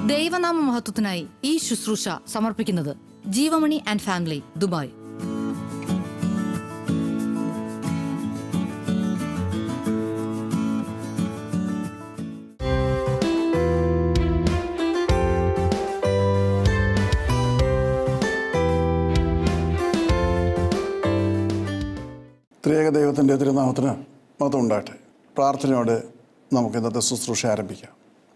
ദൈവനാമ മഹത്വത്തിനായി ഈ ശുശ്രൂഷ സമർപ്പിക്കുന്നത് ജീവമണി ആൻഡ് ഫാമിലി ദുബായ് ത്രിയേക ദൈവത്തിൻ്റെ തിരുനാമത്തിന് മതം ഉണ്ടാകട്ടെ പ്രാർത്ഥനയോടെ നമുക്ക് ഇന്നത്തെ ശുശ്രൂഷ ആരംഭിക്കാം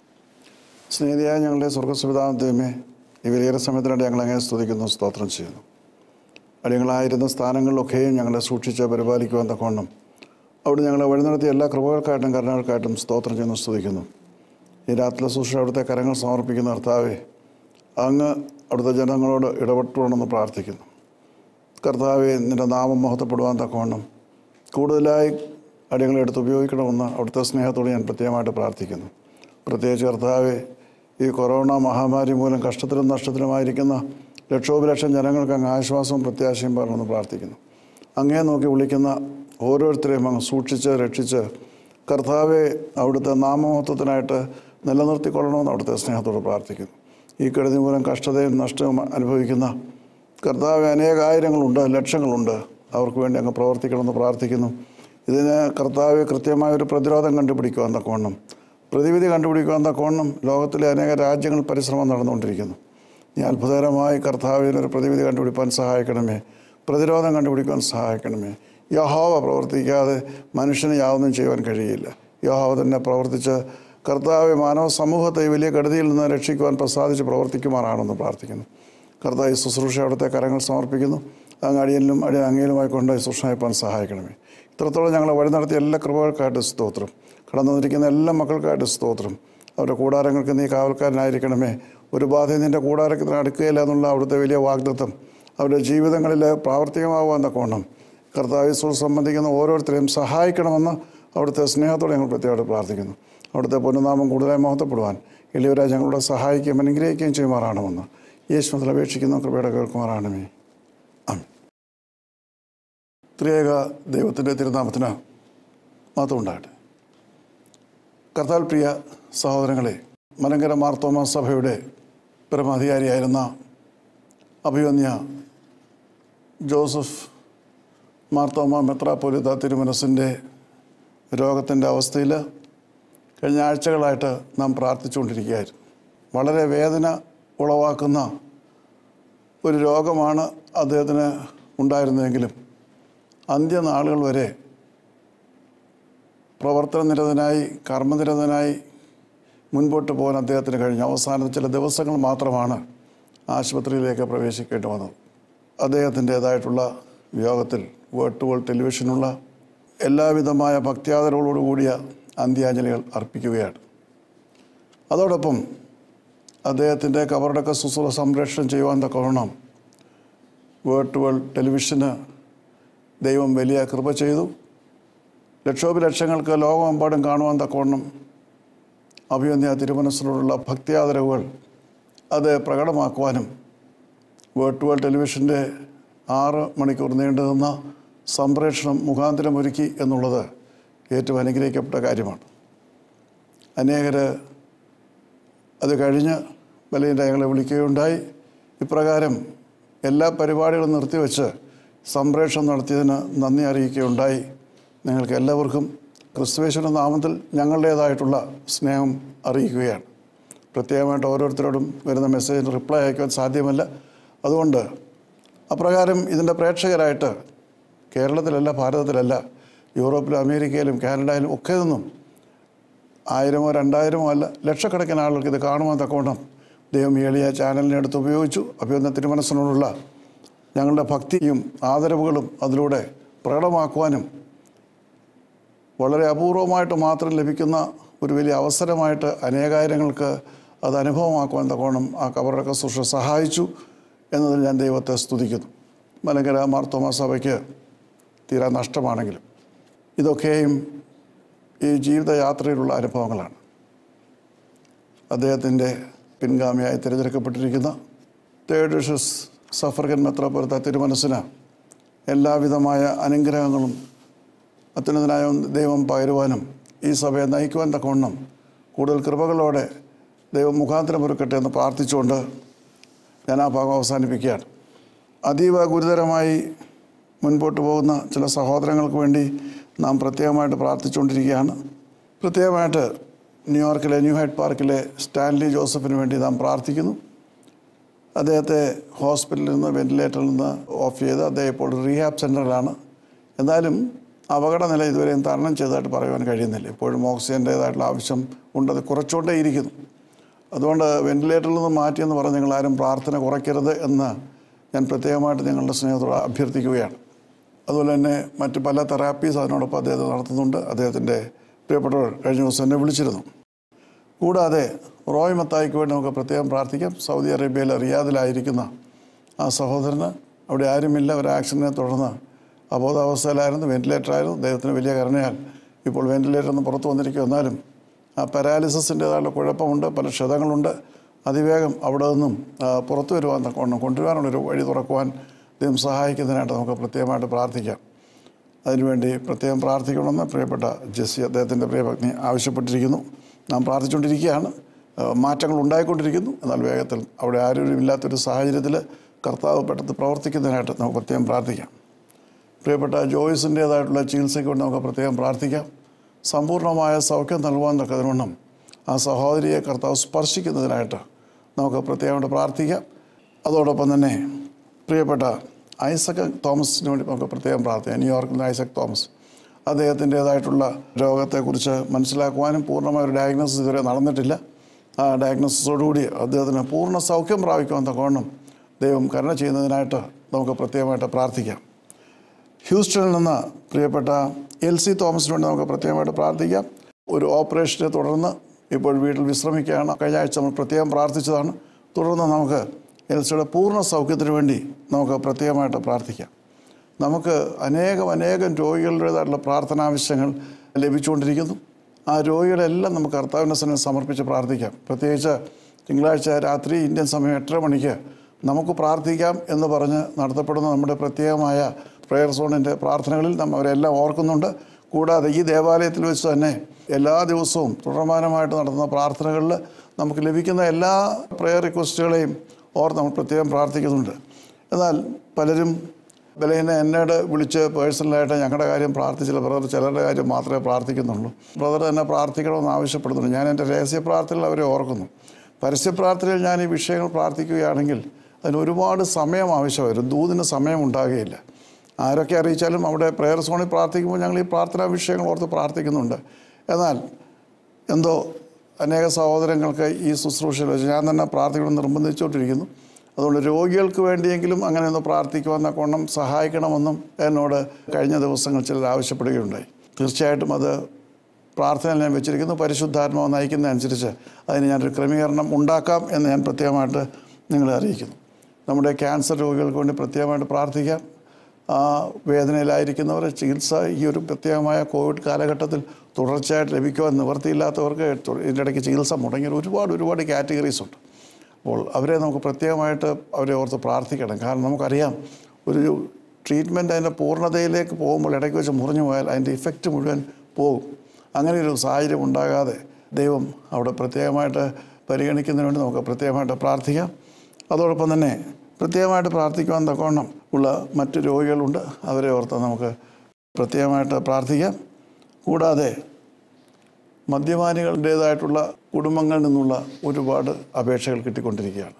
സ്നേഹിതയായ ഞങ്ങളുടെ സ്വർഗസുവിധാന ദൈവമേ ഈ വലിയ സമയത്തിനായിട്ട് ഞങ്ങൾ അങ്ങനെ സ്തുതിക്കുന്നു സ്തോത്രം ചെയ്യുന്നു അടിയങ്ങളായിരുന്ന സ്ഥാനങ്ങളിലൊക്കെയും ഞങ്ങളെ സൂക്ഷിച്ച് പരിപാലിക്കുവാൻ തക്കവണ്ണം അവിടെ ഞങ്ങളെ വഴി നടത്തിയ എല്ലാ കൃപകൾക്കായിട്ടും കരുണകൾക്കായിട്ടും സ്തോത്രം ചെയ്യുന്നു സ്തുതിക്കുന്നു ഈ രാത്രി ശുശ്രൂഷ അവിടുത്തെ കരങ്ങൾ സമർപ്പിക്കുന്ന കർത്താവെ അങ്ങ് അവിടുത്തെ ജനങ്ങളോട് ഇടപെട്ടുകൊണ്ടെന്ന് പ്രാർത്ഥിക്കുന്നു കർത്താവെ നിൻ്റെ നാമം മഹത്വപ്പെടുവാൻ തക്കവണ്ണം കൂടുതലായി അടിയങ്ങളെ എടുത്ത് ഉപയോഗിക്കണമെന്ന് അവിടുത്തെ സ്നേഹത്തോട് ഞാൻ പ്രത്യേകമായിട്ട് പ്രാർത്ഥിക്കുന്നു പ്രത്യേകിച്ച് കർത്താവെ ഈ കൊറോണ മഹാമാരി മൂലം കഷ്ടത്തിലും നഷ്ടത്തിലുമായിരിക്കുന്ന ലക്ഷോപലക്ഷം ജനങ്ങൾക്ക് അങ്ങ് ആശ്വാസവും പ്രത്യാശയും പറയണമെന്ന് പ്രാർത്ഥിക്കുന്നു അങ്ങേ നോക്കി വിളിക്കുന്ന ഓരോരുത്തരെയും അങ്ങ് സൂക്ഷിച്ച് രക്ഷിച്ച് കർത്താവെ അവിടുത്തെ നാമമഹത്വത്തിനായിട്ട് നിലനിർത്തിക്കൊള്ളണമെന്ന് അവിടുത്തെ സ്നേഹത്തോട് പ്രാർത്ഥിക്കുന്നു ഈ കെടുതി മൂലം കഷ്ടതയും നഷ്ടവും അനുഭവിക്കുന്ന കർത്താവ് അനേകായിരങ്ങളുണ്ട് ലക്ഷങ്ങളുണ്ട് അവർക്ക് വേണ്ടി അങ്ങ് പ്രവർത്തിക്കണമെന്ന് പ്രാർത്ഥിക്കുന്നു ഇതിന് കർത്താവ് കൃത്യമായ ഒരു പ്രതിരോധം കണ്ടുപിടിക്കുവാൻ തക്കവണ്ണം പ്രതിവിധി കണ്ടുപിടിക്കുവാൻ തക്കവണ്ണം ലോകത്തിലെ അനേക രാജ്യങ്ങൾ പരിശ്രമം നടന്നുകൊണ്ടിരിക്കുന്നു ഈ അത്ഭുതകരമായി കർത്താവിനൊരു പ്രതിവിധി കണ്ടുപിടിപ്പാൻ സഹായിക്കണമേ പ്രതിരോധം കണ്ടുപിടിക്കുവാൻ സഹായിക്കണമേ യഹോവ പ്രവർത്തിക്കാതെ മനുഷ്യന് യാതൊന്നും ചെയ്യുവാൻ കഴിയില്ല യഹോവ തന്നെ പ്രവർത്തിച്ച് കർത്താവ് മാനവ സമൂഹത്തെ ഈ വലിയ കെടുതിയിൽ നിന്ന് രക്ഷിക്കുവാൻ പ്രസാദിച്ച് പ്രവർത്തിക്കുമാറാണെന്ന് പ്രാർത്ഥിക്കുന്നു കർത്താവ് ഈ ശുശ്രൂഷ അവിടുത്തെ കരങ്ങൾ സമർപ്പിക്കുന്നു അങ്ങ് അടിയനിലും അടിയൻ അങ്ങയിലുമായി കൊണ്ട് ഈ ശുശ്രൂഷയപ്പാൻ സഹായിക്കണമേ ഇത്രത്തോളം ഞങ്ങളെ വഴി നടത്തിയ എല്ലാ കൃപകൾക്കായിട്ട് സ്തോത്രം കടന്നു വന്നിരിക്കുന്ന എല്ലാ മക്കൾക്കായിട്ട് സ്തോത്രം അവരുടെ കൂടാരങ്ങൾക്ക് നീ കാവൽക്കാരനായിരിക്കണമേ ഒരു ബാധയും നിൻ്റെ കൂടാരത്തിന് അടുക്കുകയില്ല എന്നുള്ള അവിടുത്തെ വലിയ വാഗ്ദത്വം അവരുടെ ജീവിതങ്ങളിൽ പ്രാവർത്തികമാകുവാൻ തക്കോണം കർത്താവ് യേശുവിൽ സംബന്ധിക്കുന്ന ഓരോരുത്തരെയും സഹായിക്കണമെന്ന് അവിടുത്തെ സ്നേഹത്തോടെ ഞങ്ങൾ പ്രത്യേകമായിട്ട് പ്രാർത്ഥിക്കുന്നു അവിടുത്തെ പൊന്നുനാമം കൂടുതലായി മഹത്വപ്പെടുവാൻ എളിയവരെ ഞങ്ങളുടെ സഹായിക്കുകയും അനുഗ്രഹിക്കുകയും ചെയ്യുമാറാണമെന്ന് യേശുവിൽ അപേക്ഷിക്കുന്ന കൃപയുടെ കേൾക്കുമാറാണമേ ആമേൻ ത്രിയേക ദൈവത്തിൻ്റെ തിരുനാമത്തിന് മാത്രം ഉണ്ടാകട്ടെ കർത്താൽ പ്രിയ സഹോദരങ്ങളെ മലങ്കര മാർത്തോമ സഭയുടെ പരമാധികാരിയായിരുന്ന അഭിവന്യ ജോസഫ് മാർത്തോമ മെത്രാപ്പൊലിത്ത തിരുമനസിൻ്റെ രോഗത്തിൻ്റെ അവസ്ഥയിൽ കഴിഞ്ഞ ആഴ്ചകളായിട്ട് നാം പ്രാർത്ഥിച്ചുകൊണ്ടിരിക്കുകയായിരുന്നു വളരെ വേദന ഉളവാക്കുന്ന ഒരു രോഗമാണ് അദ്ദേഹത്തിന് ഉണ്ടായിരുന്നതെങ്കിലും അന്ത്യനാളുകൾ വരെ പ്രവർത്തനനിരതനായി കർമ്മനിരതനായി മുൻപോട്ട് പോകാൻ അദ്ദേഹത്തിന് കഴിഞ്ഞു അവസാന ചില ദിവസങ്ങൾ മാത്രമാണ് ആശുപത്രിയിലേക്ക് പ്രവേശിക്കേണ്ടി വന്നത് അദ്ദേഹത്തിൻ്റേതായിട്ടുള്ള വിയോഗത്തിൽ വേർഡ് ടു വേൾഡ് ടെലിവിഷനുള്ള എല്ലാവിധമായ ഭക്ത്യാദരവോടുകൂടിയ അന്ത്യാഞ്ജലികൾ അർപ്പിക്കുകയാണ് അതോടൊപ്പം അദ്ദേഹത്തിൻ്റെ കബറടക്ക ശുശ്രൂഷ സംരക്ഷണം ചെയ്യുവാൻ തക്കവണ്ണം വേർഡ് ടു വേൾഡ് ടെലിവിഷന് ദൈവം വലിയ കൃപ ചെയ്തു ലക്ഷോപലക്ഷങ്ങൾക്ക് ലോകമെമ്പാടും കാണുവാൻ തക്കവണ്ണം അഭിവന്യ തിരുമനസ്സിനോടുള്ള ഭക്തിയാദരവുകൾ അത് പ്രകടമാക്കുവാനും വേർഡ് ടു വേൾഡ് ടെലിവിഷൻ്റെ ആറ് മണിക്കൂർ നീണ്ടു നിന്ന സംപ്രേഷണം മുഖാന്തരം ഒരുക്കി എന്നുള്ളത് ഏറ്റവും അനുഗ്രഹിക്കപ്പെട്ട കാര്യമാണ് അനേകർ അത് കഴിഞ്ഞ് ബലീൻ്റെ ഞങ്ങളെ വിളിക്കുകയുണ്ടായി ഇപ്രകാരം എല്ലാ പരിപാടികളും നിർത്തിവെച്ച് സംപ്രേഷണം നടത്തിയതിന് നന്ദി അറിയിക്കുകയുണ്ടായി നിങ്ങൾക്ക് എല്ലാവർക്കും ക്രിസ്തുവേശ്വര നാമത്തിൽ ഞങ്ങളുടേതായിട്ടുള്ള സ്നേഹം അറിയിക്കുകയാണ് പ്രത്യേകമായിട്ട് ഓരോരുത്തരോടും വരുന്ന മെസ്സേജിന് റിപ്ലൈ അയക്കുവാൻ സാധ്യമല്ല അതുകൊണ്ട് അപ്രകാരം ഇതിൻ്റെ പ്രേക്ഷകരായിട്ട് കേരളത്തിലല്ല ഭാരതത്തിലല്ല യൂറോപ്പിലും അമേരിക്കയിലും കാനഡയിലും ഒക്കെ നിന്നും ആയിരമോ രണ്ടായിരമോ അല്ല ലക്ഷക്കണക്കിന് ആളുകൾക്ക് ഇത് കാണുവാൻ തക്കവണ്ണം ദൈവം ഈ എളിയ ചാനലിനെ എടുത്ത് ഉപയോഗിച്ചു അഭ്യന്തര തിരുമനസ്സിനോടുള്ള ഞങ്ങളുടെ ഭക്തിയും ആദരവുകളും അതിലൂടെ പ്രകടമാക്കുവാനും വളരെ അപൂർവമായിട്ട് മാത്രം ലഭിക്കുന്ന ഒരു വലിയ അവസരമായിട്ട് അനേകായിരങ്ങൾക്ക് അത് അനുഭവമാക്കുവാൻ തക്കോണം ആ കബറടക്ക സുഷ സഹായിച്ചു എന്നതിൽ ഞാൻ ദൈവത്തെ സ്തുതിക്കുന്നു മലങ്കര മാർത്തോമ സഭയ്ക്ക് തീരാ നഷ്ടമാണെങ്കിലും ഇതൊക്കെയും ഈ ജീവിതയാത്രയിലുള്ള അനുഭവങ്ങളാണ് അദ്ദേഹത്തിൻ്റെ പിൻഗാമിയായി തിരഞ്ഞെടുക്കപ്പെട്ടിരിക്കുന്ന തേർഡ് വിഷസ് സഫർഗൻ മെത്രാപുരത്ത തിരുമനസ്സിന് എല്ലാവിധമായ അനുഗ്രഹങ്ങളും അത്യുന്നതനായ ദൈവം പകരുവാനും ഈ സഭയെ നയിക്കുവാൻ തക്കവണ്ണം കൂടുതൽ കൃപകളോടെ ദൈവം മുഖാന്തരം ഒരുക്കട്ടെ എന്ന് പ്രാർത്ഥിച്ചുകൊണ്ട് ഞാൻ ആ ഭാഗം അവസാനിപ്പിക്കുകയാണ് അതീവ ഗുരുതരമായി മുൻപോട്ട് പോകുന്ന ചില സഹോദരങ്ങൾക്ക് വേണ്ടി നാം പ്രത്യേകമായിട്ട് പ്രാർത്ഥിച്ചുകൊണ്ടിരിക്കുകയാണ് പ്രത്യേകമായിട്ട് ന്യൂയോർക്കിലെ ന്യൂ ഹൈഡ് പാർക്കിലെ സ്റ്റാൻലി ജോസഫിന് വേണ്ടി നാം പ്രാർത്ഥിക്കുന്നു അദ്ദേഹത്തെ ഹോസ്പിറ്റലിൽ നിന്ന് വെന്റിലേറ്ററിൽ നിന്ന് ഓഫ് ചെയ്ത് അദ്ദേഹം ഇപ്പോൾ റീഹാബ് സെൻറ്ററിലാണ് എന്നാലും അപകട നില ഇതുവരെയും തരണം ചെയ്തതായിട്ട് പറയുവാൻ കഴിയുന്നില്ല ഇപ്പോഴും ഓക്സിജൻ്റേതായിട്ടുള്ള ആവശ്യം ഉണ്ട് അത് കുറച്ചുകൊണ്ടേ ഇരിക്കുന്നു അതുകൊണ്ട് വെന്റിലേറ്ററിൽ നിന്ന് മാറ്റിയെന്ന് പറഞ്ഞ് നിങ്ങൾ ആരും പ്രാർത്ഥന കുറയ്ക്കരുത് എന്ന് ഞാൻ പ്രത്യേകമായിട്ട് നിങ്ങളുടെ സ്നേഹത്തോട് അഭ്യർത്ഥിക്കുകയാണ് അതുപോലെ തന്നെ മറ്റ് പല തെറാപ്പീസ് അതിനോടൊപ്പം അദ്ദേഹം നടത്തുന്നുണ്ട് അദ്ദേഹത്തിൻ്റെ പ്രിയപ്പെട്ടവർ കഴിഞ്ഞ ദിവസം എന്നെ വിളിച്ചിരുന്നു കൂടാതെ റോയ് മത്തായിക്ക് വേണ്ടി നമുക്ക് പ്രത്യേകം പ്രാർത്ഥിക്കാം സൗദി അറേബ്യയിലെ റിയാദിലായിരിക്കുന്ന ആ സഹോദരന് അവിടെ ആരുമില്ല ഒരു ആക്സിഡൻറ്റിനെ തുടർന്ന് അബോധാവസ്ഥയിലായിരുന്നു വെന്റിലേറ്ററായിരുന്നു ദൈവത്തിന് വലിയ കരുണയാൽ ഇപ്പോൾ വെന്റിലേറ്ററിൽ നിന്ന് പുറത്ത് വന്നിരിക്കും എന്നാലും ആ പാരാലിസിൻ്റേതായുള്ള കുഴപ്പമുണ്ട് പല ക്ഷതങ്ങളുണ്ട് അതിവേഗം അവിടെ നിന്നും ആ, പുറത്തു വരുവാൻ തക്കവണ്ണം കൊണ്ടുവരാനുള്ളൊരു വഴി തുറക്കുവാൻ ദൈവം സഹായിക്കുന്നതിനായിട്ട് നമുക്ക് പ്രത്യേകമായിട്ട് പ്രാർത്ഥിക്കാം അതിനുവേണ്ടി പ്രത്യേകം പ്രാർത്ഥിക്കണമെന്ന് പ്രിയപ്പെട്ട ജെസ്സി അദ്ദേഹത്തിൻ്റെ പ്രിയപത്നി ആവശ്യപ്പെട്ടിരിക്കുന്നു നാം പ്രാർത്ഥിച്ചുകൊണ്ടിരിക്കുകയാണ് ആ, മാറ്റങ്ങൾ ഉണ്ടായിക്കൊണ്ടിരിക്കുന്നു എന്നാൽ വേഗത്തിൽ അവിടെ ആരോഗ്യമില്ലാത്തൊരു സാഹചര്യത്തിൽ കർത്താവ് പെട്ടെന്ന് പ്രവർത്തിക്കുന്നതിനായിട്ട് നമുക്ക് പ്രത്യേകം പ്രാർത്ഥിക്കാം പ്രിയപ്പെട്ട ജോയിസിൻ്റേതായിട്ടുള്ള ചികിത്സയ്ക്ക് വേണ്ടി നമുക്ക് പ്രത്യേകം പ്രാർത്ഥിക്കാം സമ്പൂർണ്ണമായ സൗഖ്യം നൽകുവാൻ തക്കതിനോണം ആ സഹോദരിയെ കർത്താവ് സ്പർശിക്കുന്നതിനായിട്ട് നമുക്ക് പ്രത്യേകമായിട്ട് പ്രാർത്ഥിക്കാം അതോടൊപ്പം തന്നെ പ്രിയപ്പെട്ട ഐസക് തോമസിന് വേണ്ടി നമുക്ക് പ്രത്യേകം പ്രാർത്ഥിക്കാം ന്യൂയോർക്കിൽ നിന്ന് ഐസക് തോമസ് അദ്ദേഹത്തിൻ്റേതായിട്ടുള്ള രോഗത്തെക്കുറിച്ച് മനസ്സിലാക്കുവാനും പൂർണ്ണമായ ഒരു ഡയഗ്നോസിസ് ഇതുവരെ നടന്നിട്ടില്ല ആ ഡയഗ്നോസിസോടുകൂടി അദ്ദേഹത്തിന് പൂർണ്ണ സൗഖ്യം പ്രാപിക്കുവാൻ തക്കവണ്ണം ദൈവം കരുണ ചെയ്യുന്നതിനായിട്ട് നമുക്ക് പ്രത്യേകമായിട്ട് പ്രാർത്ഥിക്കാം ഹ്യൂസ്റ്റണിൽ നിന്ന് പ്രിയപ്പെട്ട എൽ സി തോമസിന് വേണ്ടി നമുക്ക് പ്രത്യേകമായിട്ട് പ്രാർത്ഥിക്കാം ഒരു ഓപ്പറേഷനെ തുടർന്ന് ഇപ്പോൾ വീട്ടിൽ വിശ്രമിക്കുകയാണ് കഴിഞ്ഞ ആഴ്ച നമ്മൾ പ്രത്യേകം പ്രാർത്ഥിച്ചതാണ് തുടർന്ന് നമുക്ക് എൽ സിയുടെ പൂർണ്ണ സൗഖ്യത്തിന് വേണ്ടി നമുക്ക് പ്രത്യേകമായിട്ട് പ്രാർത്ഥിക്കാം നമുക്ക് അനേകം അനേകം രോഗികളുടേതായിട്ടുള്ള പ്രാർത്ഥനാവശ്യങ്ങൾ ലഭിച്ചുകൊണ്ടിരിക്കുന്നു ആ രോഗികളെല്ലാം നമുക്ക് കർത്താവിൻ്റെ സന്നിധി സമർപ്പിച്ച് പ്രാർത്ഥിക്കാം പ്രത്യേകിച്ച് തിങ്കളാഴ്ച രാത്രി ഇന്ത്യൻ സമയം എട്ടര മണിക്ക് നമുക്ക് പ്രാർത്ഥിക്കാം എന്ന് പറഞ്ഞ് നടത്തപ്പെടുന്ന നമ്മുടെ പ്രത്യേകമായ പ്രെയർ സോണിൻ്റെ പ്രാർത്ഥനകളിൽ നാം അവരെല്ലാം ഓർക്കുന്നുണ്ട് കൂടാതെ ഈ ദേവാലയത്തിൽ വെച്ച് തന്നെ എല്ലാ ദിവസവും തുടർമാനമായിട്ട് നടത്തുന്ന പ്രാർത്ഥനകളിൽ നമുക്ക് ലഭിക്കുന്ന എല്ലാ പ്രെയർ റിക്വസ്റ്റുകളെയും ഓർത്ത് നമ്മൾ പ്രത്യേകം പ്രാർത്ഥിക്കുന്നുണ്ട് എന്നാൽ പലരും ബലഹീന എന്നോട് വിളിച്ച് പേഴ്സണലായിട്ട് ഞങ്ങളുടെ കാര്യം പ്രാർത്ഥിച്ചില്ല ബ്രദർ ചിലരുടെ കാര്യം മാത്രമേ പ്രാർത്ഥിക്കുന്നുള്ളൂ ബ്രദർ തന്നെ പ്രാർത്ഥിക്കണമെന്ന് ആവശ്യപ്പെടുന്നുണ്ട് ഞാൻ എൻ്റെ രഹസ്യ പ്രാർത്ഥനയിൽ അവരെ ഓർക്കുന്നു പരസ്യ പ്രാർത്ഥനയിൽ ഞാൻ ഈ വിഷയങ്ങൾ പ്രാർത്ഥിക്കുകയാണെങ്കിൽ അതിന് ഒരുപാട് സമയം ആവശ്യം വരും ദൂതിന് സമയം ഉണ്ടാകുകയില്ല ആരൊക്കെ അറിയിച്ചാലും അവിടെ പ്രെയർ സോണിൽ പ്രാർത്ഥിക്കുമ്പോൾ ഞങ്ങൾ ഈ പ്രാർത്ഥനാ വിഷയങ്ങൾ ഓർത്ത് പ്രാർത്ഥിക്കുന്നുണ്ട് എന്നാൽ എന്തോ അനേക സഹോദരങ്ങൾക്ക് ഈ ശുശ്രൂഷയിൽ വെച്ച് ഞാൻ തന്നെ പ്രാർത്ഥിക്കണം നിർബന്ധിച്ചുകൊണ്ടിരിക്കുന്നു അതുകൊണ്ട് രോഗികൾക്ക് വേണ്ടിയെങ്കിലും അങ്ങനെ ഒന്ന് പ്രാർത്ഥിക്കുവാൻ കോണം സഹായിക്കണമെന്നും എന്നോട് കഴിഞ്ഞ ദിവസങ്ങൾ ചിലർ ആവശ്യപ്പെടുകയുണ്ടായി തീർച്ചയായിട്ടും അത് പ്രാർത്ഥനയിൽ ഞാൻ വെച്ചിരിക്കുന്നു പരിശുദ്ധാത്മാവ് നയിക്കുന്നതനുസരിച്ച് അതിന് ഞാനൊരു ക്രമീകരണം ഉണ്ടാക്കാം എന്ന് ഞാൻ പ്രത്യേകമായിട്ട് നിങ്ങളെ അറിയിക്കുന്നു നമ്മുടെ ക്യാൻസർ രോഗികൾക്ക് വേണ്ടി പ്രത്യേകമായിട്ട് പ്രാർത്ഥിക്കാം ആ വേദനയിലായിരിക്കുന്നവർ ചികിത്സ ഈ ഒരു പ്രത്യേകമായ കോവിഡ് കാലഘട്ടത്തിൽ തുടർച്ചയായിട്ട് ലഭിക്കുവാൻ നിവൃത്തിയില്ലാത്തവർക്ക് തു- ഇതിൻ്റെ ഇടയ്ക്ക് ചികിത്സ മുടങ്ങിയ ഒരുപാട് ഒരുപാട് കാറ്റഗറീസ് ഉണ്ട് അപ്പോൾ അവരെ നമുക്ക് പ്രത്യേകമായിട്ട് അവരെ ഓർത്ത് പ്രാർത്ഥിക്കണം കാരണം നമുക്കറിയാം ഒരു ട്രീറ്റ്മെൻറ്റ് അതിൻ്റെ പൂർണ്ണതയിലേക്ക് പോകുമ്പോൾ ഇടയ്ക്ക് വെച്ച് മുറിഞ്ഞു പോയാൽ അതിൻ്റെ ഇഫക്റ്റ് മുഴുവൻ പോകും അങ്ങനെ ഒരു സാഹചര്യം ഉണ്ടാകാതെ ദൈവം അവിടെ പ്രത്യേകമായിട്ട് പരിഗണിക്കുന്നതിന് വേണ്ടി നമുക്ക് പ്രത്യേകമായിട്ട് പ്രാർത്ഥിക്കാം അതോടൊപ്പം തന്നെ പ്രത്യേകമായിട്ട് പ്രാർത്ഥിക്കുവാൻ തക്കവണ്ണം ഉള്ള മറ്റ് രോഗികളുണ്ട് അവരെ ഓർത്ത് നമുക്ക് പ്രത്യേകമായിട്ട് പ്രാർത്ഥിക്കാം കൂടാതെ മദ്യപാനികളുടേതായിട്ടുള്ള കുടുംബങ്ങളിൽ നിന്നുള്ള ഒരുപാട് അപേക്ഷകൾ കിട്ടിക്കൊണ്ടിരിക്കുകയാണ്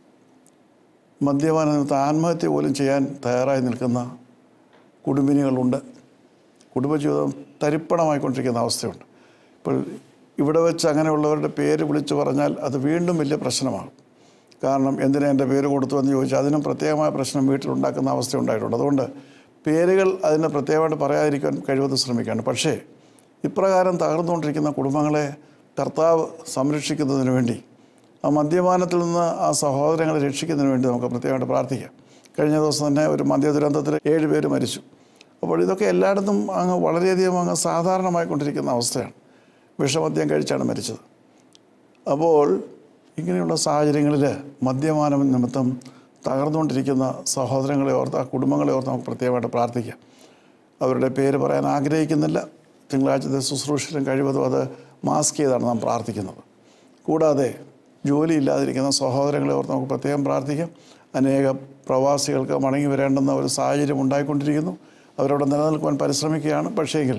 മദ്യപാന നിമിത്തം ആത്മഹത്യ പോലും ചെയ്യാൻ തയ്യാറായി നിൽക്കുന്ന കുടുംബിനികളുണ്ട് കുടുംബജീവിതം തരിപ്പണമായിക്കൊണ്ടിരിക്കുന്ന അവസ്ഥയുണ്ട് ഇപ്പോൾ ഇവിടെ വെച്ച് അങ്ങനെയുള്ളവരുടെ പേര് വിളിച്ചു പറഞ്ഞാൽ അത് വീണ്ടും വലിയ പ്രശ്നമാകും കാരണം എന്തിനാ എൻ്റെ പേര് കൊടുത്തു എന്ന് ചോദിച്ചാൽ അതിനും പ്രത്യേകമായ പ്രശ്നം വീട്ടിലുണ്ടാക്കുന്ന അവസ്ഥ ഉണ്ടായിട്ടുണ്ട് അതുകൊണ്ട് പേരുകൾ അതിന് പ്രത്യേകമായിട്ട് പറയാതിരിക്കാൻ കഴിവതും ശ്രമിക്കുകയാണ് പക്ഷേ ഇപ്രകാരം തകർന്നുകൊണ്ടിരിക്കുന്ന കുടുംബങ്ങളെ കർത്താവ് സംരക്ഷിക്കുന്നതിന് വേണ്ടി ആ മദ്യപാനത്തിൽ നിന്ന് ആ സഹോദരങ്ങളെ രക്ഷിക്കുന്നതിന് വേണ്ടി നമുക്ക് പ്രത്യേകമായിട്ട് പ്രാർത്ഥിക്കാം കഴിഞ്ഞ ദിവസം തന്നെ ഒരു മദ്യ ദുരന്തത്തിൽ ഏഴ് പേര് മരിച്ചു അപ്പോൾ ഇതൊക്കെ എല്ലായിടത്തും അങ്ങ് വളരെയധികം അങ്ങ് സാധാരണമായിക്കൊണ്ടിരിക്കുന്ന അവസ്ഥയാണ് വിഷമദ്യം കഴിച്ചാണ് മരിച്ചത് അപ്പോൾ ഇങ്ങനെയുള്ള സാഹചര്യങ്ങളിൽ മദ്യപാനം നിമിത്തം തകർന്നുകൊണ്ടിരിക്കുന്ന സഹോദരങ്ങളെ ഓർത്ത് ആ കുടുംബങ്ങളെ ഓർത്ത് നമുക്ക് പ്രത്യേകമായിട്ട് പ്രാർത്ഥിക്കാം അവരുടെ പേര് പറയാൻ ആഗ്രഹിക്കുന്നില്ല തിങ്കളാഴ്ചത്തെ ശുശ്രൂഷയിലും കഴിവതും അത് മാസ്ക് ചെയ്താണ് നാം പ്രാർത്ഥിക്കുന്നത് കൂടാതെ ജോലി ഇല്ലാതിരിക്കുന്ന സഹോദരങ്ങളെ ഓർത്ത് നമുക്ക് പ്രത്യേകം പ്രാർത്ഥിക്കാം അനേക പ്രവാസികൾക്ക് മടങ്ങി വരേണ്ടുന്ന ഒരു സാഹചര്യം ഉണ്ടായിക്കൊണ്ടിരിക്കുന്നു അവരോട് നിലനിൽക്കുവാൻ പരിശ്രമിക്കുകയാണ് പക്ഷേങ്കിൽ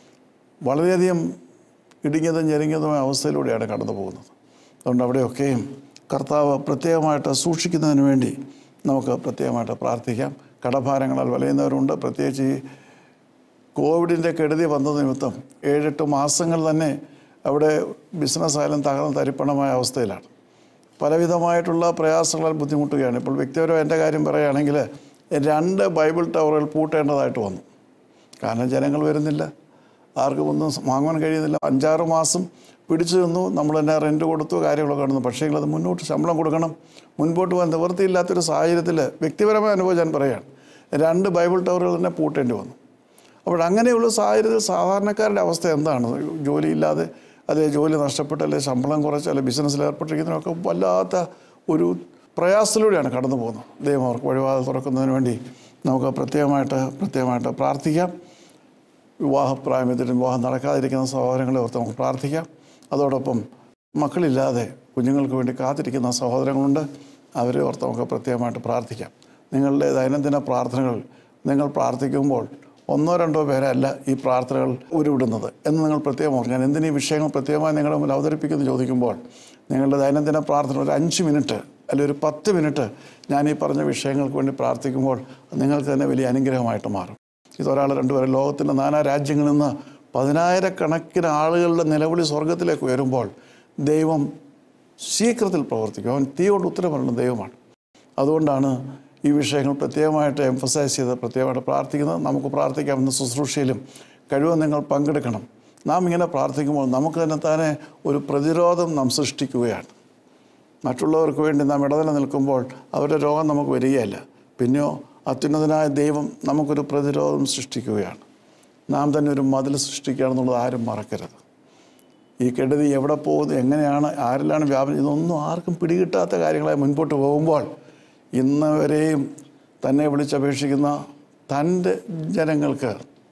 വളരെയധികം ഇടുങ്ങിയതും ഞെരുങ്ങിയതുമായ അവസ്ഥയിലൂടെയാണ് കടന്നു പോകുന്നത് അതുകൊണ്ട് അവിടെയൊക്കെയും കർത്താവ് പ്രത്യേകമായിട്ട് സൂക്ഷിക്കുന്നതിന് വേണ്ടി നമുക്ക് പ്രത്യേകമായിട്ട് പ്രാർത്ഥിക്കാം കടഭാരങ്ങളാൽ വലയുന്നവരുണ്ട് പ്രത്യേകിച്ച് ഈ കോവിഡിൻ്റെ കെടുതി വന്നത് നിമിത്തം ഏഴെട്ട് മാസങ്ങൾ തന്നെ അവിടെ ബിസിനസ് ആയാലും തകർന്ന് തരിപ്പണമായ അവസ്ഥയിലാണ് പലവിധമായിട്ടുള്ള പ്രയാസങ്ങളാൽ ബുദ്ധിമുട്ടുകയാണ് ഇപ്പോൾ വ്യക്തിപരമായി എൻ്റെ കാര്യം പറയുകയാണെങ്കിൽ രണ്ട് ബൈബിൾ ടവറുകൾ പൂട്ടേണ്ടതായിട്ട് വന്നു കാരണം ജനങ്ങൾ വരുന്നില്ല ആർക്കും ഒന്നും വാങ്ങാൻ കഴിയുന്നില്ല അഞ്ചാറ് മാസം പിടിച്ചു നിന്നു നമ്മൾ തന്നെ റെൻറ്റ് കൊടുത്തു കാര്യങ്ങളൊക്കെ നടന്നു പക്ഷേ അത് മുന്നോട്ട് ശമ്പളം കൊടുക്കണം മുൻപോട്ട് പോകാൻ നിവൃത്തിയില്ലാത്തൊരു സാഹചര്യത്തിൽ വ്യക്തിപരമായ അനുഭവം ഞാൻ പറയുകയാണ് രണ്ട് ബൈബിൾ ടവറുകൾ തന്നെ പൂട്ടേണ്ടി വന്നു അപ്പോൾ അങ്ങനെയുള്ള സാഹചര്യത്തിൽ സാധാരണക്കാരുടെ അവസ്ഥ എന്താണ് ജോലിയില്ലാതെ അതേ ജോലി നഷ്ടപ്പെട്ട് അല്ലെ ശമ്പളം കുറച്ച് അല്ലെ ബിസിനസ്സിൽ ഏർപ്പെട്ടിരിക്കുന്നതിനൊക്കെ വല്ലാത്ത ഒരു പ്രയാസത്തിലൂടെയാണ് കടന്നു പോകുന്നത് ദൈവം അവർക്ക് വഴിവാതെ തുറക്കുന്നതിന് വേണ്ടി നമുക്ക് പ്രത്യേകമായിട്ട് പ്രത്യേകമായിട്ട് പ്രാർത്ഥിക്കാം വിവാഹപ്രായമെത്തിയിട്ടും വിവാഹം നടക്കാതിരിക്കുന്ന സഹോദരങ്ങളെ ഓർത്ത് നമുക്ക് പ്രാർത്ഥിക്കാം അതോടൊപ്പം മക്കളില്ലാതെ കുഞ്ഞുങ്ങൾക്ക് വേണ്ടി കാത്തിരിക്കുന്ന സഹോദരങ്ങളുണ്ട് അവരെ ഓർത്ത് നമുക്ക് പ്രത്യേകമായിട്ട് പ്രാർത്ഥിക്കാം നിങ്ങളുടെ ദൈനംദിന പ്രാർത്ഥനകൾ നിങ്ങൾ പ്രാർത്ഥിക്കുമ്പോൾ ഒന്നോ രണ്ടോ പേരല്ല ഈ പ്രാർത്ഥനകൾ ഉരുവിടുന്നത് എന്ന് നിങ്ങൾ പ്രത്യേകം ഓർക്കുക ഞാൻ എന്തിനീ വിഷയങ്ങൾ പ്രത്യേകമായി നിങ്ങളുടെ മുന്നിൽ അവതരിപ്പിക്കുന്നു ചോദിക്കുമ്പോൾ നിങ്ങളുടെ ദൈനംദിന പ്രാർത്ഥന ഒരു അഞ്ച് മിനിറ്റ് അല്ലെങ്കിൽ ഒരു പത്ത് മിനിറ്റ് ഞാൻ ഈ പറഞ്ഞ വിഷയങ്ങൾക്ക് വേണ്ടി പ്രാർത്ഥിക്കുമ്പോൾ അത് നിങ്ങൾക്ക് തന്നെ വലിയ അനുഗ്രഹമായിട്ട് മാറും ഇതൊരാൾ രണ്ടുപേരും ലോകത്തിൻ്റെ നാനാ രാജ്യങ്ങളിൽ നിന്ന് പതിനായിരക്കണക്കിന് ആളുകളുടെ നിലവിളി സ്വർഗത്തിലേക്ക് ഉയരുമ്പോൾ ദൈവം ശീഘ്രത്തിൽ പ്രവർത്തിക്കും അവൻ തീ കൊണ്ട് ഉത്തരമുള്ള ദൈവമാണ് അതുകൊണ്ടാണ് ഈ വിഷയങ്ങൾ പ്രത്യേകമായിട്ട് എംഫസൈസ് ചെയ്ത് പ്രത്യേകമായിട്ട് പ്രാർത്ഥിക്കുന്നത് നമുക്ക് പ്രാർത്ഥിക്കാവുന്ന ശുശ്രൂഷയിലും കഴിവ് നിങ്ങൾ പങ്കെടുക്കണം നാം ഇങ്ങനെ പ്രാർത്ഥിക്കുമ്പോൾ നമുക്ക് തന്നെ താനെ ഒരു പ്രതിരോധം നാം സൃഷ്ടിക്കുകയാണ് മറ്റുള്ളവർക്ക് വേണ്ടി നാം ഇടനില നിൽക്കുമ്പോൾ അവരുടെ രോഗം നമുക്ക് വരികയല്ല പിന്നെയോ അത്യുന്നതനായ ദൈവം നമുക്കൊരു പ്രതിരോധം സൃഷ്ടിക്കുകയാണ് നാം തന്നെ ഒരു മതിൽ സൃഷ്ടിക്കുകയാണെന്നുള്ളത് ആരും മറക്കരുത് ഈ കെടുതി എവിടെ പോകുന്നു എങ്ങനെയാണ് ആരിലാണ് വ്യാപനം ഇതൊന്നും ആർക്കും പിടികിട്ടാത്ത കാര്യങ്ങളായി മുൻപോട്ട് പോകുമ്പോൾ ഇന്ന് വരെയും തന്നെ വിളിച്ചപേക്ഷിക്കുന്ന തൻ്റെ ജനങ്ങൾക്ക്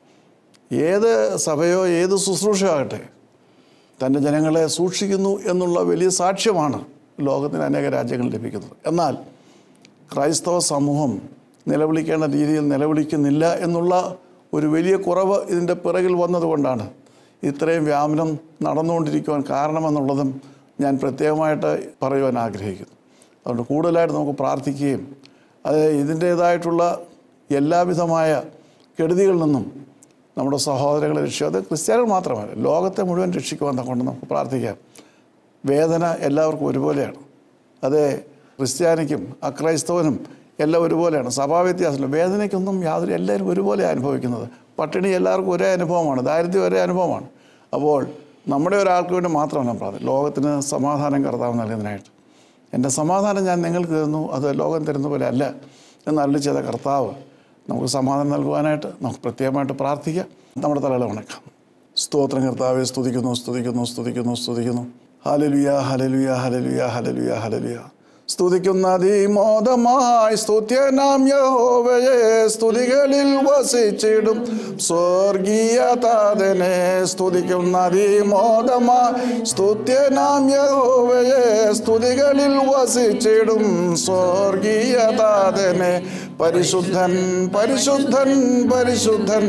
ഏത് സഭയോ ഏത് ശുശ്രൂഷയോ ആകട്ടെ തൻ്റെ ജനങ്ങളെ സൂക്ഷിക്കുന്നു എന്നുള്ള വലിയ സാക്ഷ്യമാണ് ലോകത്തിന് അനേക രാജ്യങ്ങൾ ലഭിക്കുന്നത് എന്നാൽ ക്രൈസ്തവ സമൂഹം നിലവിളിക്കേണ്ട രീതിയിൽ നിലവിളിക്കുന്നില്ല എന്നുള്ള ഒരു വലിയ കുറവ് ഇതിൻ്റെ പിറകിൽ വന്നതുകൊണ്ടാണ് ഇത്രയും വ്യാപനം നടന്നുകൊണ്ടിരിക്കുവാൻ കാരണമെന്നുള്ളതും ഞാൻ പ്രത്യേകമായിട്ട് പറയുവാൻ ആഗ്രഹിക്കുന്നു അതുകൊണ്ട് കൂടുതലായിട്ട് നമുക്ക് പ്രാർത്ഥിക്കുകയും അത് ഇതിൻ്റേതായിട്ടുള്ള എല്ലാവിധമായ കെടുതികളിൽ നിന്നും നമ്മുടെ സഹോദരങ്ങളെ രക്ഷിക്കുക അത് ക്രിസ്ത്യാനികൾ മാത്രമല്ല ലോകത്തെ മുഴുവൻ രക്ഷിക്കുവാൻ കൊണ്ട് നമുക്ക് പ്രാർത്ഥിക്കാം വേദന എല്ലാവർക്കും ഒരുപോലെയാണ് അതെ ക്രിസ്ത്യാനിക്കും അക്രൈസ്തവനും എല്ലാം ഒരുപോലെയാണ് സഭാവ്യത്യാസമില്ല വേദനയ്ക്കൊന്നും യാതൊരു എല്ലാവരും ഒരുപോലെ അനുഭവിക്കുന്നത് പട്ടിണി എല്ലാവർക്കും ഒരേ അനുഭവമാണ് ദാരിദ്ര്യം ഒരേ അനുഭവമാണ് അപ്പോൾ നമ്മുടെ ഒരാൾക്ക് വേണ്ടി മാത്രമല്ല പ്രാർത്ഥന ലോകത്തിന് സമാധാനം കർത്താവ് നൽകുന്നതിനായിട്ട് എൻ്റെ സമാധാനം ഞാൻ നിങ്ങൾക്ക് തരുന്നു അത് ലോകം തരുന്ന പോലെ അല്ല എന്ന് അരളി ചെയ്ത കർത്താവ് നമുക്ക് സമാധാനം നൽകുവാനായിട്ട് നമുക്ക് പ്രത്യേകമായിട്ട് പ്രാർത്ഥിക്കാം നമ്മുടെ തലകളെ വണക്കാം സ്തോത്രം കർത്താവെ സ്തുതിക്കുന്നു സ്തുതിക്കുന്നു സ്തുതിക്കുന്നു സ്തുതിക്കുന്നു ഹലലുയ ഹലലുയ ഹലലുയ ഹലലുയ ഹലലുയ സ്തുതിക്കുന്ന അതിമോദമായി സ്തുത്യനാം യഹോവയെ സ്തുതികളിൽ വസിച്ചിടും സ്വർഗീയ താതനെ സ്തുതിക്കുന്ന അതിമോദമായി സ്തുത്യനാം യഹോവയെ സ്തുതികളിൽ വസിച്ചിടും സ്വർഗീയ താതനെ പരിശുദ്ധൻ പരിശുദ്ധൻ പരിശുദ്ധൻ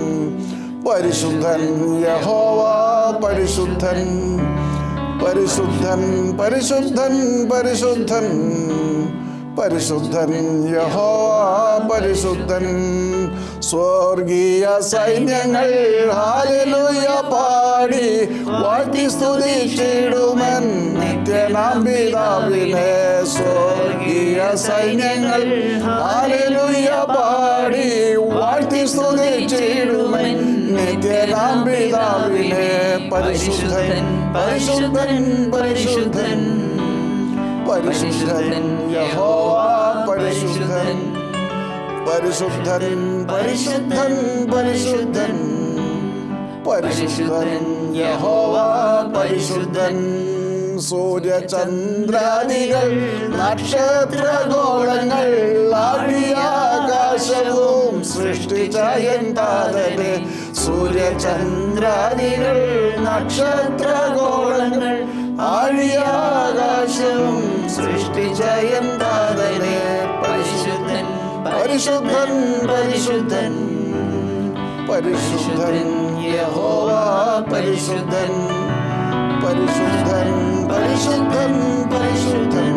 പരിശുദ്ധൻ യഹോവ പരിശുദ്ധൻ പരിശുദ്ധൻ പരിശുദ്ധൻ പരിശുദ്ധൻ പരിശുദ്ധൻ യഹോവ പരിശുദ്ധൻ സ്വർഗീയ സൈന്യങ്ങൾ ഹാലലുയ പാടി വാഴ്ത്തി സ്തുതിച്ചിടുമൻ നിത്യനാം പിതാവിനെ സ്വർഗീയ സൈന്യങ്ങൾ ഹാലലുയ പാടി വാഴ്ത്തി സ്തുതിച്ചിടുമൻ നിത്യനാം പിതാവിനെ പരിശുദ്ധൻ പരിശുദ്ധൻ പരിശുദ്ധൻ പരിശുദ്ധൻ യഹോവ പരിശുദ്ധൻ പരിശുദ്ധൻ പരിശുദ്ധൻ പരിശുദ്ധൻ പരിശുദ്ധൻ യഹോവ പരിശുദ്ധൻ സൂര്യചന്ദ്രാദികൾ നക്ഷത്രഗോളങ്ങൾ ആകാശവും സൃഷ്ടിച്ച എന്താതനെ സൂര്യചന്ദ്രാദികൾ നക്ഷത്രഗോളങ്ങൾ ആഴിയാകാശം സൃഷ്ടിച്ച എന്താതനെ പരിശുദ്ധൻ പരിശുദ്ധൻ പരിശുദ്ധൻ പരിശുദ്ധൻ യഹോവ പരിശുദ്ധൻ പരിശുദ്ധൻ പരിശുദ്ധൻ പരിശുദ്ധൻ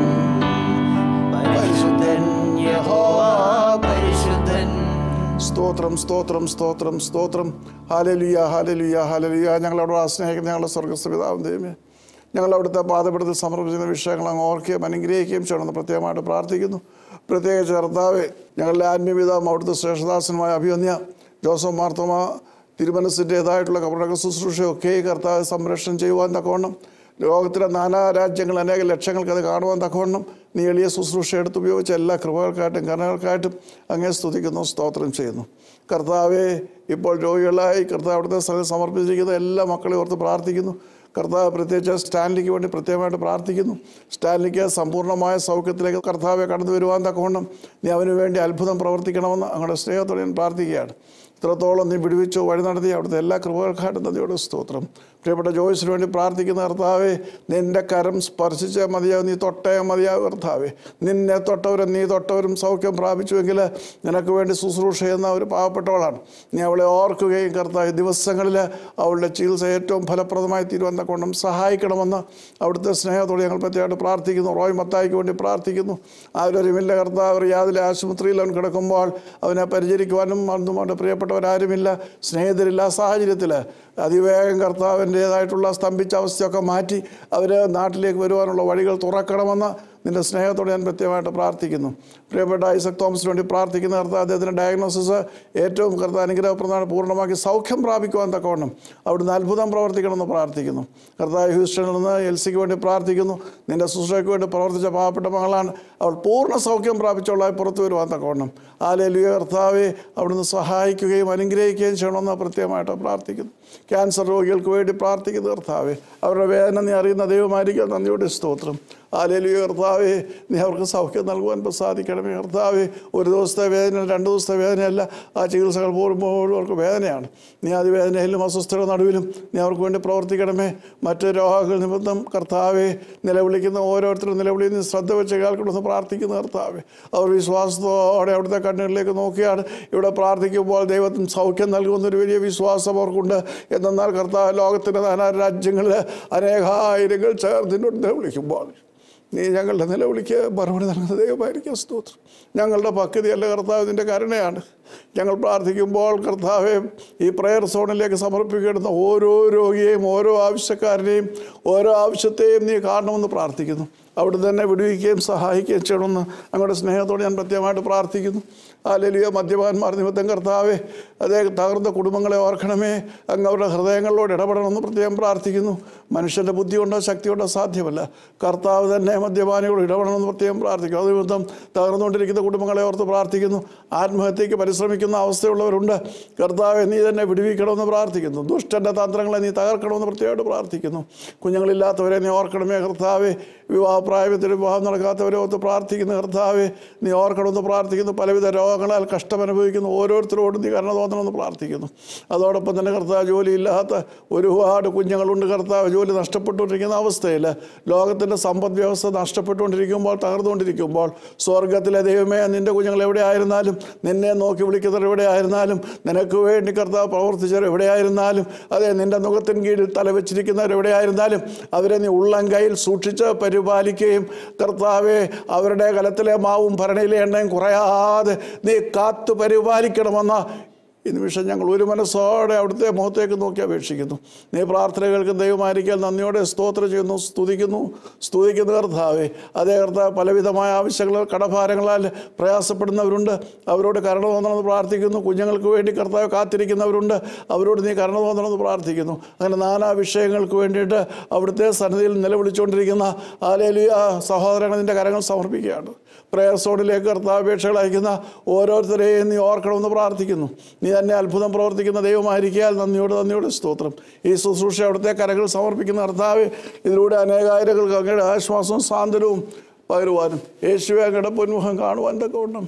പരിശുദ്ധൻ യഹോവ പരിശുദ്ധൻ സ്തോത്രം സ്തോത്രം സ്തോത്രം സ്തോത്രം ഹാലലിയ ഹാലലിയ ഹാലലിയ ഞങ്ങളവിടെ സ്നേഹിക്കുന്ന ഞങ്ങളുടെ സ്വർഗസ്ഥപിതാവും ദൈവമേ ഞങ്ങൾ അവിടുത്തെ പാതപ്പെടുത്തി സമർപ്പിക്കുന്ന വിഷയങ്ങൾ അങ്ങ് ഓർക്കുകയും അനുഗ്രഹിക്കുകയും ചെയ്യണമെന്ന് പ്രത്യേകമായിട്ട് പ്രാർത്ഥിക്കുന്നു പ്രത്യേകിച്ച് കർത്താവെ ഞങ്ങളുടെ ആത്മീയപിതാവും അവിടുത്തെ ശ്രേഷ്ഠദാസനുമായ അഭിവന്യ ജോസഫ് മാർത്തോമ തിരുമനസിൻ്റേതായിട്ടുള്ള കപടക ശുശ്രൂഷയൊക്കെ ഈ കർത്താവ് സംരക്ഷണം ചെയ്യുവാൻ തക്കവണ്ണം ലോകത്തിലെ നാനാ രാജ്യങ്ങൾ അനേക ലക്ഷങ്ങൾക്ക് അത് കാണുവാൻ തക്കവണ്ണം നീ എളിയ ശുശ്രൂഷ എടുത്ത് ഉപയോഗിച്ച എല്ലാ കൃപകൾക്കായിട്ടും കരുണകൾക്കായിട്ടും അങ്ങേ സ്തുതിക്കുന്നു സ്തോത്രം ചെയ്യുന്നു കർത്താവെ ഇപ്പോൾ രോഗികളായി കർത്താവ് അവിടുത്തെ സ്ഥലം സമർപ്പിച്ചിരിക്കുന്ന എല്ലാ മക്കളെയും ഓർത്ത് പ്രാർത്ഥിക്കുന്നു കർത്താവ് പ്രത്യേകിച്ച് സ്റ്റാൻലിക്ക് വേണ്ടി പ്രത്യേകമായിട്ട് പ്രാർത്ഥിക്കുന്നു സ്റ്റാൻലിക്ക് സമ്പൂർണ്ണമായ സൗഖ്യത്തിലേക്ക് കർത്താവെ കടന്നു വരുവാൻ തക്കവണ്ണം നീ അവന് വേണ്ടി അത്ഭുതം പ്രവർത്തിക്കണമെന്ന് അങ്ങയുടെ സ്നേഹത്തോടെ ഞാൻ പ്രാർത്ഥിക്കുകയാണ് ഇത്രത്തോളം നീ വിടുവിച്ചു വഴി നടത്തി അവിടുത്തെ എല്ലാ കൃപകൾക്കായിട്ടും നദിയോട് സ്തോത്രം പ്രിയപ്പെട്ട ജോയ്സിന് വേണ്ടി പ്രാർത്ഥിക്കുന്ന കർത്താവെ നിന്റെ കരം സ്പർശിച്ചേ മതിയാവും നീ തൊട്ടേ മതിയാവും കർത്താവെ നിന്നെ തൊട്ടവരും നീ തൊട്ടവരും സൗഖ്യം പ്രാപിച്ചുവെങ്കിൽ നിനക്ക് വേണ്ടി ശുശ്രൂഷ ചെയ്യുന്ന ഒരു പാവപ്പെട്ടവളാണ് നീ അവളെ ഓർക്കുകയും കർത്താവ് ദിവസങ്ങളിൽ അവളുടെ ചികിത്സ ഏറ്റവും ഫലപ്രദമായി തീരുവാൻ കൊണ്ടും സഹായിക്കണമെന്ന് അവിടുത്തെ സ്നേഹത്തോടെ ഞങ്ങൾ പ്രത്യേകമായിട്ട് പ്രാർത്ഥിക്കുന്നു റോയ് മത്തായിക്ക് വേണ്ടി പ്രാർത്ഥിക്കുന്നു ആരൊരുമില്ല കർത്താവ് റിയാദിലെ ആശുപത്രിയിൽ അവൻ കിടക്കുമ്പോൾ അവനെ പരിചരിക്കുവാനും അന്നും അവൻ്റെ പ്രിയപ്പെട്ടവരാരുമില്ല സ്നേഹിതരില്ല ആ സാഹചര്യത്തിൽ അതിവേഗം കർത്താവിൻ്റേതായിട്ടുള്ള സ്തംഭിച്ച അവസ്ഥയൊക്കെ മാറ്റി അവർ നാട്ടിലേക്ക് വരുവാനുള്ള വഴികൾ തുറക്കണമെന്ന് നിൻ്റെ സ്നേഹത്തോടെ ഞാൻ പ്രത്യേകമായിട്ട് പ്രാർത്ഥിക്കുന്നു പ്രിയപ്പെട്ട ഐസക് തോമസിന് വേണ്ടി പ്രാർത്ഥിക്കുന്ന കർത്താവ് അദ്ദേഹത്തിൻ്റെ ഡയഗ്നോസിസ് ഏറ്റവും കർത്താവ് അനുഗ്രഹപ്രദമാണ് പൂർണ്ണമാക്കി സൗഖ്യം പ്രാപിക്കുവാൻ തക്കവണ്ണം അവിടുന്ന് അത്ഭുതം പ്രവർത്തിക്കണമെന്ന് പ്രാർത്ഥിക്കുന്നു കർത്താവ് ഹ്യൂസ്റ്റണിൽ നിന്ന് എൽസിക്ക് വേണ്ടി പ്രാർത്ഥിക്കുന്നു നിൻ്റെ ശുശ്രൂഷയ്ക്ക് വേണ്ടി പ്രവർത്തിച്ച പാവപ്പെട്ട മകളാണ് അവൾ പൂർണ്ണ സൗഖ്യം പ്രാപിച്ചുള്ളതായി പുറത്തു വരുവാൻ തക്കവണ്ണം ആലേലുയ കർത്താവെ അവിടുന്ന് സഹായിക്കുകയും അനുഗ്രഹിക്കുകയും ചെയ്യണമെന്ന് പ്രത്യേകമായിട്ട് പ്രാർത്ഥിക്കുന്നു ക്യാൻസർ രോഗികൾക്ക് വേണ്ടി പ്രാർത്ഥിക്കുന്ന കർത്താവെ അവരുടെ വേദന നീ അറിയുന്ന ദൈവമായിരിക്കും നന്ദിയുടെ സ്തോത്രം ആലേലുയ കർത്താവെ നീ അവർക്ക് സൗഖ്യം നൽകുവാൻ ഇപ്പം സാധിക്കണമേ കർത്താവെ ഒരു ദിവസത്തെ വേദന രണ്ട് ദിവസത്തെ വേദനയല്ല ആ ചികിത്സകൾ പോകുമ്പോഴും അവർക്ക് വേദനയാണ് നീ അതിവേദനയിലും അസ്വസ്ഥയുടെ നടുവിലും നീ അവർക്ക് വേണ്ടി പ്രവർത്തിക്കണമേ മറ്റ് രോഗങ്ങൾ നിമിത്തം കർത്താവെ നിലവിളിക്കുന്ന ഓരോരുത്തരും നിലവിളിയിൽ നീ ശ്രദ്ധ വെച്ച് കേൾക്കണമെന്ന് പ്രാർത്ഥിക്കുന്ന കർത്താവെ അവർ വിശ്വാസത്തോടെ അവിടുത്തെ കണ്ണുകളിലേക്ക് നോക്കിയാണ് ഇവിടെ പ്രാർത്ഥിക്കുമ്പോൾ ദൈവത്തിന് സൗഖ്യം നൽകുന്നൊരു വലിയ വിശ്വാസം അവർക്കുണ്ട് എന്നാൽ കർത്താവ് ലോകത്തിൻ്റെ നാനാ രാജ്യങ്ങളിൽ അനേകായിരങ്ങൾ ചേർന്നിട്ടുണ്ട് നിലവിളിക്കുമ്പോൾ നീ ഞങ്ങളുടെ നിലവിളിക്ക് മറുപടി നൽകുന്ന ദൈവമായിരിക്കും സ്തോത്രം ഞങ്ങളുടെ പക്വതയല്ല കർത്താവ് ഇതിൻ്റെ കരുണയാണ് ഞങ്ങൾ പ്രാർത്ഥിക്കുമ്പോൾ കർത്താവെ ഈ പ്രയർ സോണിലേക്ക് സമർപ്പിക്കുന്ന ഓരോ രോഗിയെയും ഓരോ ആവശ്യക്കാരനെയും ഓരോ ആവശ്യത്തെയും നീ കാണണമെന്ന് പ്രാർത്ഥിക്കുന്നു അവിടെ തന്നെ വിടുവിക്കുകയും സഹായിക്കുകയും ചെയ്യണമെന്ന് അങ്ങയുടെ സ്നേഹത്തോടെ ഞാൻ പ്രത്യേകമായിട്ട് പ്രാർത്ഥിക്കുന്നു ആലലിയ മദ്യപാന്മാർ നിമിത്തം കർത്താവെ അതേ തകർന്ന കുടുംബങ്ങളെ ഓർക്കണമേ അങ്ങ് അവരുടെ ഹൃദയങ്ങളിലോട് ഇടപെടണമെന്ന് പ്രത്യേകം പ്രാർത്ഥിക്കുന്നു മനുഷ്യൻ്റെ ബുദ്ധി കൊണ്ടോ ശക്തി കൊണ്ടോ സാധ്യമല്ല കർത്താവ് തന്നെ മദ്യപാനികളോട് ഇടപെടണമെന്ന് പ്രത്യേകം പ്രാർത്ഥിക്കുന്നു അത് നിമിത്തം തകർന്നുകൊണ്ടിരിക്കുന്ന കുടുംബങ്ങളെ ഓർത്ത് പ്രാർത്ഥിക്കുന്നു ആത്മഹത്യക്ക് പരിശ്രമിക്കുന്ന അവസ്ഥയുള്ളവരുണ്ട് കർത്താവെ നീ തന്നെ വിടുവിക്കണമെന്ന് പ്രാർത്ഥിക്കുന്നു ദുഷ്ടൻ്റെ തന്ത്രങ്ങളെ നീ തകർക്കണമെന്ന് പ്രത്യേകമായിട്ട് പ്രാർത്ഥിക്കുന്നു കുഞ്ഞുങ്ങളില്ലാത്തവരെ നീ ഓർക്കണമേ കർത്താവെ വിവാഹപ്രായത്തിൽ വിവാഹം നടക്കാത്തവരെ ഓർത്ത് പ്രാർത്ഥിക്കുന്ന കർത്താവെ നീ ഓർക്കണമെന്ന് പ്രാർത്ഥിക്കുന്നു പലവിധ രോഗങ്ങളാൽ കഷ്ടമനുഭവിക്കുന്ന ഓരോരുത്തരോടും നീ കരുണ തോന്നണമെന്ന് പ്രാർത്ഥിക്കുന്നു അതോടൊപ്പം തന്നെ കർത്താവ് ജോലിയില്ലാത്ത ഒരുപാട് കുഞ്ഞുങ്ങളുണ്ട് കർത്താവ് ജോലി നഷ്ടപ്പെട്ടുകൊണ്ടിരിക്കുന്ന അവസ്ഥയിൽ ലോകത്തിൻ്റെ സമ്പദ് വ്യവസ്ഥ നഷ്ടപ്പെട്ടുകൊണ്ടിരിക്കുമ്പോൾ തകർന്നുകൊണ്ടിരിക്കുമ്പോൾ സ്വർഗത്തിലെ ദൈവമേ നിൻ്റെ കുഞ്ഞുങ്ങൾ എവിടെയായിരുന്നാലും നിന്നെ നോക്കി വിളിക്കുന്നവർ എവിടെയായിരുന്നാലും നിനക്ക് വേണ്ടി കർത്താവ് പ്രവർത്തിച്ചവർ എവിടെയായിരുന്നാലും അതെ നിൻ്റെ മുഖത്തിൻ കീഴിൽ തലവെച്ചിരിക്കുന്നവർ എവിടെയായിരുന്നാലും അവരെ നീ ഉള്ളം കയ്യിൽ സൂക്ഷിച്ച് പരിപാലിക്കുകയും കർത്താവെ അവരുടെ കലത്തിലെ മാവും ഭരണിയിലെ എണ്ണയും കുറയാതെ നീ കാത്തു പരിപാലിക്കണമെന്ന ഈ നിമിഷം ഞങ്ങൾ ഒരു മനസ്സോടെ അവിടുത്തെ മുഖത്തേക്ക് നോക്കി അപേക്ഷിക്കുന്നു നീ പ്രാർത്ഥനകൾക്ക് ദൈവമായിരിക്കാൻ നന്ദിയോടെ സ്തോത്രം ചെയ്യുന്നു സ്തുതിക്കുന്നു സ്തുതിക്കുന്ന കർത്താവെ അതേ കർത്താവ് പലവിധമായ ആവശ്യങ്ങൾ കടഭാരങ്ങളാൽ പ്രയാസപ്പെടുന്നവരുണ്ട് അവരോട് കരുണ തോന്നണമെന്ന് പ്രാർത്ഥിക്കുന്നു കുഞ്ഞുങ്ങൾക്ക് വേണ്ടി കർത്താവ് കാത്തിരിക്കുന്നവരുണ്ട് അവരോട് നീ കരുണ തോന്നണമെന്ന് പ്രാർത്ഥിക്കുന്നു അങ്ങനെ നാനാ വിഷയങ്ങൾക്ക് വേണ്ടിയിട്ട് അവിടുത്തെ സന്നിധിയിൽ നിലവിളിച്ചുകൊണ്ടിരിക്കുന്ന ആലേലിയ സഹോദരങ്ങൾ നിൻ്റെ കരങ്ങൾ സമർപ്പിക്കുകയാണ് പ്രേയർ സോണിലേക്ക് കർത്താപേക്ഷകൾ അയക്കുന്ന ഓരോരുത്തരെയും നീ ഓർക്കണമെന്ന് പ്രാർത്ഥിക്കുന്നു നീ തന്നെ അത്ഭുതം പ്രവർത്തിക്കുന്ന ദൈവമായിരിക്കാൽ നന്ദിയോട് നന്ദിയോട് സ്തോത്രം ഈ ശുശ്രൂഷ അവിടുത്തെ കരകൾ സമർപ്പിക്കുന്ന കർത്താവ് ഇതിലൂടെ അനേകായിരങ്ങൾക്ക് അങ്ങയുടെ ആശ്വാസവും സാന്ത്വനവും പകരുവാനും യേശുവെ അങ്ങയുടെ പൊന്മുഖം കാണുവാൻ തക്കവണ്ണം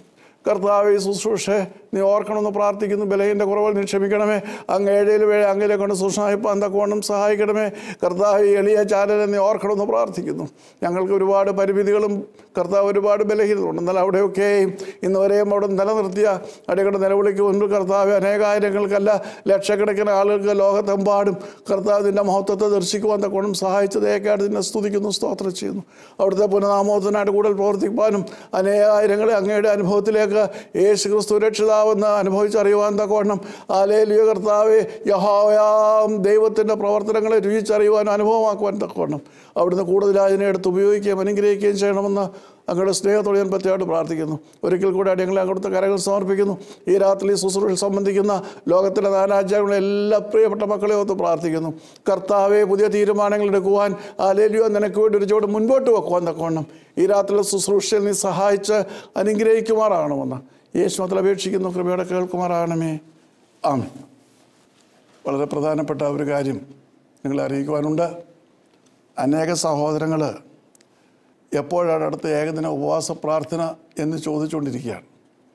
കർത്താവ് ഈ ശുശ്രൂഷ നീ ഓർക്കണമെന്ന് പ്രാർത്ഥിക്കുന്നു ബലഹിൻ്റെ കുറവുകൾ നീ ക്ഷമിക്കണമേ അങ്ങ് ഏഴയിൽ വേഴ അങ്ങിലെ കൊണ്ട് സൂക്ഷ്മമായിപ്പോൾ അന്തക്കോണം സഹായിക്കണമേ കർത്താവ് ഈ എളിയ ചാനലിനെ നീ ഓർക്കണമെന്ന് പ്രാർത്ഥിക്കുന്നു ഞങ്ങൾക്ക് ഒരുപാട് പരിമിതികളും കർത്താവ് ഒരുപാട് ബലഹീനതയുണ്ട് എന്നാൽ അവിടെയൊക്കെയും ഇന്ന് വരെയും അവിടെ നിലനിർത്തിയ അടിക്കടെ നിലവിളിക്ക് മുൻപ് കർത്താവ് അനേകായിരങ്ങൾക്കല്ല ലക്ഷക്കണക്കിന് ആളുകൾക്ക് ലോകത്തെമ്പാടും കർത്താവിൻ്റെ മഹത്വത്തെ ദർശിക്കുവാൻ തക്കോണം സഹായിച്ചതേക്കായിട്ട് നിന്നെ സ്തുതിക്കുന്നു സ്തോത്രം ചെയ്യുന്നു അവിടുത്തെ പുനനാമോദനായിട്ട് കൂടുതൽ പ്രവർത്തിക്കുവാനും അനേകായിരങ്ങളെ അങ്ങയുടെ അനുഭവത്തിലേക്ക് യേശു ക്രിസ്തു രക്ഷിതാവെന്ന് അനുഭവിച്ചറിയുവാൻ തക്കവണ്ണം ആലേലിയ കർത്താവെ യഹോയാം ദൈവത്തിൻ്റെ പ്രവർത്തനങ്ങളെ രുചിച്ചറിയുവാനും അനുഭവമാക്കുവാൻ തക്കവണ്ണം അവിടുന്ന് കൂടുതൽ അതിനെ എടുത്ത് ഉപയോഗിക്കുകയും അനുഗ്രഹിക്കുകയും ചെയ്യണമെന്ന് അങ്ങയുടെ സ്നേഹത്തോടെ ഞാൻ പ്രത്യേകമായിട്ട് പ്രാർത്ഥിക്കുന്നു ഒരിക്കൽ കൂടെ അടിയങ്ങളെ അങ്ങോട്ട് കരകൾ സമർപ്പിക്കുന്നു ഈ രാത്രി ശുശ്രൂഷ സംബന്ധിക്കുന്ന ലോകത്തിലെ നാനാചാരങ്ങളെ എല്ലാ പ്രിയപ്പെട്ട മക്കളെ ഒത്ത് പ്രാർത്ഥിക്കുന്നു കർത്താവെ പുതിയ തീരുമാനങ്ങൾ എടുക്കുവാൻ ആലേലിയോ നിനക്ക് വേണ്ടി ഒരു ചുവട് മുൻപോട്ട് വെക്കുവാൻ തക്കവണ്ണം ഈ രാത്രിയിലെ ശുശ്രൂഷയിൽ നീ സഹായിച്ച് അനുഗ്രഹിക്കുമാറാകണമെന്ന് യേശുമത്തിൽ അപേക്ഷിക്കുന്നു കൃപയോടെ കേൾക്കുമാറാകണമേ ആമേ വളരെ പ്രധാനപ്പെട്ട ഒരു കാര്യം നിങ്ങളെ അറിയിക്കുവാനുണ്ട് അനേക സഹോദരങ്ങൾ എപ്പോഴാണ് അടുത്ത ഏകദിന ഉപവാസ പ്രാർത്ഥന എന്ന് ചോദിച്ചുകൊണ്ടിരിക്കുകയാണ്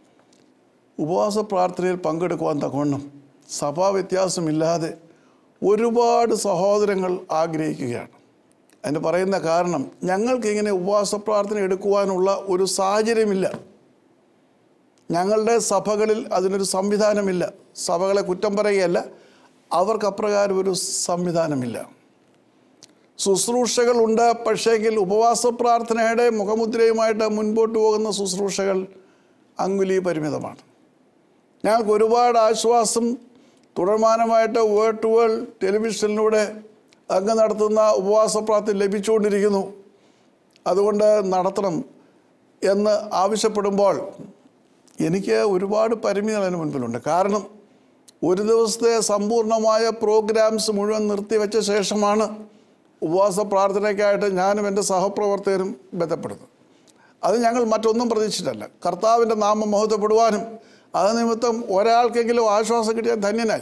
ഉപവാസ പ്രാർത്ഥനയിൽ പങ്കെടുക്കുവാൻ തക്കവണ്ണം സഭാ വ്യത്യാസമില്ലാതെ ഒരുപാട് സഹോദരങ്ങൾ ആഗ്രഹിക്കുകയാണ് അതിന് പറയുന്ന കാരണം ഞങ്ങൾക്ക് ഇങ്ങനെ ഉപവാസ പ്രാർത്ഥന എടുക്കുവാനുള്ള ഒരു സാഹചര്യമില്ല ഞങ്ങളുടെ സഭകളിൽ അതിനൊരു സംവിധാനമില്ല സഭകളെ കുറ്റം പറയുകയല്ല അവർക്ക് അപ്രകാരം ഒരു സംവിധാനമില്ല ശുശ്രൂഷകളുണ്ട് പക്ഷേങ്കിൽ ഉപവാസ പ്രാർത്ഥനയുടെ മുഖമുദ്രയുമായിട്ട് മുൻപോട്ട് പോകുന്ന ശുശ്രൂഷകൾ അങ്കുലി പരിമിതമാണ് ഞങ്ങൾക്ക് ഒരുപാട് ആശ്വാസം തുടർമാനമായിട്ട് വേർഡ് ടു വേൾഡ് ടെലിവിഷനിലൂടെ അങ്ങ് നടത്തുന്ന ഉപവാസ പ്രാർത്ഥന ലഭിച്ചുകൊണ്ടിരിക്കുന്നു അതുകൊണ്ട് നടത്തണം എന്ന് ആവശ്യപ്പെടുമ്പോൾ എനിക്ക് ഒരുപാട് പരിമിതികൾ അതിന് മുൻപിലുണ്ട് കാരണം ഒരു ദിവസത്തെ സമ്പൂർണ്ണമായ പ്രോഗ്രാംസ് മുഴുവൻ നിർത്തിവെച്ച ശേഷമാണ് ഉപവാസ പ്രാർത്ഥനയ്ക്കായിട്ട് ഞാനും എൻ്റെ സഹപ്രവർത്തകരും ബന്ധപ്പെടുന്നത് അത് ഞങ്ങൾ മറ്റൊന്നും പ്രതീക്ഷിച്ചിട്ടല്ല കർത്താവിൻ്റെ നാമം മഹത്വപ്പെടുവാനും അത് നിമിത്തം ഒരാൾക്കെങ്കിലും ആശ്വാസം കിട്ടിയാൽ ധന്യനായി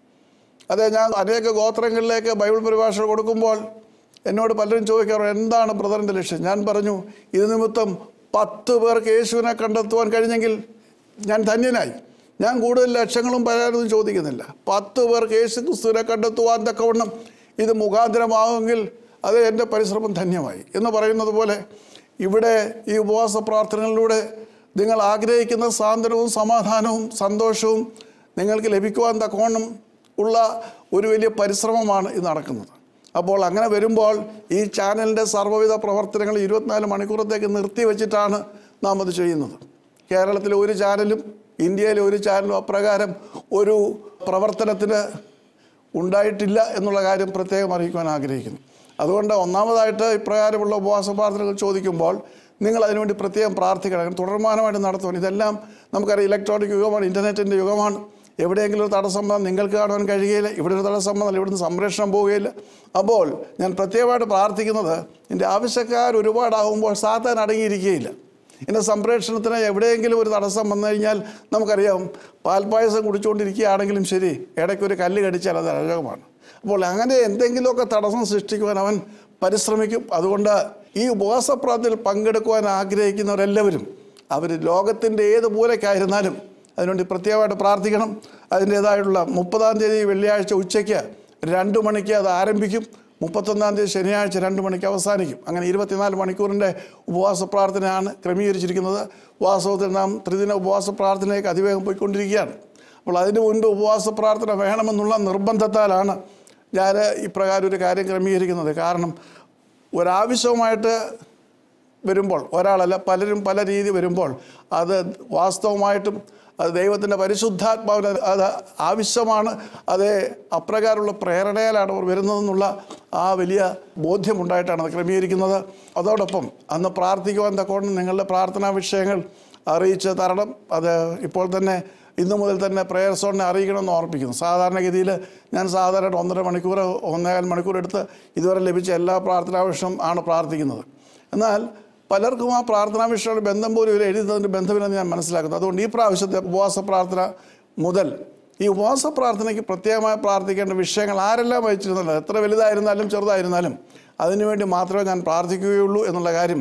അതെ ഞാൻ അനേക ഗോത്രങ്ങളിലേക്ക് ബൈബിൾ പരിഭാഷ കൊടുക്കുമ്പോൾ എന്നോട് പലരും ചോദിക്കാറുണ്ട് എന്താണ് ബ്രദറിൻ്റെ ലക്ഷ്യം ഞാൻ പറഞ്ഞു ഇത് നിമിത്തം പത്ത് പേർക്ക് യേശുവിനെ കണ്ടെത്തുവാൻ കഴിഞ്ഞെങ്കിൽ ഞാൻ ധന്യനായി ഞാൻ കൂടുതൽ ലക്ഷങ്ങളും പരാതിയൊന്നും ചോദിക്കുന്നില്ല പത്ത് പേർക്ക് യേശു ക്രിസ്തുവിനെ കണ്ടെത്തുവാൻ തക്കവണ്ണം ഇത് മുഖാന്തരമാകുമെങ്കിൽ അത് എൻ്റെ പരിശ്രമം ധന്യമായി എന്ന് പറയുന്നത് പോലെ ഇവിടെ ഈ ഉപവാസ പ്രാർത്ഥനകളിലൂടെ നിങ്ങൾ ആഗ്രഹിക്കുന്ന സാന്ത്വനവും സമാധാനവും സന്തോഷവും നിങ്ങൾക്ക് ലഭിക്കുവാൻ തക്കവണ്ണം ഉള്ള ഒരു വലിയ പരിശ്രമമാണ് ഇത് നടക്കുന്നത് അപ്പോൾ അങ്ങനെ വരുമ്പോൾ ഈ ചാനലിൻ്റെ സർവ്വവിധ പ്രവർത്തനങ്ങൾ ഇരുപത്തിനാല് മണിക്കൂറത്തേക്ക് നിർത്തിവെച്ചിട്ടാണ് നാം അത് ചെയ്യുന്നത് കേരളത്തിലെ ഒരു ചാനലും ഇന്ത്യയിലെ ഒരു ചാനലും അപ്രകാരം ഒരു പ്രവർത്തനത്തിന് ഉണ്ടായിട്ടില്ല എന്നുള്ള കാര്യം പ്രത്യേകം അറിയിക്കുവാൻ ആഗ്രഹിക്കുന്നു അതുകൊണ്ട് ഒന്നാമതായിട്ട് ഇപ്രകാരമുള്ള ഉപവാസ പ്രാർത്ഥനകൾ ചോദിക്കുമ്പോൾ നിങ്ങൾ അതിനുവേണ്ടി പ്രത്യേകം പ്രാർത്ഥിക്കണം തുടർമാനമായിട്ട് നടത്തുവാൻ ഇതെല്ലാം നമുക്കറിയാം ഇലക്ട്രോണിക് യുഗമാണ് ഇൻ്റർനെറ്റിൻ്റെ യുഗമാണ് എവിടെയെങ്കിലും ഒരു തടസ്സം വന്നാൽ നിങ്ങൾക്ക് കാണുവാൻ കഴിയുകയില്ല ഇവിടെ ഒരു തടസ്സം വന്നാൽ ഇവിടുന്ന് സംരക്ഷണം പോവുകയില്ല അപ്പോൾ ഞാൻ പ്രത്യേകമായിട്ട് പ്രാർത്ഥിക്കുന്നത് എൻ്റെ ആവശ്യക്കാർ ഒരുപാടാകുമ്പോൾ സാത്താൻ അടങ്ങിയിരിക്കുകയില്ല എൻ്റെ സംപ്രേഷണത്തിന് എവിടെയെങ്കിലും ഒരു തടസ്സം വന്നു കഴിഞ്ഞാൽ നമുക്കറിയാം പാൽപ്പായസം കുടിച്ചുകൊണ്ടിരിക്കുകയാണെങ്കിലും ശരി ഇടയ്ക്കൊരു കല്ല് കടിച്ചാൽ അത് അഴകമാണ് അപ്പോൾ അങ്ങനെ എന്തെങ്കിലുമൊക്കെ തടസ്സം സൃഷ്ടിക്കുവാൻ അവൻ പരിശ്രമിക്കും അതുകൊണ്ട് ഈ ഉപവാസ പ്രാർത്ഥനയിൽ പങ്കെടുക്കുവാൻ ആഗ്രഹിക്കുന്നവരെല്ലാവരും അവർ ലോകത്തിൻ്റെ ഏത് മൂലയ്ക്കായിരുന്നാലും അതിനുവേണ്ടി പ്രത്യേകമായിട്ട് പ്രാർത്ഥിക്കണം അതിൻ്റേതായിട്ടുള്ള മുപ്പതാം തീയതി വെള്ളിയാഴ്ച ഉച്ചയ്ക്ക് രണ്ട് മണിക്ക് അത് ആരംഭിക്കും മുപ്പത്തൊന്നാം തീയതി ശനിയാഴ്ച രണ്ട് മണിക്ക് അവസാനിക്കും അങ്ങനെ ഇരുപത്തിനാല് മണിക്കൂറിൻ്റെ ഉപവാസ പ്രാർത്ഥനയാണ് ക്രമീകരിച്ചിരിക്കുന്നത് വാസ്തവത്തിൽ നാം ത്രിദിന ഉപവാസ പ്രാർത്ഥനയിലേക്ക് അതിവേഗം പോയിക്കൊണ്ടിരിക്കുകയാണ് അപ്പോൾ അതിന് മുൻപ് ഉപവാസ പ്രാർത്ഥന വേണമെന്നുള്ള നിർബന്ധത്താലാണ് ഞാൻ ഇപ്രകാരം ഒരു കാര്യം ക്രമീകരിക്കുന്നത് കാരണം ഒരാവശ്യവുമായിട്ട് വരുമ്പോൾ ഒരാളല്ല പലരും പല രീതി വരുമ്പോൾ അത് വാസ്തവമായിട്ടും അത് ദൈവത്തിൻ്റെ പരിശുദ്ധാത്മാവിന് അത് ആവശ്യമാണ് അത് അപ്രകാരമുള്ള പ്രേരണയിലാണ് അവർ വരുന്നതെന്നുള്ള ആ വലിയ ബോധ്യമുണ്ടായിട്ടാണ് അത് ക്രമീകരിക്കുന്നത് അതോടൊപ്പം അന്ന് പ്രാർത്ഥിക്കുവാൻ തക്കോണം നിങ്ങളുടെ പ്രാർത്ഥനാ വിഷയങ്ങൾ അറിയിച്ച് തരണം അത് ഇപ്പോൾ തന്നെ ഇന്നു മുതൽ തന്നെ പ്രേയർ സോണിനെ അറിയിക്കണമെന്ന് ഓർപ്പിക്കുന്നു സാധാരണഗതിയിൽ ഞാൻ സാധാരണ ഒന്നര മണിക്കൂർ ഒന്നേകാൽ മണിക്കൂർ എടുത്ത് ഇതുവരെ ലഭിച്ച എല്ലാ പ്രാർത്ഥനാ വിഷയം ആണ് പ്രാർത്ഥിക്കുന്നത് എന്നാൽ പലർക്കും ആ പ്രാർത്ഥനാ വിഷയങ്ങളുടെ ബന്ധം പോലും ഇവർ എഴുതുന്നതിൻ്റെ ബന്ധമില്ലെന്ന് ഞാൻ മനസ്സിലാക്കുന്നു അതുകൊണ്ട് ഈ പ്രാവശ്യത്തെ ഉപവാസ പ്രാർത്ഥന മുതൽ ഈ ഉപവാസ പ്രാർത്ഥനയ്ക്ക് പ്രത്യേകമായി പ്രാർത്ഥിക്കേണ്ട വിഷയങ്ങൾ ആരെല്ലാം വഹിച്ചിരുന്നല്ലോ എത്ര വലുതായിരുന്നാലും ചെറുതായിരുന്നാലും അതിനുവേണ്ടി മാത്രമേ ഞാൻ പ്രാർത്ഥിക്കുകയുള്ളൂ എന്നുള്ള കാര്യം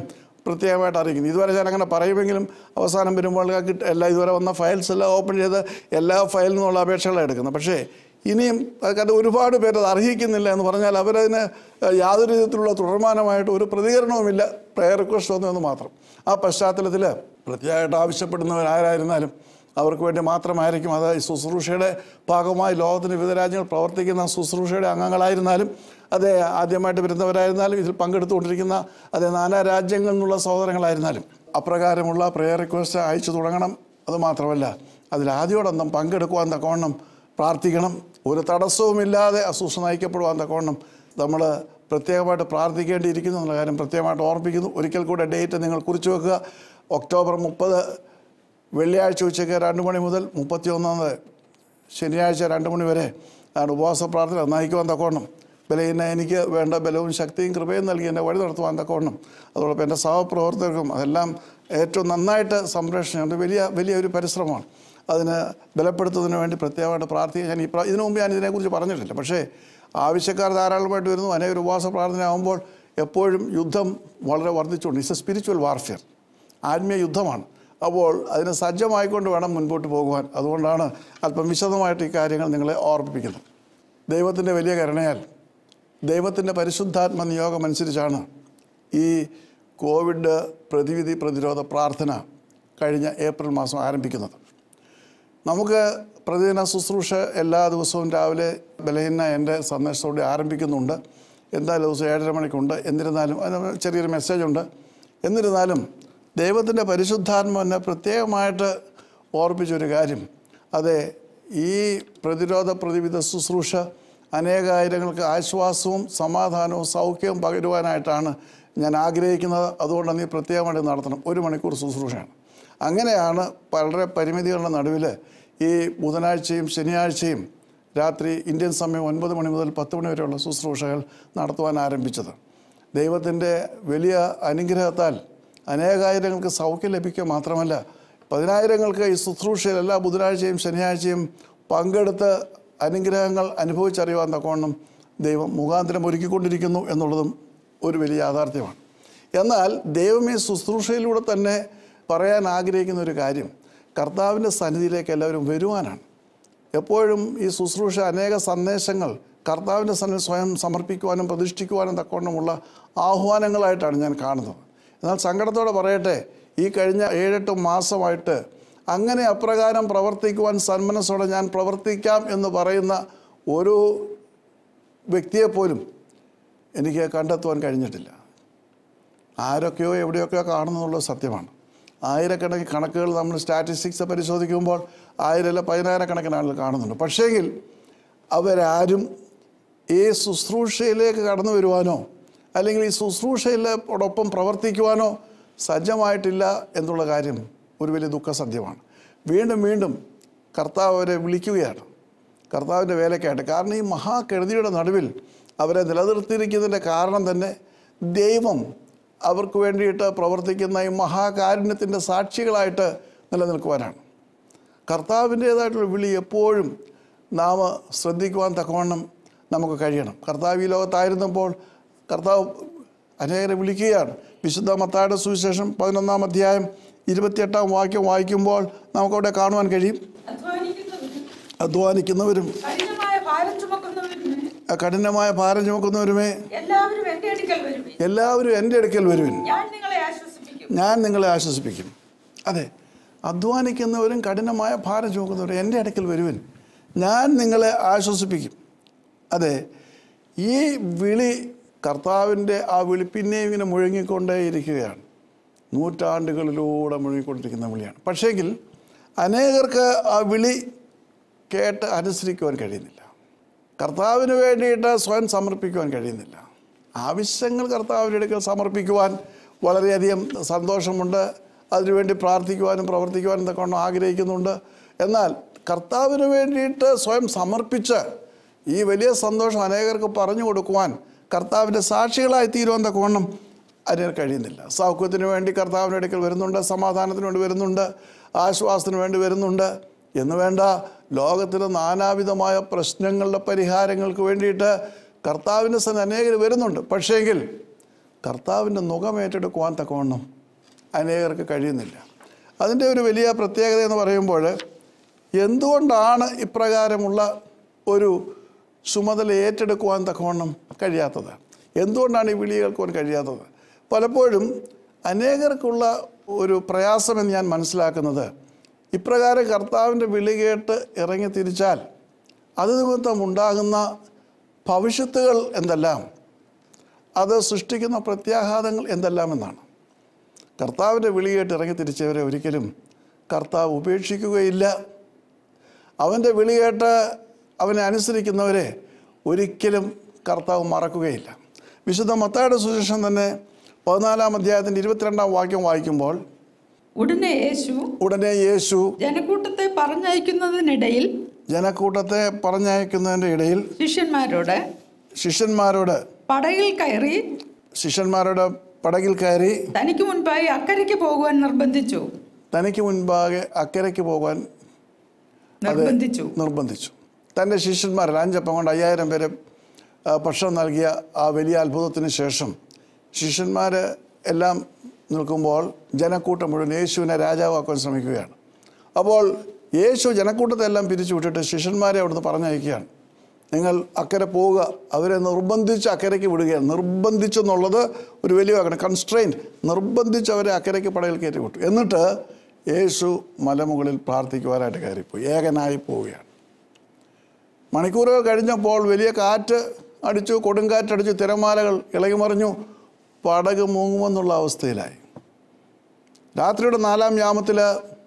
പ്രത്യേകമായിട്ട് അറിയിക്കുന്നു ഇതുവരെ ഞാൻ അങ്ങനെ പറയുമെങ്കിലും അവസാനം വരുമ്പോൾ കിട്ട എല്ലാ ഇതുവരെ വന്ന ഫയൽസ് എല്ലാം ഓപ്പൺ ചെയ്ത് എല്ലാ ഫയലിൽ നിന്നുള്ള അപേക്ഷകളാണ് എടുക്കുന്നത് പക്ഷേ ഇനിയും അത് ഒരുപാട് പേര് അത് അർഹിക്കുന്നില്ല എന്ന് പറഞ്ഞാൽ അവരതിന് യാതൊരു വിധത്തിലുള്ള തുടർമാനമായിട്ട് ഒരു പ്രതികരണവുമില്ല പ്രയർ റിക്വസ്റ്റ് വന്നതെന്ന് മാത്രം ആ പശ്ചാത്തലത്തിൽ പ്രത്യേകമായിട്ട് ആവശ്യപ്പെടുന്നവരാരായിരുന്നാലും അവർക്ക് വേണ്ടി മാത്രമായിരിക്കും അത് ഈ ശുശ്രൂഷയുടെ ഭാഗമായി ലോകത്തിന് വിവിധ രാജ്യങ്ങൾ പ്രവർത്തിക്കുന്ന ശുശ്രൂഷയുടെ അംഗങ്ങളായിരുന്നാലും അതേ ആദ്യമായിട്ട് വരുന്നവരായിരുന്നാലും ഇതിൽ പങ്കെടുത്തുകൊണ്ടിരിക്കുന്ന അതേ നാനാ രാജ്യങ്ങളിൽ നിന്നുള്ള സഹോദരങ്ങളായിരുന്നാലും അപ്രകാരമുള്ള പ്രെയർ റിക്വസ്റ്റ് അയച്ചു തുടങ്ങണം അത് മാത്രമല്ല അതിൽ ആദ്യോടന്തം പങ്കെടുക്കുവാൻ തക്കവണ്ണം പ്രാർത്ഥിക്കണം ഒരു തടസ്സവുമില്ലാതെ അസൂസ നയിക്കപ്പെടുവാൻ തക്കവണ്ണം നമ്മൾ പ്രത്യേകമായിട്ട് പ്രാർത്ഥിക്കേണ്ടിയിരിക്കുന്നു എന്നുള്ള കാര്യം പ്രത്യേകമായിട്ട് ഓർമ്മിക്കുന്നു ഒരിക്കൽ കൂടെ ഡേറ്റ് നിങ്ങൾ കുറിച്ച് വെക്കുക ഒക്ടോബർ മുപ്പത് വെള്ളിയാഴ്ച ഉച്ചയ്ക്ക് രണ്ട് മണി മുതൽ മുപ്പത്തിയൊന്നാമത് ശനിയാഴ്ച രണ്ട് മണി വരെ ആണ് ഉപവാസ പ്രാർത്ഥന നയിക്കുവാൻ തക്കവണ്ണം ബലഹീന എനിക്ക് വേണ്ട ബലവും ശക്തിയും കൃപയും നൽകി എന്നെ വഴി നടത്തുവാൻ തക്കവണ്ണം അതോടൊപ്പം എൻ്റെ സഹപ്രവർത്തകർക്കും അതെല്ലാം ഏറ്റവും നന്നായിട്ട് സംരക്ഷണം വലിയ വലിയ ഒരു പരിശ്രമമാണ് അതിന് ബലപ്പെടുത്തുന്നതിന് വേണ്ടി പ്രത്യേകമായിട്ട് പ്രാർത്ഥിക്കുക ഞാൻ ഈ പ്രാ- ഇതിനു മുമ്പ് ഞാൻ ഇതിനെക്കുറിച്ച് പറഞ്ഞിട്ടില്ല പക്ഷേ ആവശ്യക്കാർ ധാരാളമായിട്ട് വരുന്നു അനേക ഉപവാസ പ്രാർത്ഥന ആകുമ്പോൾ എപ്പോഴും യുദ്ധം വളരെ വർദ്ധിച്ചുകൊണ്ട് ഇറ്റ്സ് എ സ്പിരിച്വൽ വാർഫെയർ ആത്മീയ യുദ്ധമാണ് അപ്പോൾ അതിന് സജ്ജമായിക്കൊണ്ട് വേണം മുൻപോട്ട് പോകുവാൻ അതുകൊണ്ടാണ് അല്പം വിശദമായിട്ട് ഈ കാര്യങ്ങൾ നിങ്ങളെ ഓർമ്മിപ്പിക്കുന്നത് ദൈവത്തിൻ്റെ വലിയ കരുണയാൽ ദൈവത്തിൻ്റെ പരിശുദ്ധാത്മ നിയോഗം അനുസരിച്ചാണ് ഈ കോവിഡ് പ്രതിവിധി പ്രതിരോധ പ്രാർത്ഥന കഴിഞ്ഞ ഏപ്രിൽ മാസം ആരംഭിക്കുന്നത് നമുക്ക് പ്രതിദിന ശുശ്രൂഷ എല്ലാ ദിവസവും രാവിലെ ബലഹീന എൻ്റെ സന്ദേശത്തോടെ ആരംഭിക്കുന്നുണ്ട് എന്താ ദിവസം ഏഴര മണിക്കുണ്ട് എന്നിരുന്നാലും അതിന് ചെറിയൊരു മെസ്സേജ് ഉണ്ട് എന്നിരുന്നാലും ദൈവത്തിൻ്റെ പരിശുദ്ധാത്മ എന്നെ പ്രത്യേകമായിട്ട് ഓർപ്പിച്ചൊരു കാര്യം അതെ ഈ പ്രതിരോധ പ്രതിവിധ ശുശ്രൂഷ അനേകായിരങ്ങൾക്ക് ആശ്വാസവും സമാധാനവും സൗഖ്യവും പകരുവാനായിട്ടാണ് ഞാൻ ആഗ്രഹിക്കുന്നത് അതുകൊണ്ട് നീ പ്രത്യേകമായിട്ട് നടത്തണം ഒരു മണിക്കൂർ ശുശ്രൂഷയാണ് അങ്ങനെയാണ് വളരെ പരിമിതികളുടെ നടുവിൽ ഈ ബുധനാഴ്ചയും ശനിയാഴ്ചയും രാത്രി ഇന്ത്യൻ സമയം ഒൻപത് മണി മുതൽ പത്ത് മണി വരെയുള്ള ശുശ്രൂഷകൾ നടത്തുവാൻ ആരംഭിച്ചത് ദൈവത്തിൻ്റെ വലിയ അനുഗ്രഹത്താൽ അനേകായിരങ്ങൾക്ക് സൗഖ്യം ലഭിക്കുക മാത്രമല്ല പതിനായിരങ്ങൾക്ക് ഈ ശുശ്രൂഷയിൽ എല്ലാ ബുധനാഴ്ചയും ശനിയാഴ്ചയും പങ്കെടുത്ത് അനുഗ്രഹങ്ങൾ അനുഭവിച്ചറിയുവാൻ തക്കവണ്ണം ദൈവം മുഖാന്തരം ഒരുക്കിക്കൊണ്ടിരിക്കുന്നു എന്നുള്ളതും ഒരു വലിയ യാഥാർത്ഥ്യമാണ് എന്നാൽ ദൈവം ഈ ശുശ്രൂഷയിലൂടെ തന്നെ പറയാൻ ആഗ്രഹിക്കുന്ന ഒരു കാര്യം കർത്താവിൻ്റെ സന്നിധിയിലേക്ക് എല്ലാവരും വരുവാനാണ് എപ്പോഴും ഈ ശുശ്രൂഷ അനേക സന്ദേശങ്ങൾ കർത്താവിൻ്റെ സന്നിധി സ്വയം സമർപ്പിക്കുവാനും പ്രതിഷ്ഠിക്കുവാനും തക്കവണ്ണമുള്ള ആഹ്വാനങ്ങളായിട്ടാണ് ഞാൻ കാണുന്നത് എന്നാൽ സങ്കടത്തോടെ പറയട്ടെ ഈ കഴിഞ്ഞ ഏഴെട്ട് മാസമായിട്ട് അങ്ങനെ അപ്രകാരം പ്രവർത്തിക്കുവാൻ സന്മനസ്സോടെ ഞാൻ പ്രവർത്തിക്കാം എന്ന് പറയുന്ന ഒരു വ്യക്തിയെപ്പോലും എനിക്ക് കണ്ടെത്തുവാൻ കഴിഞ്ഞിട്ടില്ല ആരൊക്കെയോ എവിടെയൊക്കെയോ കാണുന്നുള്ളത് സത്യമാണ് ആയിരക്കണക്കിന് കണക്കുകൾ നമ്മൾ സ്റ്റാറ്റിസ്റ്റിക്സ് പരിശോധിക്കുമ്പോൾ ആയിരമല്ല പതിനായിരക്കണക്കിന് ആളുകൾ കാണുന്നുണ്ട് പക്ഷേങ്കിൽ അവരാരും ഈ ശുശ്രൂഷയിലേക്ക് കടന്നു വരുവാനോ അല്ലെങ്കിൽ ഈ ശുശ്രൂഷയിലോടൊപ്പം പ്രവർത്തിക്കുവാനോ സജ്ജമായിട്ടില്ല എന്നുള്ള കാര്യം ഒരു വലിയ ദുഃഖസത്യമാണ് വീണ്ടും വീണ്ടും കർത്താവ് അവരെ വിളിക്കുകയാണ് കർത്താവിൻ്റെ വേലയ്ക്കായിട്ട് കാരണം ഈ മഹാകെടുതിയുടെ നടുവിൽ അവരെ നിലനിർത്തിയിരിക്കുന്നതിൻ്റെ കാരണം തന്നെ ദൈവം അവർക്ക് വേണ്ടിയിട്ട് പ്രവർത്തിക്കുന്ന ഈ മഹാകാരുണ്യത്തിൻ്റെ സാക്ഷികളായിട്ട് നിലനിൽക്കുവാനാണ് കർത്താവിൻ്റേതായിട്ടുള്ള വിളി എപ്പോഴും നാം ശ്രദ്ധിക്കുവാൻ തക്കവണ്ണം നമുക്ക് കഴിയണം കർത്താവ് ഈ ലോകത്തായിരുന്നപ്പോൾ കർത്താവ് അനേകരെ വിളിക്കുകയാണ് വിശുദ്ധ മത്തായുടെ സുവിശേഷം പതിനൊന്നാം അധ്യായം ഇരുപത്തിയെട്ടാം വാക്യം വായിക്കുമ്പോൾ നമുക്കവിടെ കാണുവാൻ കഴിയും അധ്വാനിക്കുന്നവരും അധ്വാനിക്കുന്നവരും കഠിനമായ ഭാരം ചുമക്കുന്നവരും കഠിനമായ ഭാരം ചുമക്കുന്നവരുമേ എല്ലാവരും എന്റെ അടുക്കൽ വരുവേ എല്ലാവരും എൻ്റെ അടുക്കൽ വരുവിൻ ഞാൻ നിങ്ങളെ ആശ്വസിപ്പിക്കും ഞാൻ നിങ്ങളെ ആശ്വസിപ്പിക്കും അതെ അധ്വാനിക്കുന്നവരും കഠിനമായ ഭാരം ചുമക്കുന്നവരും എൻ്റെ അടുക്കൽ വരുവിൻ ഞാൻ നിങ്ങളെ ആശ്വസിപ്പിക്കും അതെ ഈ വിളി കർത്താവിൻ്റെ ആ വിളി പിന്നെയും ഇങ്ങനെ മുഴങ്ങിക്കൊണ്ടേയിരിക്കുകയാണ് നൂറ്റാണ്ടുകളിലൂടെ മുഴങ്ങിക്കൊണ്ടിരിക്കുന്ന വിളിയാണ് പക്ഷേങ്കിൽ അനേകർക്ക് ആ വിളി കേട്ട് അനുസരിക്കുവാൻ കഴിയുന്നില്ല കർത്താവിന് വേണ്ടിയിട്ട് സ്വയം സമർപ്പിക്കുവാൻ കഴിയുന്നില്ല ആവശ്യങ്ങൾ കർത്താവിൻ്റെ അടുക്കൽ സമർപ്പിക്കുവാൻ വളരെയധികം സന്തോഷമുണ്ട് അതിനുവേണ്ടി പ്രാർത്ഥിക്കുവാനും പ്രവർത്തിക്കുവാനും തക്കവണ്ണം ആഗ്രഹിക്കുന്നുണ്ട് എന്നാൽ കർത്താവിന് വേണ്ടിയിട്ട് സ്വയം സമർപ്പിച്ച് ഈ വലിയ സന്തോഷം അനേകർക്ക് പറഞ്ഞു കൊടുക്കുവാൻ കർത്താവിൻ്റെ സാക്ഷികളായി തീരുവാൻ തക്കവണ്ണം അതിന് കഴിയുന്നില്ല സൗഖ്യത്തിന് വേണ്ടി കർത്താവിൻ്റെ അടുക്കൽ വരുന്നുണ്ട് സമാധാനത്തിന് വേണ്ടി വരുന്നുണ്ട് ആശ്വാസത്തിന് വേണ്ടി വരുന്നുണ്ട് എന്ന് വേണ്ട ലോകത്തിന് നാനാവിധമായ പ്രശ്നങ്ങളുടെ പരിഹാരങ്ങൾക്ക് വേണ്ടിയിട്ട് കർത്താവിൻ്റെ സന്നിധി അനേകർ വരുന്നുണ്ട് പക്ഷേങ്കിൽ കർത്താവിൻ്റെ മുഖം ഏറ്റെടുക്കുവാൻ തക്കവണ്ണം അനേകർക്ക് കഴിയുന്നില്ല അതിൻ്റെ ഒരു വലിയ പ്രത്യേകത എന്ന് പറയുമ്പോൾ എന്തുകൊണ്ടാണ് ഇപ്രകാരമുള്ള ഒരു ചുമതല ഏറ്റെടുക്കുവാൻ തക്കവണ്ണം കഴിയാത്തത് എന്തുകൊണ്ടാണ് ഈ വിളി കേൾക്കുവാൻ കഴിയാത്തത് പലപ്പോഴും അനേകർക്കുള്ള ഒരു പ്രയാസമെന്ന് ഞാൻ മനസ്സിലാക്കുന്നത് ഇപ്രകാരം കർത്താവിൻ്റെ വിളി കേട്ട് ഇറങ്ങി തിരിച്ചാൽ അത് നിമിത്തം ഉണ്ടാകുന്ന ഭവിഷ്യത്തുകൾ എന്തെല്ലാം അത് സൃഷ്ടിക്കുന്ന പ്രത്യാഘാതങ്ങൾ എന്തെല്ലാം എന്നാണ് കർത്താവിൻ്റെ വിളി കേട്ട് ഇറങ്ങി തിരിച്ചവരെ ഒരിക്കലും കർത്താവ് ഉപേക്ഷിക്കുകയില്ല അവൻ്റെ വിളി കേട്ട് അവനെ അനുസരിക്കുന്നവരെ ഒരിക്കലും കർത്താവ് മറക്കുകയില്ല വിശുദ്ധ മത്തായുടെ സുശേഷം തന്നെ പതിനാലാം അധ്യായത്തിൻ്റെ ഇരുപത്തിരണ്ടാം വാക്യം വായിക്കുമ്പോൾ ഉടനെ യേശു ഉടനെ യേശു ജനക്കൂട്ടത്തെ പറഞ്ഞയക്കുന്നതിനിടയിൽ ജനക്കൂട്ടത്തെ പറഞ്ഞയക്കുന്നതിൻ്റെ ഇടയിൽ ശിഷ്യന്മാരോട് ശിഷ്യന്മാരോട് പടകിൽ കയറി ശിഷ്യന്മാരുടെ പടകിൽ കയറി തനിക്ക് മുൻപായി അക്കരയ്ക്ക് പോകുവാൻ നിർബന്ധിച്ചു തനിക്ക് മുൻപാകെ അക്കരയ്ക്ക് പോകാൻ നിർബന്ധിച്ചു നിർബന്ധിച്ചു തൻ്റെ ശിഷ്യന്മാരിൽ അഞ്ചപ്പം കൊണ്ട് അയ്യായിരം പേര് ആ, ഭക്ഷണം നൽകിയ ആ വലിയ അത്ഭുതത്തിന് ശേഷം ശിഷ്യന്മാർ എല്ലാം നിൽക്കുമ്പോൾ ജനക്കൂട്ടം മുഴുവൻ യേശുവിനെ രാജാവാക്കാൻ ശ്രമിക്കുകയാണ് അപ്പോൾ യേശു ജനക്കൂട്ടത്തെ എല്ലാം പിരിച്ചു വിട്ടിട്ട് ശിഷ്യന്മാരെ അവിടുന്ന് പറഞ്ഞയക്കുകയാണ് നിങ്ങൾ അക്കരെ പോവുക അവരെ നിർബന്ധിച്ച് അക്കരയ്ക്ക് വിടുകയാണ് നിർബന്ധിച്ചെന്നുള്ളത് ഒരു വലിയ വാക്കാണ് കൺസ്ട്രെയിൻറ്റ് നിർബന്ധിച്ച് അവരെ അക്കരയ്ക്ക് പടയിൽ കയറ്റി വിട്ടു എന്നിട്ട് യേശു മലമുകളിൽ പ്രാർത്ഥിക്കുവാനായിട്ട് കയറിപ്പോയി ഏകനായി പോവുകയാണ് മണിക്കൂറുകൾ കഴിഞ്ഞപ്പോൾ വലിയ കാറ്റ് അടിച്ചു കൊടുങ്കാറ്റടിച്ചു തിരമാലകൾ ഇളകി മറിഞ്ഞു പടക് മുങ്ങുമെന്നുള്ള അവസ്ഥയിലായി രാത്രിയുടെ നാലാം യാമത്തിൽ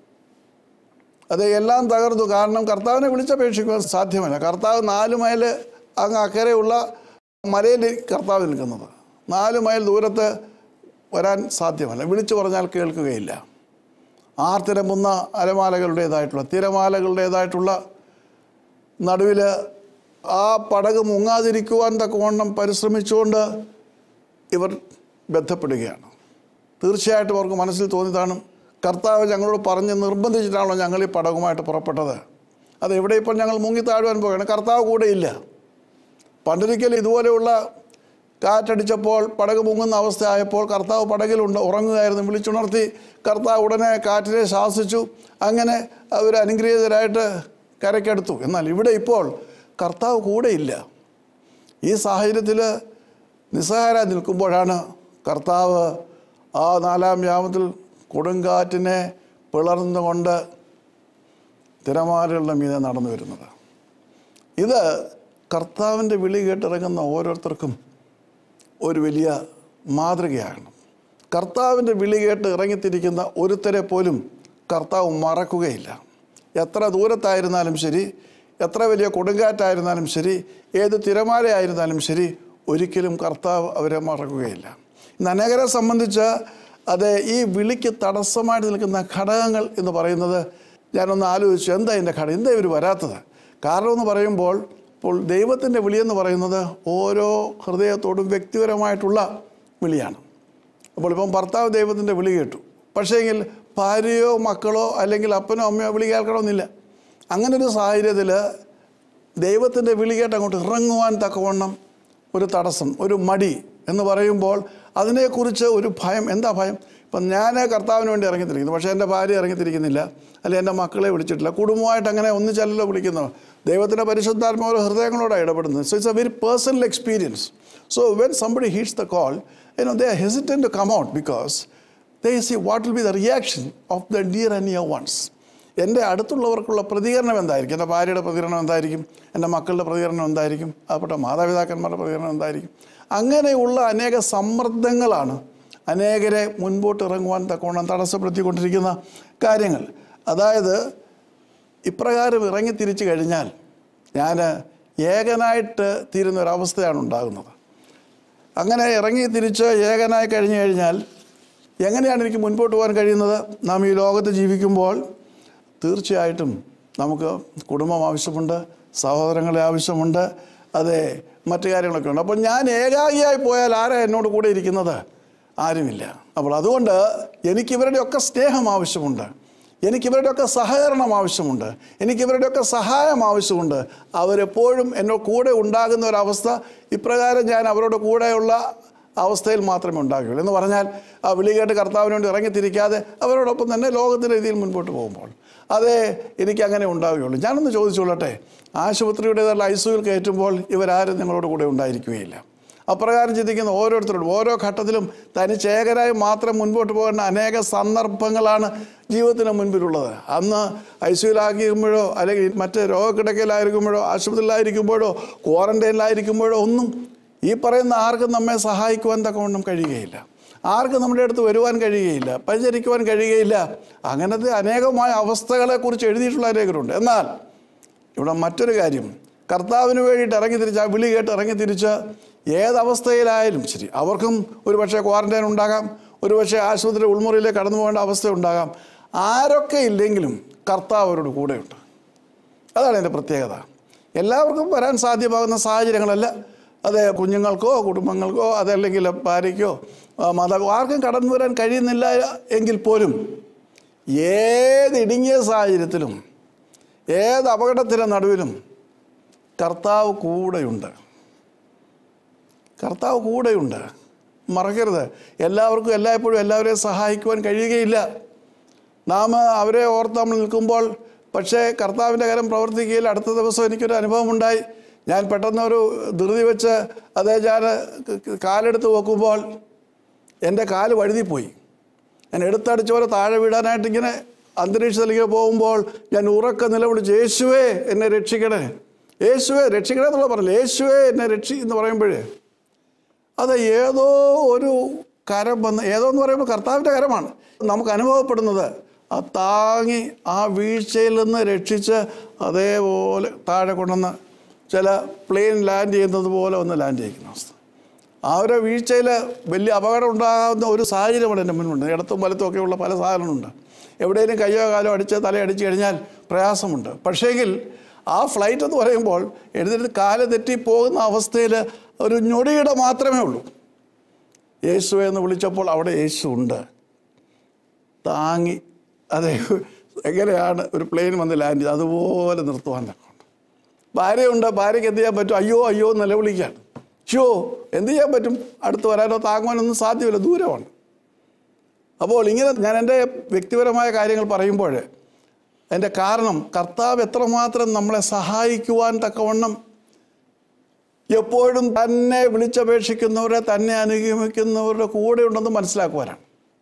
അത് എല്ലാം തകർന്നു കാരണം കർത്താവിനെ വിളിച്ചപേക്ഷിക്കുവാൻ സാധ്യമല്ല കർത്താവ് നാല് മൈൽ അങ്ങ് അക്കരെയുള്ള മലയിൽ കർത്താവ് നിൽക്കുന്നത് നാല് മൈൽ ദൂരത്ത് വരാൻ സാധ്യമല്ല വിളിച്ചു പറഞ്ഞാൽ കേൾക്കുകയില്ല ആർത്തിരമ്പുന്ന അലമാലകളുടേതായിട്ടുള്ള തിരമാലകളുടേതായിട്ടുള്ള നടുവിൽ ആ പടക് മുങ്ങാതിരിക്കുവാൻ തക്കവണ്ണം പരിശ്രമിച്ചുകൊണ്ട് ഇവർ ബന്ധപ്പെടുകയാണ് തീർച്ചയായിട്ടും അവർക്ക് മനസ്സിൽ തോന്നിയതാണ് കർത്താവ് ഞങ്ങളോട് പറഞ്ഞ് നിർബന്ധിച്ചിട്ടാണല്ലോ ഞങ്ങൾ ഈ പടകുമായിട്ട് പുറപ്പെട്ടത് അത് എവിടെ ഇപ്പോൾ ഞങ്ങൾ മുങ്ങി താഴുവാൻ പോവുകയാണ് കർത്താവ് കൂടെയില്ല പണ്ടൊരിക്കൽ ഇതുപോലെയുള്ള കാറ്റടിച്ചപ്പോൾ പടക് മുങ്ങുന്ന അവസ്ഥ ആയപ്പോൾ കർത്താവ് പടകിലുണ്ട് ഉറങ്ങുകയായിരുന്നു വിളിച്ചുണർത്തി കർത്താവ് ഉടനെ കാറ്റിനെ ശാസിച്ചു അങ്ങനെ അവർ അനുഗ്രഹീതരായിട്ട് കരയ്ക്കെടുത്തു എന്നാൽ ഇവിടെ ഇപ്പോൾ കർത്താവ് കൂടെയില്ല ഈ സാഹചര്യത്തിൽ നിസ്സഹായരായി നിൽക്കുമ്പോഴാണ് കർത്താവ് ആ നാലാം യാമത്തിൽ കൊടുങ്കാറ്റിനെ പിളർന്നുകൊണ്ട് തിരമാലകളുടെ മീതെ നടന്നു വരുന്നത് ഇത് കർത്താവിൻ്റെ വിളി കേട്ടിറങ്ങുന്ന ഓരോരുത്തർക്കും ഒരു വലിയ മാതൃകയാണ് കർത്താവിൻ്റെ വിളി കേട്ട് ഇറങ്ങിത്തിരിക്കുന്ന ഒരുത്തരെ പോലും കർത്താവ് മറക്കുകയില്ല എത്ര ദൂരത്തായിരുന്നാലും ശരി എത്ര വലിയ കൊടുങ്കാറ്റായിരുന്നാലും ശരി ഏത് തിരമാലയായിരുന്നാലും ശരി ഒരിക്കലും കർത്താവ് അവരെ മറക്കുകയില്ല ഇന്ന് അനേകരെ സംബന്ധിച്ച് അത് ഈ വിളിക്ക് തടസ്സമായിട്ട് നിൽക്കുന്ന ഘടകങ്ങൾ എന്ന് പറയുന്നത് ഞാനൊന്ന് ആലോചിച്ചു എന്താ ഇതിൻ്റെ ഘടകം എന്താ ഇവർ വരാത്തത് കാരണം എന്ന് പറയുമ്പോൾ ഇപ്പോൾ ദൈവത്തിൻ്റെ വിളിയെന്ന് പറയുന്നത് ഓരോ ഹൃദയത്തോടും വ്യക്തിപരമായിട്ടുള്ള വിളിയാണ് അപ്പോൾ ഇപ്പം ഭർത്താവ് ദൈവത്തിൻ്റെ വിളി കേട്ടു പക്ഷേങ്കിൽ ഭാര്യയോ മക്കളോ അല്ലെങ്കിൽ അപ്പനോ അമ്മയോ വിളി കേൾക്കണമെന്നില്ല അങ്ങനെ ഒരു സാഹചര്യത്തിൽ ദൈവത്തിൻ്റെ വിളി കേട്ട് അങ്ങോട്ട് ഇറങ്ങുവാൻ തക്കവണ്ണം ഒരു തടസ്സം ഒരു മടി എന്ന് പറയുമ്പോൾ അതിനെക്കുറിച്ച് ഒരു ഭയം എന്താ ഭയം ഇപ്പം ഞാൻ കർത്താവിന് വേണ്ടി ഇറങ്ങിത്തിരിക്കുന്നു പക്ഷേ എൻ്റെ ഭാര്യ ഇറങ്ങിത്തിരിക്കുന്നില്ല അല്ലെങ്കിൽ എൻ്റെ മക്കളെ വിളിച്ചിട്ടില്ല കുടുംബമായിട്ട് അങ്ങനെ ഒന്നിച്ചല്ലല്ലോ വിളിക്കുന്നത് ദൈവത്തിൻ്റെ പരിശുദ്ധാത്മാവ് ഹൃദയങ്ങളോടാണ് ഇടപെടുന്നത് so it's a very personal experience so when somebody hits the call you know they are hesitant to come out because they see what will be the reaction of the dear and near ones എൻ്റെ അടുത്തുള്ളവർക്കുള്ള പ്രതികരണം എന്തായിരിക്കും എൻ്റെ ഭാര്യയുടെ പ്രതികരണം എന്തായിരിക്കും എൻ്റെ മക്കളുടെ പ്രതികരണം എന്തായിരിക്കും അപ്പെട്ട മാതാപിതാക്കന്മാരുടെ പ്രതികരണം എന്തായിരിക്കും അങ്ങനെയുള്ള അനേക സമ്മർദ്ദങ്ങളാണ് അനേകരെ മുൻപോട്ട് ഇറങ്ങുവാൻ തക്കവണ്ണം തടസ്സപ്പെടുത്തിക്കൊണ്ടിരിക്കുന്ന കാര്യങ്ങൾ അതായത് ഇപ്രകാരം ഇറങ്ങി തിരിച്ചു കഴിഞ്ഞാൽ ഞാൻ ഏകനായിട്ട് തീരുന്ന ഒരവസ്ഥയാണ് ഉണ്ടാകുന്നത് അങ്ങനെ ഇറങ്ങി തിരിച്ച് ഏകനായി കഴിഞ്ഞു കഴിഞ്ഞാൽ എങ്ങനെയാണ് എനിക്ക് മുൻപോട്ട് പോകാൻ കഴിയുന്നത് നാം ഈ ലോകത്ത് ജീവിക്കുമ്പോൾ തീർച്ചയായിട്ടും നമുക്ക് കുടുംബം ആവശ്യമുണ്ട് സഹോദരങ്ങളെ ആവശ്യമുണ്ട് അതെ മറ്റു കാര്യങ്ങളൊക്കെ ഉണ്ട് അപ്പോൾ ഞാൻ ഏകാഗിയായി പോയാൽ ആരാ എന്നോട് കൂടെ ഇരിക്കുന്നത് ആരുമില്ല അപ്പോൾ അതുകൊണ്ട് എനിക്ക് ഇവരുടെയൊക്കെ സ്നേഹം ആവശ്യമുണ്ട് എനിക്ക് ഇവരുടെയൊക്കെ സഹകരണം ആവശ്യമുണ്ട് എനിക്ക് ഇവരുടെയൊക്കെ സഹായം ആവശ്യമുണ്ട് അവരെപ്പോഴും എന്നോട് കൂടെ ഉണ്ടാകുന്ന ഒരവസ്ഥ ഇപ്രകാരം ഞാൻ അവരുടെ കൂടെയുള്ള അവസ്ഥയിൽ മാത്രമേ ഉണ്ടാകുകയുള്ളൂ എന്ന് പറഞ്ഞാൽ ആ വിളി കേട്ട് കർത്താവിന് വേണ്ടി ഇറങ്ങിത്തിരിക്കാതെ അവരോടൊപ്പം തന്നെ ലോകത്തിൻ്റെ രീതിയിൽ മുൻപോട്ട് പോകുമ്പോൾ അതേ എനിക്ക് അങ്ങനെ ഉണ്ടാവുകയുള്ളൂ ഞാനൊന്ന് ചോദിച്ചോളട്ടെ ആശുപത്രിയുടേതുള്ള ഐ സിയുൽ കയറ്റുമ്പോൾ ഇവരാരും നിങ്ങളോട് കൂടെ ഉണ്ടായിരിക്കുകയില്ല അപ്രകാരം ചിന്തിക്കുന്ന ഓരോരുത്തരോടും ഓരോ ഘട്ടത്തിലും തനിച്ചേകരായി മാത്രം മുൻപോട്ട് പോകേണ്ട അനേക സന്ദർഭങ്ങളാണ് ജീവിതത്തിന് മുൻപിലുള്ളത് അന്ന് ഐ സിയുലായിരിക്കുമ്പോഴോ അല്ലെങ്കിൽ മറ്റ് രോഗക്കിടക്കയിലായിരിക്കുമ്പോഴോ ആശുപത്രിയിലായിരിക്കുമ്പോഴോ ക്വാറന്റൈനിലായിരിക്കുമ്പോഴോ ഒന്നും ഈ പറയുന്ന ആർക്കും നമ്മെ സഹായിക്കുവാൻ തക്കവണ്ണം കഴിയുകയില്ല ആർക്കും നമ്മുടെ അടുത്ത് വരുവാൻ കഴിയുകയില്ല പരിചരിക്കുവാൻ കഴിയുകയില്ല അങ്ങനത്തെ അനേകമായ അവസ്ഥകളെക്കുറിച്ച് എഴുതിയിട്ടുള്ള അനേകരുണ്ട് എന്നാൽ ഇവിടെ മറ്റൊരു കാര്യം കർത്താവിന് വേണ്ടിയിട്ട് ഇറങ്ങി തിരിച്ച് ആ വിളി കേട്ട് ഇറങ്ങി തിരിച്ച് ഏതവസ്ഥയിലായാലും ശരി അവർക്കും ഒരു പക്ഷേ ക്വാറന്റൈൻ ഉണ്ടാകാം ഒരു പക്ഷേ ആശുപത്രി ഉൾമുറിയിലേക്ക് കടന്നു പോകേണ്ട അവസ്ഥ ഉണ്ടാകാം ആരൊക്കെ ഇല്ലെങ്കിലും കർത്താവ് അവരോട് കൂടെയുണ്ട് അതാണ് എൻ്റെ പ്രത്യേകത എല്ലാവർക്കും വരാൻ സാധ്യമാകുന്ന സാഹചര്യങ്ങളല്ല അത് കുഞ്ഞുങ്ങൾക്കോ കുടുംബങ്ങൾക്കോ അതല്ലെങ്കിൽ ഭാര്യയ്ക്കോ ആ, മാതാവ് ആർക്കും കടന്നു വരാൻ കഴിയുന്നില്ല എങ്കിൽ പോലും ഏത് ഇടുങ്ങിയ സാഹചര്യത്തിലും ഏത് അപകടത്തിൻ്റെ നടുവിലും കർത്താവ് കൂടെയുണ്ട് കർത്താവ് കൂടെയുണ്ട് മറക്കരുത് എല്ലാവർക്കും എല്ലായ്പ്പോഴും എല്ലാവരെയും സഹായിക്കുവാൻ കഴിയുകയില്ല നാം അവരെ ഓർത്ത് നമ്മൾ നിൽക്കുമ്പോൾ പക്ഷേ കർത്താവിൻ്റെ കാര്യം പ്രവർത്തിക്കുകയിൽ അടുത്ത ദിവസം എനിക്കൊരു അനുഭവമുണ്ടായി ഞാൻ പെട്ടെന്ന് ഒരു ധൃതി വെച്ച് അതേ ഞാൻ കാലെടുത്ത് നോക്കുമ്പോൾ എൻ്റെ കാല് വഴുതിപ്പോയി ഞാൻ എടുത്തടിച്ച പോലെ താഴെ വീടാനായിട്ട് ഇങ്ങനെ അന്തരീക്ഷത്തിലേക്ക് പോകുമ്പോൾ ഞാൻ ഉറക്ക നിലവിളിച്ച് യേശുവേ എന്നെ രക്ഷിക്കണേ യേശുവേ രക്ഷിക്കണേ എന്നുള്ള പറഞ്ഞില്ല യേശുവേ എന്നെ രക്ഷി എന്ന് പറയുമ്പോഴേ അത് ഏതോ ഒരു കരം വന്ന് ഏതോ എന്ന് പറയുമ്പോൾ കർത്താവിൻ്റെ കരമാണ് നമുക്ക് അനുഭവപ്പെടുന്നത് ആ താങ്ങി ആ വീഴ്ചയിൽ നിന്ന് രക്ഷിച്ച് അതേപോലെ താഴെ കൊണ്ടുവന്ന് ചില പ്ലെയിൻ ലാൻഡ് ചെയ്യുന്നത് പോലെ ഒന്ന് ലാൻഡ് ചെയ്യിക്കുന്ന അവസ്ഥ ആ ഒരു വീഴ്ചയിൽ വലിയ അപകടം ഉണ്ടാകുന്ന ഒരു സാഹചര്യമാണ് എൻ്റെ മുൻപുണ്ട് ഇടത്തും വലത്തും ഒക്കെയുള്ള പല സാധനങ്ങളുണ്ട് എവിടെയെങ്കിലും കയ്യോ കാലോ അടിച്ച് തലയടിച്ച് കഴിഞ്ഞാൽ പ്രയാസമുണ്ട് പക്ഷേങ്കിൽ ആ ഫ്ലൈറ്റ് എന്ന് പറയുമ്പോൾ എഴുന്നേറ്റ് കാല് തെറ്റി പോകുന്ന അവസ്ഥയിൽ ഒരു ഞൊടിയുടെ മാത്രമേ ഉള്ളൂ യേശു എന്ന് വിളിച്ചപ്പോൾ അവിടെ യേശു ഉണ്ട് താങ്ങി അതെ എങ്ങനെയാണ് ഒരു പ്ലെയിൻ വന്ന് ലാൻഡ് ചെയ്ത് അതുപോലെ നിർത്തുവാൻ തക്കുണ്ട് ഭാര്യയുണ്ട് ഭാര്യയ്ക്ക് എന്ത് ചെയ്യാൻ പറ്റും അയ്യോ അയ്യോ എന്ന് നിലവിളിക്കുകയാണ് ഷോ എന്ത് ചെയ്യാൻ പറ്റും അടുത്ത് വരാനോ താങ്ങുവാനൊന്നും സാധ്യമല്ല ദൂരമാണ് അപ്പോൾ ഇങ്ങനെ ഞാൻ എൻ്റെ വ്യക്തിപരമായ കാര്യങ്ങൾ പറയുമ്പോൾ അതിൻ്റെ കാരണം കർത്താവ് എത്രമാത്രം നമ്മളെ സഹായിക്കുവാൻ തക്കവണ്ണം എപ്പോഴും തന്നെ വിളിച്ചപേക്ഷിക്കുന്നവരെ തന്നെ അനുഗമിക്കുന്നവരുടെ കൂടെ ഉണ്ടെന്ന് മനസ്സിലാക്കുവാനാണ്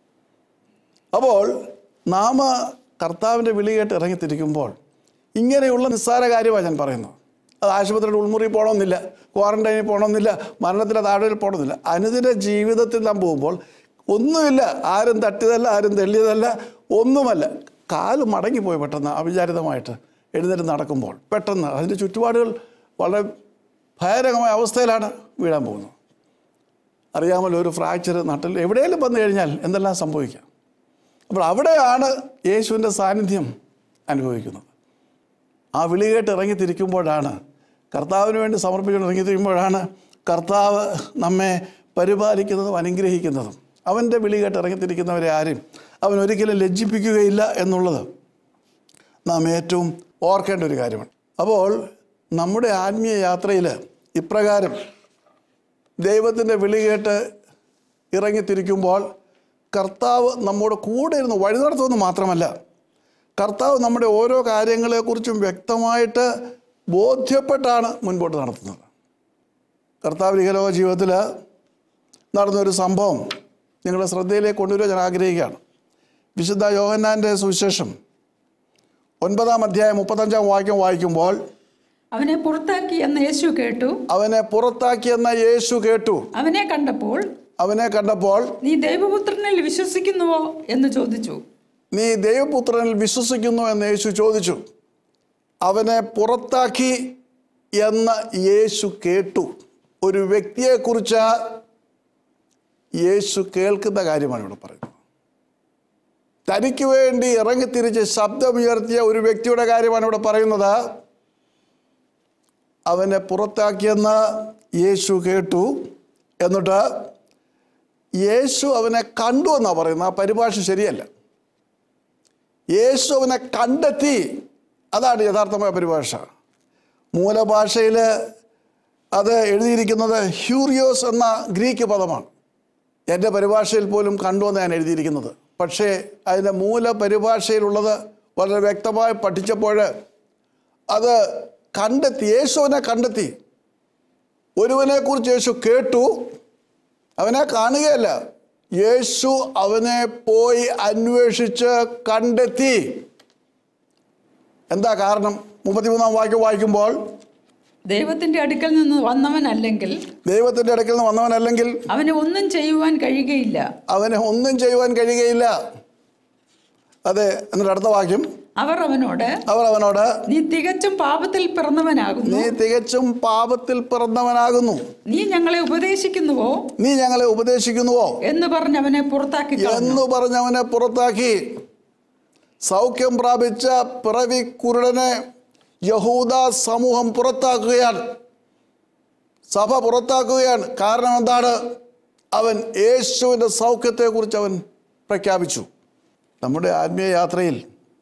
അപ്പോൾ നാം കർത്താവിൻ്റെ വിളി കേട്ട് ഇറങ്ങിത്തിരിക്കുമ്പോൾ ഇങ്ങനെയുള്ള നിസ്സാര കാര്യമാണ് ഞാൻ പറയുന്നത് അത് ആശുപത്രിയുടെ ഉൾമുറി പോകണമെന്നില്ല ക്വാറന്റൈനിൽ പോകണമെന്നില്ല മരണത്തിൻ്റെ താഴെയിൽ പോകണമെന്നില്ല അനുദിന ജീവിതത്തിൽ നാം പോകുമ്പോൾ ഒന്നുമില്ല ആരും തട്ടിയതല്ല ആരും തെള്ളിയതല്ല ഒന്നുമല്ല കാല് മടങ്ങിപ്പോയി പെട്ടെന്ന് അവിചാരിതമായിട്ട് എഴുന്നേറ്റ് നടക്കുമ്പോൾ പെട്ടെന്ന് അതിൻ്റെ ചുറ്റുപാടുകൾ വളരെ ഭയാനകമായ അവസ്ഥയിലാണ് വീഴാൻ പോകുന്നത് അറിയാമല്ലോ ഒരു ഫ്രാക്ചർ നട്ടിൽ എവിടെയെങ്കിലും വന്നു കഴിഞ്ഞാൽ എന്തെല്ലാം സംഭവിക്കാം അപ്പോൾ അവിടെയാണ് യേശുവിൻ്റെ സാന്നിധ്യം അനുഭവിക്കുന്നത് ആ വിളി കേട്ട് ഇറങ്ങിത്തിരിക്കുമ്പോഴാണ് കർത്താവിന് വേണ്ടി സമർപ്പിച്ചുകൊണ്ട് ഇറങ്ങിത്തിരിക്കുമ്പോഴാണ് കർത്താവ് നമ്മെ പരിപാലിക്കുന്നതും അനുഗ്രഹിക്കുന്നതും അവൻ്റെ വിളി കേട്ട് ഇറങ്ങിത്തിരിക്കുന്നവരെ ആരും അവൻ ഒരിക്കലും ലജ്ജിപ്പിക്കുകയില്ല എന്നുള്ളത് നാം ഏറ്റവും ഓർക്കേണ്ട ഒരു കാര്യമാണ് അപ്പോൾ നമ്മുടെ ആത്മീയ യാത്രയിൽ ഇപ്രകാരം ദൈവത്തിൻ്റെ വിളി കേട്ട് ഇറങ്ങിത്തിരിക്കുമ്പോൾ കർത്താവ് നമ്മോട് കൂടെ ഇരുന്ന് വഴി നടത്തുമെന്ന് മാത്രമല്ല കർത്താവ് നമ്മുടെ ഓരോ കാര്യങ്ങളെക്കുറിച്ചും വ്യക്തമായിട്ട് ബോധ്യപ്പെട്ടാണ് മുൻപോട്ട് നടത്തുന്നത് കർത്താവ് ഇഹലോക ജീവിതത്തിൽ നടന്നൊരു സംഭവം നിങ്ങളുടെ ശ്രദ്ധയിലേക്ക് കൊണ്ടുവരുവാൻ ഞാൻ ആഗ്രഹിക്കുകയാണ് വിശുദ്ധ യോഹന്നാൻ്റെ സുവിശേഷം ഒൻപതാം അധ്യായം മുപ്പത്തഞ്ചാം വാക്യം വായിക്കുമ്പോൾ അവനെ പുറത്താക്കി എന്ന് യേശു കേട്ടു അവനെ പുറത്താക്കിയെന്ന യേശു കേട്ടു അവനെ കണ്ടപ്പോൾ അവനെ കണ്ടപ്പോൾ നീ ദൈവപുത്രനിൽ വിശ്വസിക്കുന്നുവോ എന്ന് ചോദിച്ചു നീ ദൈവപുത്രനിൽ വിശ്വസിക്കുന്നു എന്ന് യേശു ചോദിച്ചു അവനെ പുറത്താക്കി എന്ന് യേശു കേട്ടു ഒരു വ്യക്തിയെക്കുറിച്ച് യേശു കേൾക്കുന്ന കാര്യമാണ് ഇവിടെ പറയുന്നത് തനിക്ക് വേണ്ടി ഇറങ്ങിത്തിരിച്ച് ശബ്ദമുയർത്തിയ ഒരു വ്യക്തിയുടെ കാര്യമാണ് ഇവിടെ പറയുന്നത് അവനെ പുറത്താക്കിയെന്ന് യേശു കേട്ടു എന്നിട്ട് യേശു അവനെ കണ്ടു എന്നാണ് പറയുന്നത് ആ പരിഭാഷ ശരിയല്ല യേശു അവനെ കണ്ടെത്തി അതാണ് യഥാർത്ഥമായ പരിഭാഷ മൂലഭാഷയിൽ അത് എഴുതിയിരിക്കുന്നത് ഹ്യൂറിയോസ് എന്ന ഗ്രീക്ക് പദമാണ് എൻ്റെ പരിഭാഷയിൽ പോലും കണ്ടുവന്ന് ഞാൻ എഴുതിയിരിക്കുന്നത് പക്ഷേ അതിൻ്റെ മൂല പരിഭാഷയിലുള്ളത് വളരെ വ്യക്തമായി പഠിച്ചപ്പോൾ അത് കണ്ടെത്തി യേശുവിനെ കണ്ടെത്തി ഒരുവനെക്കുറിച്ച് യേശു കേട്ടു അവനെ കാണുകയല്ല യേശു അവനെ പോയി അന്വേഷിച്ച് കണ്ടെത്തി എന്താ കാരണം മുപ്പത്തിമൂന്നാം വാക്യം വായിക്കുമ്പോൾ ദൈവത്തിന്റെ അടുക്കൽ നിന്ന് വന്നവനല്ലെങ്കിൽ ദൈവത്തിൻ്റെ ഇടയ്ക്കിൽ നിന്ന് വന്നവനല്ലെങ്കിൽ അവന് ഒന്നും ചെയ്യുവാൻ കഴിയുകയില്ല അവന് ഒന്നും ചെയ്യുവാൻ കഴിയുകയില്ല അതെ എന്നിട്ട് അടുത്ത വാക്യം അവർ അവനോട് അവർ അവനോട് നീ തികച്ചും പാപത്തിൽ പിറന്നവനാകുന്നു നീ തികച്ചും പാപത്തിൽ പിറന്നവനാകുന്നു നീ ഞങ്ങളെ ഉപദേശിക്കുന്നുവോ നീ ഞങ്ങളെ ഉപദേശിക്കുന്നുവോ എന്ന് പറഞ്ഞ് അവനെ പുറത്താക്കി കളഞ്ഞു. എന്ന് പറഞ്ഞവനെ പുറത്താക്കി സൗഖ്യം പ്രാപിച്ച പിറവി കുരുടനെ യഹൂദ സമൂഹം പുറത്താക്കുകയാണ് സഭ പുറത്താക്കുകയാണ് കാരണം എന്താണ് അവൻ യേശുവിൻ്റെ സൗഖ്യത്തെക്കുറിച്ച് അവൻ പ്രഖ്യാപിച്ചു നമ്മുടെ ആത്മീയ യാത്രയിൽ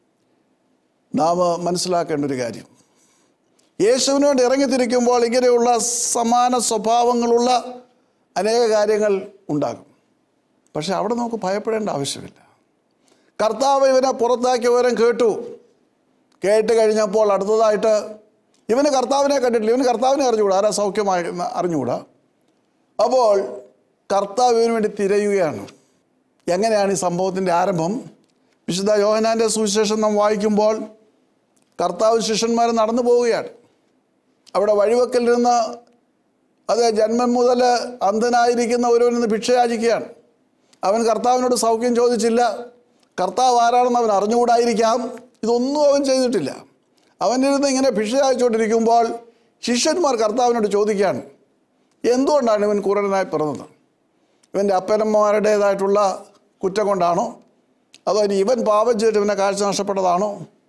നാം മനസ്സിലാക്കേണ്ട ഒരു കാര്യം യേശുവിന് വേണ്ടി ഇറങ്ങിത്തിരിക്കുമ്പോൾ ഇങ്ങനെയുള്ള സമാന സ്വഭാവങ്ങളുള്ള അനേക കാര്യങ്ങൾ ഉണ്ടാകും പക്ഷെ അവിടെ നമുക്ക് ഭയപ്പെടേണ്ട ആവശ്യമില്ല കർത്താവ് ഇവനെ പുറത്താക്കിയ വിവരം കേട്ടു കേട്ട് കഴിഞ്ഞപ്പോൾ അടുത്തതായിട്ട് ഇവന് കർത്താവിനെ കണ്ടിട്ടില്ല ഇവന് കർത്താവിനെ അറിഞ്ഞുകൂടാ ആരാ സൗഖ്യമായി എന്ന് അറിഞ്ഞുകൂടാ അപ്പോൾ കർത്താവ് ഇവന് വേണ്ടി തിരയുകയാണ് എങ്ങനെയാണ് ഈ സംഭവത്തിൻ്റെ ആരംഭം വിശുദ്ധ യോഹനാൻ്റെ സുവിശേഷം നാം വായിക്കുമ്പോൾ കർത്താവ് ശിഷ്യന്മാർ നടന്നു പോവുകയാണ് അവിടെ വഴിവെക്കൽ നിന്ന് അത് ജന്മം മുതൽ അന്ധനായിരിക്കുന്ന ഒരുവനിന്ന് ഭിക്ഷ യാചിക്കുകയാണ് അവൻ കർത്താവിനോട് സൗഖ്യം ചോദിച്ചില്ല കർത്താവ് ആരാണെന്ന് അവൻ അറിഞ്ഞുകൂടായിരിക്കാം ഇതൊന്നും അവൻ ചെയ്തിട്ടില്ല അവനിരുന്ന് ഇങ്ങനെ ഭിക്ഷ യാചിച്ചുകൊണ്ടിരിക്കുമ്പോൾ ശിഷ്യന്മാർ കർത്താവിനോട് ചോദിക്കുകയാണ് എന്തുകൊണ്ടാണ് ഇവൻ കുരടനായി പിറന്നത് ഇവൻ്റെ അപ്പനമ്മമാരുടേതായിട്ടുള്ള കുറ്റം കൊണ്ടാണോ അതോ ഇനി ഇവൻ പാപം ചെയ്തിട്ട് ഇവനെ കാഴ്ച നഷ്ടപ്പെട്ടതാണോ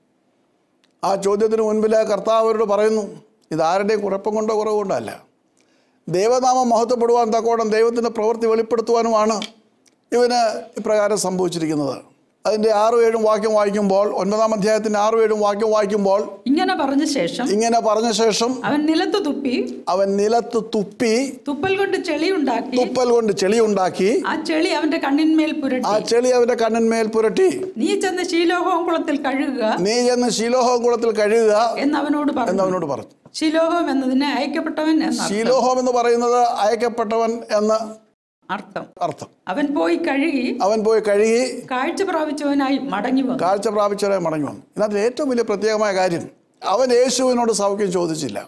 ആ ചോദ്യത്തിന് മുൻപിൽ കർത്താവ് അവരോട് പറയുന്നു ഇതാരുടെയും കുഴപ്പം കൊണ്ടോ കുറവ് കൊണ്ടോ അല്ല ദൈവനാമം മഹത്വപ്പെടുവാൻ തക്കോണം ദൈവത്തിൻ്റെ പ്രവൃത്തി വെളിപ്പെടുത്തുവാനുമാണ് ഇവന് ഇപ്രകാരം സംഭവിച്ചിരിക്കുന്നത് അതിൻ്റെ ആറും ഏഴും വാക്യം വായിക്കുമ്പോൾ ഒൻപതാം അധ്യായത്തിൻ്റെ ആറും ഏഴും വാക്യം വായിക്കുമ്പോൾ ഇങ്ങനെ പറഞ്ഞ ശേഷം ഇങ്ങനെ പറഞ്ഞ ശേഷം അവൻ നിലത്ത് തുപ്പി അവൻ നിലത്ത് തുപ്പി തുപ്പൽ കൊണ്ട് ചെളിയുണ്ടാക്കി തുപ്പൽ കൊണ്ട് ചെളിയുണ്ടാക്കി ആ ചെളി അവന്റെ കണ്ണിന്മേൽ ആ പുരട്ടി ചെളി അവൻ്റെ കണ്ണിന്മേൽ പുരട്ടി നീ ചെന്ന് ശീലോഹോം കുളത്തിൽ കഴുകുക നീ ചെന്ന് ശീലോഹം കുളത്തിൽ കഴുകുക എന്ന് അവനോട് എന്ന് പറഞ്ഞു അവനോട് പറഞ്ഞു ശിലോഹം എന്നതിന് അയക്കപ്പെട്ടവൻ എന്ന ശീലോഹം എന്ന് പറയുന്നത് അയക്കപ്പെട്ടവൻ എന്ന് അർത്ഥം അർത്ഥം അവൻ പോയി കഴുകി അവൻ പോയി കഴുകി കാഴ്ച പ്രാപിച്ചവനായി മടങ്ങി വന്നു കാഴ്ച പ്രാപിച്ചവരെ മടങ്ങി വന്നു ഇതിനകത്ത് ഏറ്റവും വലിയ പ്രത്യേകമായ കാര്യം അവൻ യേശുവിനോട് സൗഖ്യം ചോദിച്ചില്ല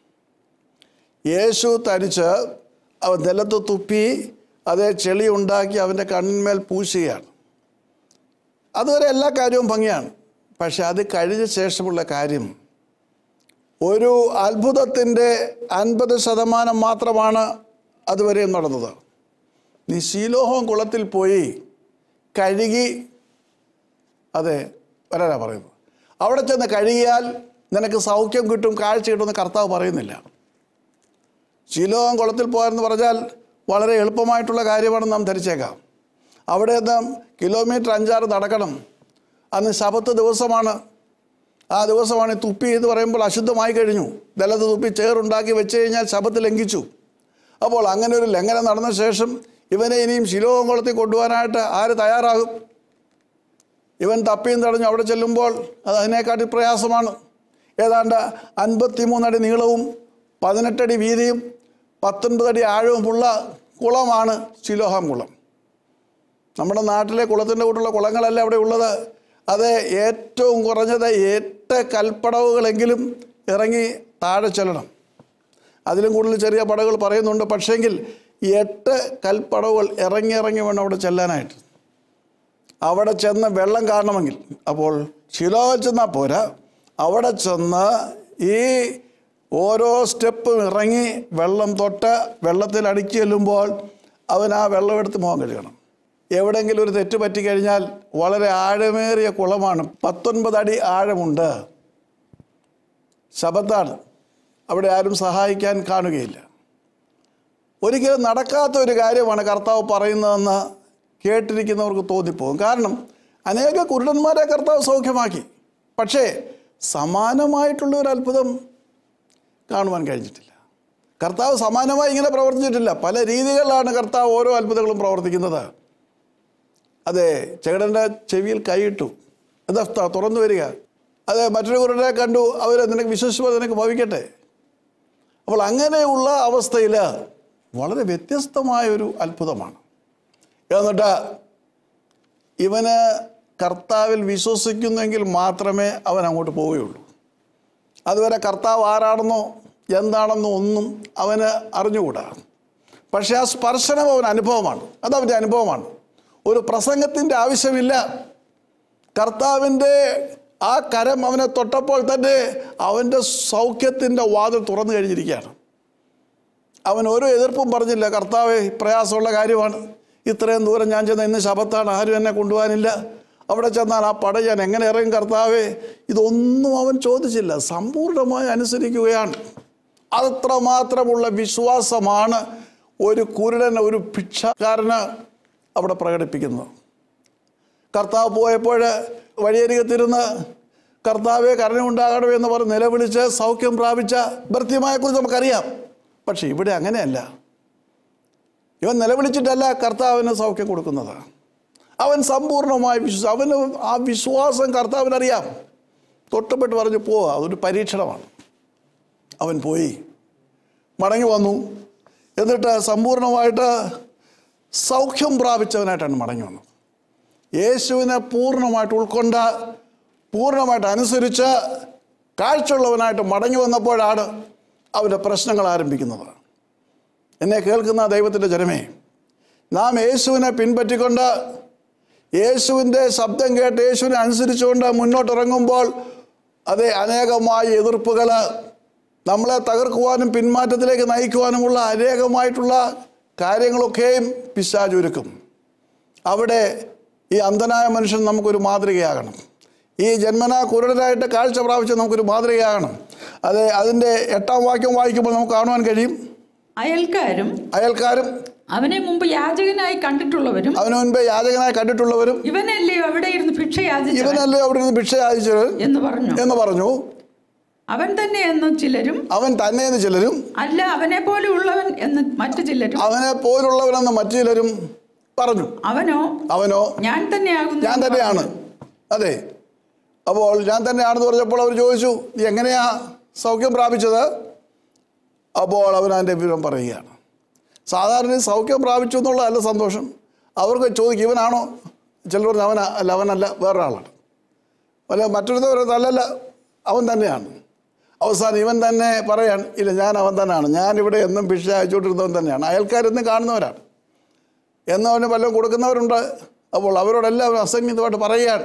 യേശു തനിച്ച് അവൻ നിലത്ത് തുപ്പി അതേ ചെളി ഉണ്ടാക്കി അവൻ്റെ കണ്ണിന്മേൽ പൂശുകയാണ് അതുവരെ എല്ലാ കാര്യവും ഭംഗിയാണ് പക്ഷെ അത് കഴിഞ്ഞ ശേഷമുള്ള കാര്യം ഒരു അത്ഭുതത്തിൻ്റെ അൻപത് ശതമാനം മാത്രമാണ് അതുവരെയും നടന്നത് നീ ശീലോഹം കുളത്തിൽ പോയി കഴുകി അതെ വരാനാ പറയുന്നത് അവിടെ ചെന്ന് കഴുകിയാൽ നിനക്ക് സൗഖ്യം കിട്ടും കാഴ്ച കിട്ടുമെന്ന് കർത്താവ് പറയുന്നില്ല ശീലോകം കുളത്തിൽ പോയെന്ന് പറഞ്ഞാൽ വളരെ എളുപ്പമായിട്ടുള്ള കാര്യമാണെന്ന് നാം ധരിച്ചേക്കാം അവിടെ നിന്ന് കിലോമീറ്റർ അഞ്ചാറ് നടക്കണം അന്ന് ശബത്ത് ദിവസമാണ് ആ ദിവസമാണ് ഈ തുപ്പി എന്ന് പറയുമ്പോൾ അശുദ്ധമായി കഴിഞ്ഞു നിലത്ത് തുപ്പി ചേറുണ്ടാക്കി വെച്ച് കഴിഞ്ഞാൽ ശബത്ത് ലംഘിച്ചു അപ്പോൾ അങ്ങനെ ഒരു ലംഘനം നടന്ന ശേഷം ഇവനെ ഇനിയും ശിലോകം കുളത്തിൽ കൊണ്ടുപോകാനായിട്ട് ആര് തയ്യാറാകും ഇവൻ തപ്പിയും തടഞ്ഞു അവിടെ ചെല്ലുമ്പോൾ അത് അതിനേക്കാട്ടി പ്രയാസമാണ് ഏതാണ്ട് അൻപത്തിമൂന്നടി നീളവും പതിനെട്ടടി വീതിയും പത്തൊൻപതടി ആഴവുമുള്ള കുളമാണ് ശിലോഹാം കുളം നമ്മുടെ നാട്ടിലെ കുളത്തിൻ്റെ കൂട്ടുള്ള കുളങ്ങളല്ല അവിടെ ഉള്ളത് അത് ഏറ്റവും കുറഞ്ഞത് എട്ട് കൽപ്പടവുകളെങ്കിലും ഇറങ്ങി താഴെ ചെല്ലണം അതിലും കൂടുതൽ ചെറിയ പടവുകൾ പറയുന്നുണ്ട് പക്ഷേങ്കിൽ എട്ട് കൽപ്പടവുകൾ ഇറങ്ങി ഇറങ്ങി വേണം അവിടെ ചെല്ലാനായിട്ട് അവിടെ ചെന്ന് വെള്ളം കാണണമെങ്കിൽ അപ്പോൾ ശിലോയിൽ ചെന്നാൽ പോരാ അവിടെ ചെന്ന് ഈ ഓരോ സ്റ്റെപ്പും ഇറങ്ങി വെള്ളം തൊട്ട് വെള്ളത്തിൽ അടുക്കി ചെല്ലുമ്പോൾ അവൻ ആ വെള്ളം എടുത്ത് മുഖം കഴുകണം എവിടെയെങ്കിലും ഒരു തെറ്റ് പറ്റിക്കഴിഞ്ഞാൽ വളരെ ആഴമേറിയ കുളമാണ് പത്തൊൻപത് അടി ആഴമുണ്ട് ശബത്താണ് അവിടെ ആരും സഹായിക്കാൻ കാണുകയില്ല ഒരിക്കലും നടക്കാത്ത ഒരു കാര്യമാണ് കർത്താവ് പറയുന്നതെന്ന് കേട്ടിരിക്കുന്നവർക്ക് തോന്നിപ്പോകും കാരണം അനേക കുരുടന്മാരെ കർത്താവ് സൗഖ്യമാക്കി പക്ഷേ സമാനമായിട്ടുള്ള ഒരു അത്ഭുതം കാണുവാൻ കഴിഞ്ഞിട്ടില്ല കർത്താവ് സമാനമായി ഇങ്ങനെ പ്രവർത്തിച്ചിട്ടില്ല പല രീതികളിലാണ് കർത്താവ് ഓരോ അത്ഭുതങ്ങളും പ്രവർത്തിക്കുന്നത് അതെ ചേടൻ്റെ ചെവിയിൽ കൈയിട്ടു എന്താ ത- തുറന്നു വരിക അതെ മറ്റൊരു കുരുടനെ കണ്ടു അവർ നിനക്ക് വിശ്വസിച്ചപ്പോൾ നിനക്ക് ഭവിക്കട്ടെ അപ്പോൾ അങ്ങനെയുള്ള അവസ്ഥയിൽ വളരെ വ്യത്യസ്തമായ ഒരു അത്ഭുതമാണ് എന്നിട്ട് ഇവന് കർത്താവിൽ വിശ്വസിക്കുന്നെങ്കിൽ മാത്രമേ അവൻ അങ്ങോട്ട് പോവുകയുള്ളൂ അതുവരെ കർത്താവ് ആരാണെന്നോ എന്താണെന്നോ ഒന്നും അവന് അറിഞ്ഞുകൂടാ പക്ഷേ ആ സ്പർശനം അവൻ അനുഭവമാണ് അതവൻ്റെ അനുഭവമാണ് ഒരു പ്രസംഗത്തിൻ്റെ ആവശ്യമില്ല കർത്താവിൻ്റെ ആ കരം അവനെ തൊട്ടപ്പോൾ തന്നെ അവൻ്റെ സൗഖ്യത്തിൻ്റെ വാതിൽ തുറന്നു കഴിഞ്ഞിരിക്കുകയാണ് അവൻ ഒരു എതിർപ്പും പറഞ്ഞില്ല കർത്താവെ പ്രയാസമുള്ള കാര്യമാണ് ഇത്രയും ദൂരം ഞാൻ ചെന്ന ഇന്ന് ശബത്താണ് ആരും എന്നെ കൊണ്ടുപോകാനില്ല അവിടെ ചെന്നാൽ ആ പട ഞാൻ എങ്ങനെ ഇറങ്ങും കർത്താവെ ഇതൊന്നും അവൻ ചോദിച്ചില്ല സമ്പൂർണ്ണമായി അനുസരിക്കുകയാണ് അത്രമാത്രമുള്ള വിശ്വാസമാണ് ഒരു കുരുടൻ ഒരു ഭിക്ഷക്കാരന് അവിടെ പ്രകടിപ്പിക്കുന്നത് കർത്താവ് പോയപ്പോൾ വഴിയരികത്തിരുന്ന് കർത്താവെ കരുണയുണ്ടാകണമേ എന്ന് പറഞ്ഞ് നിലവിളിച്ച് സൗഖ്യം പ്രാപിച്ച ഭർത്തിയമായെക്കുറിച്ച് നമുക്കറിയാം പക്ഷെ ഇവിടെ അങ്ങനെയല്ല ഇവൻ നിലവിളിച്ചിട്ടല്ല കർത്താവിന് സൗഖ്യം കൊടുക്കുന്നത് അവൻ സമ്പൂർണ്ണമായി വിശ്വസ അവന് ആ വിശ്വാസം കർത്താവിനറിയാം തൊട്ടപ്പെട്ട് പറഞ്ഞു പോവുക അതൊരു പരീക്ഷണമാണ് അവൻ പോയി മടങ്ങി വന്നു എന്നിട്ട് സമ്പൂർണ്ണമായിട്ട് സൗഖ്യം പ്രാപിച്ചവനായിട്ടാണ് മടങ്ങി വന്നത് യേശുവിനെ പൂർണ്ണമായിട്ട് ഉൾക്കൊണ്ട പൂർണ്ണമായിട്ട് അനുസരിച്ച് കാഴ്ചയുള്ളവനായിട്ട് മടങ്ങി വന്നപ്പോഴാണ് അവൻ്റെ പ്രശ്നങ്ങൾ ആരംഭിക്കുന്നത് എന്നെ കേൾക്കുന്ന ദൈവത്തിൻ്റെ ജനമേ നാം യേശുവിനെ പിൻപറ്റിക്കൊണ്ട് യേശുവിൻ്റെ ശബ്ദം കേട്ട് യേശുവിനെ അനുസരിച്ചുകൊണ്ട് മുന്നോട്ടിറങ്ങുമ്പോൾ അതേ അനേകമായ എതിർപ്പുകൾ നമ്മളെ തകർക്കുവാനും പിന്മാറ്റത്തിലേക്ക് നയിക്കുവാനുമുള്ള അനേകമായിട്ടുള്ള കാര്യങ്ങളൊക്കെയും പിശാചുരുക്കും അവിടെ ഈ അന്ധനായ മനുഷ്യൻ നമുക്കൊരു മാതൃകയാകണം ഈ ജന്മനാ കുരുടനായിട്ട് കാഴ്ച പ്രാപിച്ച നമുക്കൊരു മാതൃകയാകണം അതെ അതിൻ്റെ എട്ടാം വാക്യം വായിക്കുമ്പോൾ നമുക്ക് കാണുവാൻ കഴിയും അയൽക്കാരും അയൽക്കാരും അവനെ മുമ്പ് യാചകനായി കണ്ടിട്ടുള്ളവരും അവന് മുൻപേ യാചകനായി കണ്ടിട്ടുള്ളവരും ഇവനല്ലയോ അവിടെ ഇരുന്ന് ഭിക്ഷ യാചിച്ചവൻ ഇവനല്ലേ അവിടെ നിന്ന് ഭിക്ഷ യാചിച്ചത് എന്ന് പറഞ്ഞു എന്ന് പറഞ്ഞു അവൻ തന്നെ എന്ന് ചിലരും അവൻ തന്നെയെന്ന് ചിലരും അല്ല അവനെ പോലെ ഉള്ളവൻ എന്ന് മറ്റു ചിലരും അവനെ പോലുള്ളവനെന്ന് മറ്റു ചിലരും പറഞ്ഞു അവനോ അവനോ ഞാൻ തന്നെയാകുന്നു ഞാൻ തന്നെയാണ് അതെ അപ്പോൾ ഞാൻ തന്നെയാണെന്ന് പറഞ്ഞപ്പോൾ അവർ ചോദിച്ചു നീ എങ്ങനെയാ സൗഖ്യം പ്രാപിച്ചത് അപ്പോൾ അവൻ അതിൻ്റെ വിവരം പറയുകയാണ് സാധാരണ ഈ സൗഖ്യം പ്രാപിച്ചു എന്നുള്ളതല്ല സന്തോഷം അവർക്ക് ചോദിക്കും ഇവനാണോ ചിലർ പറഞ്ഞു അവനാ അല്ല അവനല്ല വേറൊരാളാണ് അല്ല മറ്റൊരുത്ത പറയുന്നത് അല്ലല്ല അവൻ തന്നെയാണ് അവസാനം ഇവൻ തന്നെ പറയാണ് ഇല്ല ഞാൻ അവൻ തന്നെയാണ് ഞാൻ ഇവിടെ എന്നും ഭിക്ഷ അയച്ചുകൊണ്ടിരുന്നവൻ തന്നെയാണ് അയൽക്കാരെന്നും കാണുന്നവരാണ് എന്നവന് വല്ലതും കൊടുക്കുന്നവരുണ്ട് അപ്പോൾ അവരോടെല്ലാം അവൻ അസംഗീതമായിട്ട് പറയുകയാണ്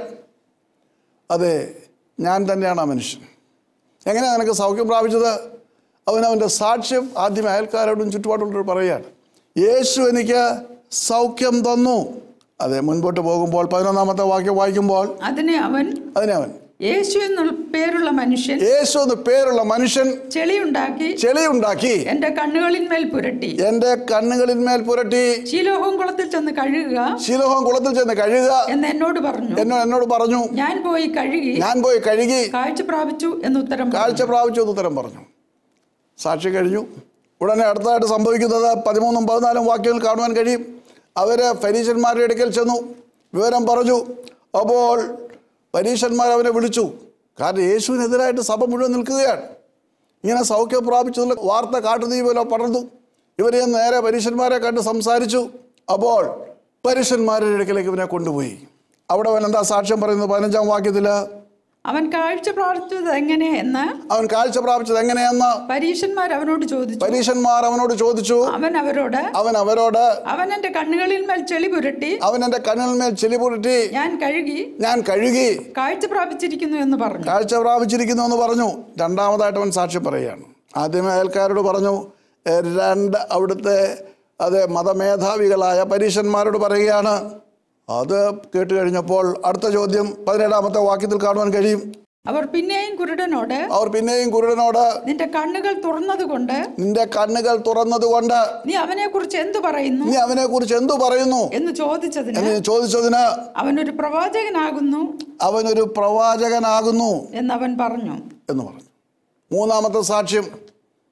അതെ ഞാൻ തന്നെയാണ് ആ മനുഷ്യൻ എങ്ങനെയാണ് നിനക്ക് സൗഖ്യം പ്രാപിച്ചത് അവൻ അവൻ്റെ സാക്ഷ്യം ആദ്യം അയൽക്കാരോടും ചുറ്റുപാടുള്ളവരോട് പറയുകയാണ് യേശു എനിക്ക് സൗഖ്യം തന്നു അതെ മുൻപോട്ട് പോകുമ്പോൾ പതിനൊന്നാമത്തെ വാക്യം വായിക്കുമ്പോൾ അതിനെ അവൻ അതിനെ അവൻ യേശു എന്നുള്ള പേരുള്ള മനുഷ്യൻ യേശു എന്ന് പേരുള്ള മനുഷ്യൻ ചെളിയുണ്ടാക്കി ചെളിയുണ്ടാക്കി എന്റെ കണ്ണുകളിന്മേൽ പുരട്ടി എൻ്റെ കണ്ണുകളിന്മേൽ പുരട്ടി ശീലോഹം കുളത്തിൽ ചെന്ന് കഴുകുക ശീലോഹം കുളത്തിൽ ചെന്ന് കഴുകുക എന്ന് എന്നോട് പറഞ്ഞു എന്നോട് എന്നോട് പറഞ്ഞു ഞാൻ പോയി കഴുകി ഞാൻ പോയി കഴുകി കാഴ്ച പ്രാപിച്ചു എന്ന് ഉത്തരം പറഞ്ഞു. കാഴ്ച പ്രാപിച്ചു എന്ന് ഉത്തരം പറഞ്ഞു സാക്ഷി കഴിഞ്ഞു ഉടനെ അടുത്തതായിട്ട് സംഭവിക്കുന്നത് പതിമൂന്നും പതിനാലും വാക്യങ്ങൾ കാണുവാൻ കഴിയും അവർ പരീശന്മാരുടെ അടുക്കൽ ചെന്നു വിവരം പറഞ്ഞു അപ്പോൾ പരീശന്മാർ അവനെ വിളിച്ചു കാരണം യേശുവിനെതിരായിട്ട് സഭ മുഴുവൻ നിൽക്കുകയാണ് ഇങ്ങനെ സൗഖ്യം പ്രാപിച്ചതിൽ വാർത്ത കാട്ടുതീ പോലെ പടർന്നു ഇവരെ നേരെ പരീശന്മാരെ കണ്ട് സംസാരിച്ചു അപ്പോൾ പരീശന്മാരുടെ അടുക്കലേക്ക് ഇവനെ കൊണ്ടുപോയി അവിടെ അവൻ എന്താ സാക്ഷ്യം പറയുന്നത് പതിനഞ്ചാം വാക്യത്തിൽ അവൻ കാഴ്ച പ്രാപിച്ചത് എങ്ങനെ എന്ന് അവൻ കാഴ്ച പ്രാപിച്ചത് എങ്ങനെയെന്ന് പരീശന്മാർ അവനോട് ചോദിച്ചു പരീശന്മാർ അവനോട് ചോദിച്ചു അവൻ അവരോട് അവൻ അവരോട് അവൻ എന്റെ കണ്ണുകളിൽ മേൽ ചെളി പുരട്ടി അവൻ എൻ്റെ കണ്ണിന്മേൽ ചെലി പുരട്ടി ഞാൻ കഴുകി ഞാൻ കഴുകി കാഴ്ച പ്രാപിച്ചിരിക്കുന്നു എന്ന് പറഞ്ഞു കാഴ്ച പ്രാപിച്ചിരിക്കുന്നു എന്ന് പറഞ്ഞു രണ്ടാമതായിട്ട് അവൻ സാക്ഷ്യം പറയുകയാണ് ആദ്യമേ അയൽക്കാരോട് പറഞ്ഞു "എ, രണ്ട് അവിടുത്തെ അത് മതമേധാവികളായ പരീശന്മാരോട് പറയുകയാണ് അത് കേട്ട് കഴിഞ്ഞപ്പോൾ അടുത്ത ചോദ്യം പതിനേഴാമത്തെ വാക്യത്തിൽ കാണുവാൻ കഴിയും അവർ പിന്നെയും കുരുടനോട് അവർ പിന്നെയും കുരുടനോട് നിന്റെ കണ്ണുകൾ തുറന്നതുകൊണ്ട് നിന്റെ കണ്ണുകൾ തുറന്നതുകൊണ്ട് നീ അവനെ കുറിച്ച് എന്തു പറയുന്നു നീ അവനെക്കുറിച്ച് എന്തു പറയുന്നു എന്ന് ചോദിച്ചതിന് എന്ന് ചോദിച്ചതിന് അവനൊരു പ്രവാചകനാകുന്നു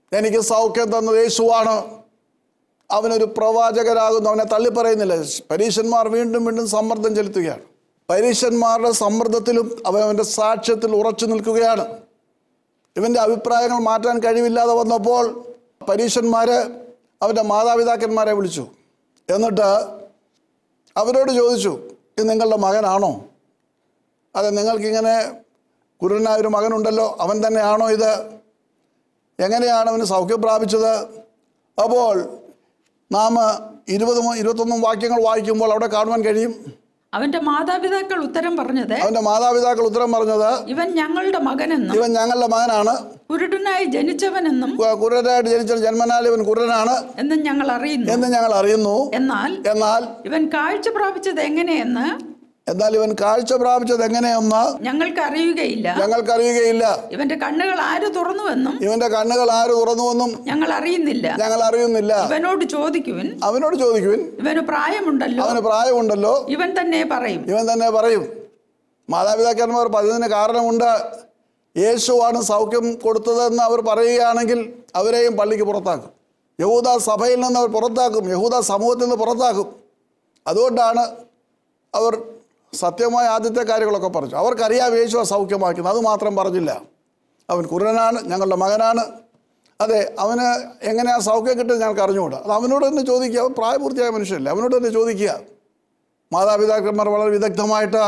എനിക്ക് സൗഖ്യം തന്നത് യേശുവാണ് അവനൊരു പ്രവാചകരാകുന്നു അവനെ തള്ളിപ്പറയുന്നില്ല പരീശന്മാർ വീണ്ടും വീണ്ടും സമ്മർദ്ദം ചെലുത്തുകയാണ് പരീശന്മാരുടെ സമ്മർദ്ദത്തിലും അവൻ അവൻ്റെ സാക്ഷ്യത്തിൽ ഉറച്ചു നിൽക്കുകയാണ് ഇവൻ്റെ അഭിപ്രായങ്ങൾ മാറ്റാൻ കഴിവില്ലാതെ വന്നപ്പോൾ പരീശന്മാര് അവൻ്റെ മാതാപിതാക്കന്മാരെ വിളിച്ചു എന്നിട്ട് അവരോട് ചോദിച്ചു ഇത് നിങ്ങളുടെ മകനാണോ അതെ നിങ്ങൾക്കിങ്ങനെ കുരുടനായ ഒരു മകനുണ്ടല്ലോ അവൻ തന്നെയാണോ ഇത് എങ്ങനെയാണ് അവന് സൗഖ്യം പ്രാപിച്ചത് അപ്പോൾ നാം ഇരുപത് മു- ഇരുപത്തൊന്നും വാക്യങ്ങൾ വായിക്കുമ്പോൾ അവിടെ കാണുവാൻ കഴിയും അവന്റെ മാതാപിതാക്കൾ ഉത്തരം പറഞ്ഞത് അവൻ്റെ മാതാപിതാക്കൾ ഉത്തരം പറഞ്ഞത് ഇവൻ ഞങ്ങളുടെ മകനെന്നും ഇവൻ ഞങ്ങളുടെ മകനാണ് കുരുടനായി ജനിച്ചവനെന്നും കു- കുരുടനായിട്ട് ജനിച്ച ജന്മനാൽ ഇവൻ കുരുടനാണ് എന്നും ഞങ്ങൾ അറിയുന്നു എന്ന് ഞങ്ങൾ അറിയുന്നു എന്നാൽ എന്നാൽ ഇവൻ കാഴ്ച പ്രാപിച്ചത് എങ്ങനെയെന്ന് എന്നാൽ ഇവൻ കാഴ്ച പ്രാപിച്ചത് എങ്ങനെയെന്ന് ഞങ്ങൾക്ക് അറിയുകയില്ല ഞങ്ങൾക്കറിയുകയില്ല ഇവന്റെ കണ്ണുകൾ ആര് തുറന്നുവെന്നും ഇവന്റെ കണ്ണുകൾ ആര് തുറന്നുവെന്നും ഞങ്ങൾ അറിയുന്നില്ല ഞങ്ങൾ അറിയുന്നില്ല ഇവനോട് ചോദിക്കുവിൻ അവനോട് ചോദിക്കുവിൻ ഇവന് പ്രായമുണ്ടല്ലോ അവന് പ്രായമുണ്ടല്ലോ ഇവൻ തന്നെ പറയും ഇവൻ തന്നെ പറയും മാതാപിതാക്കന്മാർ പറഞ്ഞതിന് കാരണമുണ്ട് യേശുവാണ് സൗഖ്യം കൊടുത്തതെന്ന് അവർ പറയുകയാണെങ്കിൽ അവരെയും പള്ളിക്ക് പുറത്താക്കും യഹൂദ സഭയിൽ നിന്ന് അവർ പുറത്താക്കും യഹൂദ സമൂഹത്തിൽ നിന്ന് പുറത്താക്കും അതുകൊണ്ടാണ് അവർ സത്യമായ ആദ്യത്തെ കാര്യങ്ങളൊക്കെ പറഞ്ഞു അവർക്കറിയാം യേശു സൗഖ്യമാക്കുന്നത് അത് മാത്രം പറഞ്ഞില്ല അവൻ കുരനാണ് ഞങ്ങളുടെ മകനാണ് അതെ അവന് എങ്ങനെയാ സൗഖ്യം കിട്ടുന്നത് ഞങ്ങൾക്ക് അറിഞ്ഞുകൂടാ അത് അവനോട് തന്നെ ചോദിക്കുക അവൻ പ്രായപൂർത്തിയായ മനുഷ്യനല്ലേ അവനോട് തന്നെ ചോദിക്കുക മാതാപിതാക്കന്മാർ വളരെ വിദഗ്ധമായിട്ട്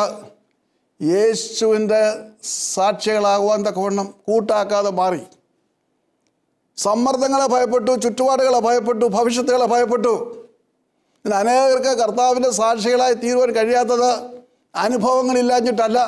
യേശുവിൻ്റെ സാക്ഷികളാകുവാൻ തക്കവണ്ണം കൂട്ടാക്കാതെ മാറി സമ്മർദ്ദങ്ങളെ ഭയപ്പെട്ടു ചുറ്റുപാടുകളെ ഭയപ്പെട്ടു ഭവിഷ്യത്തുകളെ ഭയപ്പെട്ടു ഇന്ന് അനേകർക്ക് കർത്താവിൻ്റെ സാക്ഷികളായി തീരുവാൻ കഴിയാത്തത് അനുഭവങ്ങളില്ലാഞ്ഞിട്ടല്ല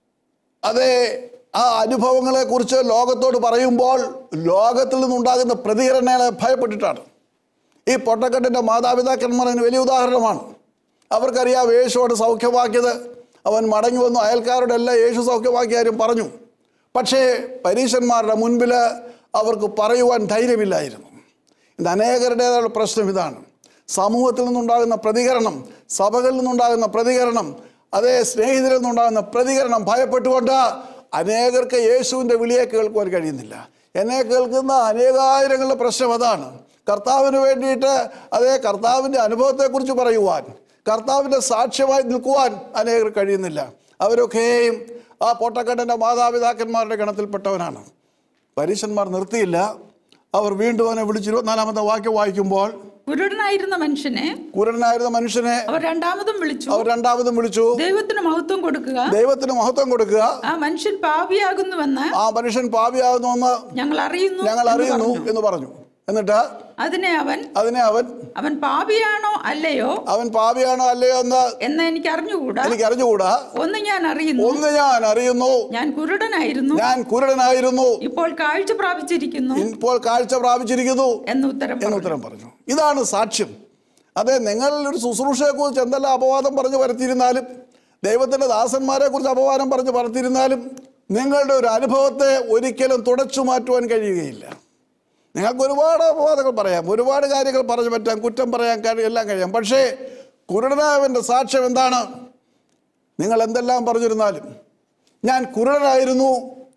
അതേ ആ അനുഭവങ്ങളെക്കുറിച്ച് ലോകത്തോട് പറയുമ്പോൾ ലോകത്തിൽ നിന്നുണ്ടാകുന്ന പ്രതികരണങ്ങളെ ഭയപ്പെട്ടിട്ടാണ് ഈ പൊട്ടക്കെട്ടിൻ്റെ മാതാപിതാക്കന്മാർ അതിന് വലിയ ഉദാഹരണമാണ് അവർക്കറിയാം യേശുവോട് സൗഖ്യമാക്കിയത് അവൻ മടങ്ങി വന്നു അയൽക്കാരോട് എല്ലാം യേശു സൗഖ്യമാക്കിയ കാര്യം പറഞ്ഞു പക്ഷേ പരീശന്മാരുടെ മുൻപിൽ അവർക്ക് പറയുവാൻ ധൈര്യമില്ലായിരുന്നു ഇന്ന് അനേകരുടേതായ പ്രശ്നം ഇതാണ് സമൂഹത്തിൽ നിന്നുണ്ടാകുന്ന പ്രതികരണം സഭകളിൽ നിന്നുണ്ടാകുന്ന പ്രതികരണം അതേ സ്നേഹിതരിൽ നിന്നുണ്ടാകുന്ന പ്രതികരണം ഭയപ്പെട്ടുകൊണ്ട് അനേകർക്ക് യേശുവിൻ്റെ വിളിയെ കേൾക്കുവാൻ കഴിയുന്നില്ല എന്നെ കേൾക്കുന്ന അനേകായിരങ്ങളുടെ പ്രശ്നം അതാണ് കർത്താവിന് വേണ്ടിയിട്ട് അതേ കർത്താവിൻ്റെ അനുഭവത്തെക്കുറിച്ച് പറയുവാൻ കർത്താവിൻ്റെ സാക്ഷ്യമായി നിൽക്കുവാൻ അനേകർ കഴിയുന്നില്ല അവരൊക്കെയും ആ പൊട്ടക്കണ്ണൻ്റെ മാതാപിതാക്കന്മാരുടെ ഗണത്തിൽപ്പെട്ടവനാണ് പരീശന്മാർ നിർത്തിയില്ല അവർ വീണ്ടും അവനെ വിളിച്ച് ഇരുപത്തിനാലാമത്തെ വാക്യം വായിക്കുമ്പോൾ കുരുടനായിരുന്ന മനുഷ്യനെ കുരനായിരുന്ന മനുഷ്യനെ അവർ രണ്ടാമതും വിളിച്ചു അവർ രണ്ടാമതും വിളിച്ചു ദൈവത്തിന് മഹത്വം കൊടുക്കുക ദൈവത്തിന് മഹത്വം കൊടുക്കുക ആ മനുഷ്യൻ പാപിയാകുന്നുവെന്ന് ആ മനുഷ്യൻ പാപിയാകുന്നുവെന്ന് ഞങ്ങൾ അറിയുന്നു ഞങ്ങൾ എന്ന് അറിയുന്നു പറഞ്ഞു. എന്ന് പറഞ്ഞു എന്നിട്ട് അതിനെ അവൻ അതിനെ അവൻ അവൻ പാപിയാണോ അല്ലയോ അവൻ പാപിയാണോ അല്ലയോ എന്ന് എന്ന് എനിക്ക് അറിഞ്ഞുകൂടാ എനിക്ക് അറിഞ്ഞുകൂടാ ഒന്ന് ഞാൻ അറിയുന്നു ഒന്ന് ഞാൻ അറിയുന്നു ഞാൻ കുരുടനായിരുന്നു ഞാൻ കുരുടനായിരുന്നു ഇപ്പോൾ കാഴ്ച പ്രാപിച്ചിരിക്കുന്നു ഇപ്പോൾ കാഴ്ച പ്രാപിച്ചിരിക്കുന്നു എന്ന് ഉത്തരം എന്ന് പറഞ്ഞു. ഉത്തരം പറഞ്ഞു ഇതാണ് സാക്ഷ്യം അതെ നിങ്ങൾ ഒരു ശുശ്രൂഷയെക്കുറിച്ച് എന്തെല്ലാം അപവാദം പറഞ്ഞ് പരത്തിയിരുന്നാലും ദൈവത്തിൻ്റെ ദാസന്മാരെ കുറിച്ച് അപവാദം പറഞ്ഞ് പരത്തിയിരുന്നാലും നിങ്ങളുടെ ഒരു അനുഭവത്തെ ഒരിക്കലും തുടച്ചു മാറ്റുവാൻ കഴിയുകയില്ല നിങ്ങൾക്ക് ഒരുപാട് അപവാദങ്ങൾ പറയാം ഒരുപാട് കാര്യങ്ങൾ പറഞ്ഞു പറ്റാം കുറ്റം പറയാൻ കഴിയും എല്ലാം കഴിയാം പക്ഷേ കുരുടനായവൻ്റെ സാക്ഷ്യം എന്താണ് നിങ്ങൾ എന്തെല്ലാം പറഞ്ഞിരുന്നാലും ഞാൻ കുരുടനായിരുന്നു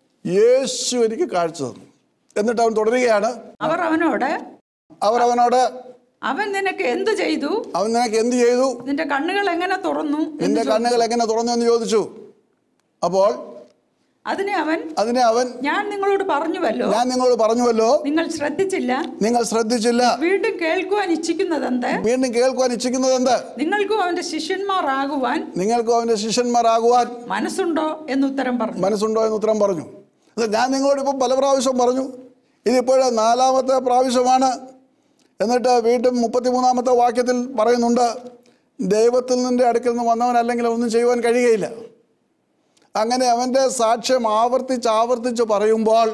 യേശു എനിക്ക് കാഴ്ച തന്നു എന്നിട്ട് അവൻ തുടരുകയാണ് അവർ അവനോട് അവർ അവനോട് അവൻ നിനക്ക് എന്തു ചെയ്തു അവൻ നിനക്ക് എന്ത് ചെയ്തു നിന്റെ കണ്ണുകൾ എങ്ങനെ തുറന്നു നിന്റെ കണ്ണുകൾ എങ്ങനെ തുറന്നു എന്ന് ചോദിച്ചു അപ്പോൾ അതിനെ അവൻ അതിനെ അവൻ ഞാൻ നിങ്ങളോട് പറഞ്ഞുവല്ലോ ഞാൻ നിങ്ങളോട് പറഞ്ഞുവല്ലോ നിങ്ങൾ ശ്രദ്ധിച്ചില്ല നിങ്ങൾ ശ്രദ്ധിച്ചില്ല വീണ്ടും കേൾക്കുവാൻ ഇച്ഛിക്കുന്നതെന്ത് വീണ്ടും കേൾക്കുവാൻ ഇച്ഛിക്കുന്നത് എന്ത് നിങ്ങൾക്കും അവന്റെ ശിഷ്യന്മാരാകുവാൻ നിങ്ങൾക്കും അവൻ്റെ ശിഷ്യന്മാരാകുവാൻ മനസ്സുണ്ടോ എന്ന് ഉത്തരം പറഞ്ഞു മനസ്സുണ്ടോ എന്ന് ഉത്തരം പറഞ്ഞു അത് ഞാൻ നിങ്ങളോട് ഇപ്പം പല പ്രാവശ്യം പറഞ്ഞു ഇതിപ്പോഴേ നാലാമത്തെ പ്രാവശ്യമാണ് എന്നിട്ട് വീണ്ടും മുപ്പത്തിമൂന്നാമത്തെ വാക്യത്തിൽ പറയുന്നുണ്ട് ദൈവത്തിൽ നിൻ്റെ അടുക്കൽ നിന്ന് വന്നവനല്ലെങ്കിൽ ഒന്നും ചെയ്യുവാൻ കഴിയുകയില്ല അങ്ങനെ അവൻ്റെ സാക്ഷ്യം ആവർത്തിച്ച് ആവർത്തിച്ച് പറയുമ്പോൾ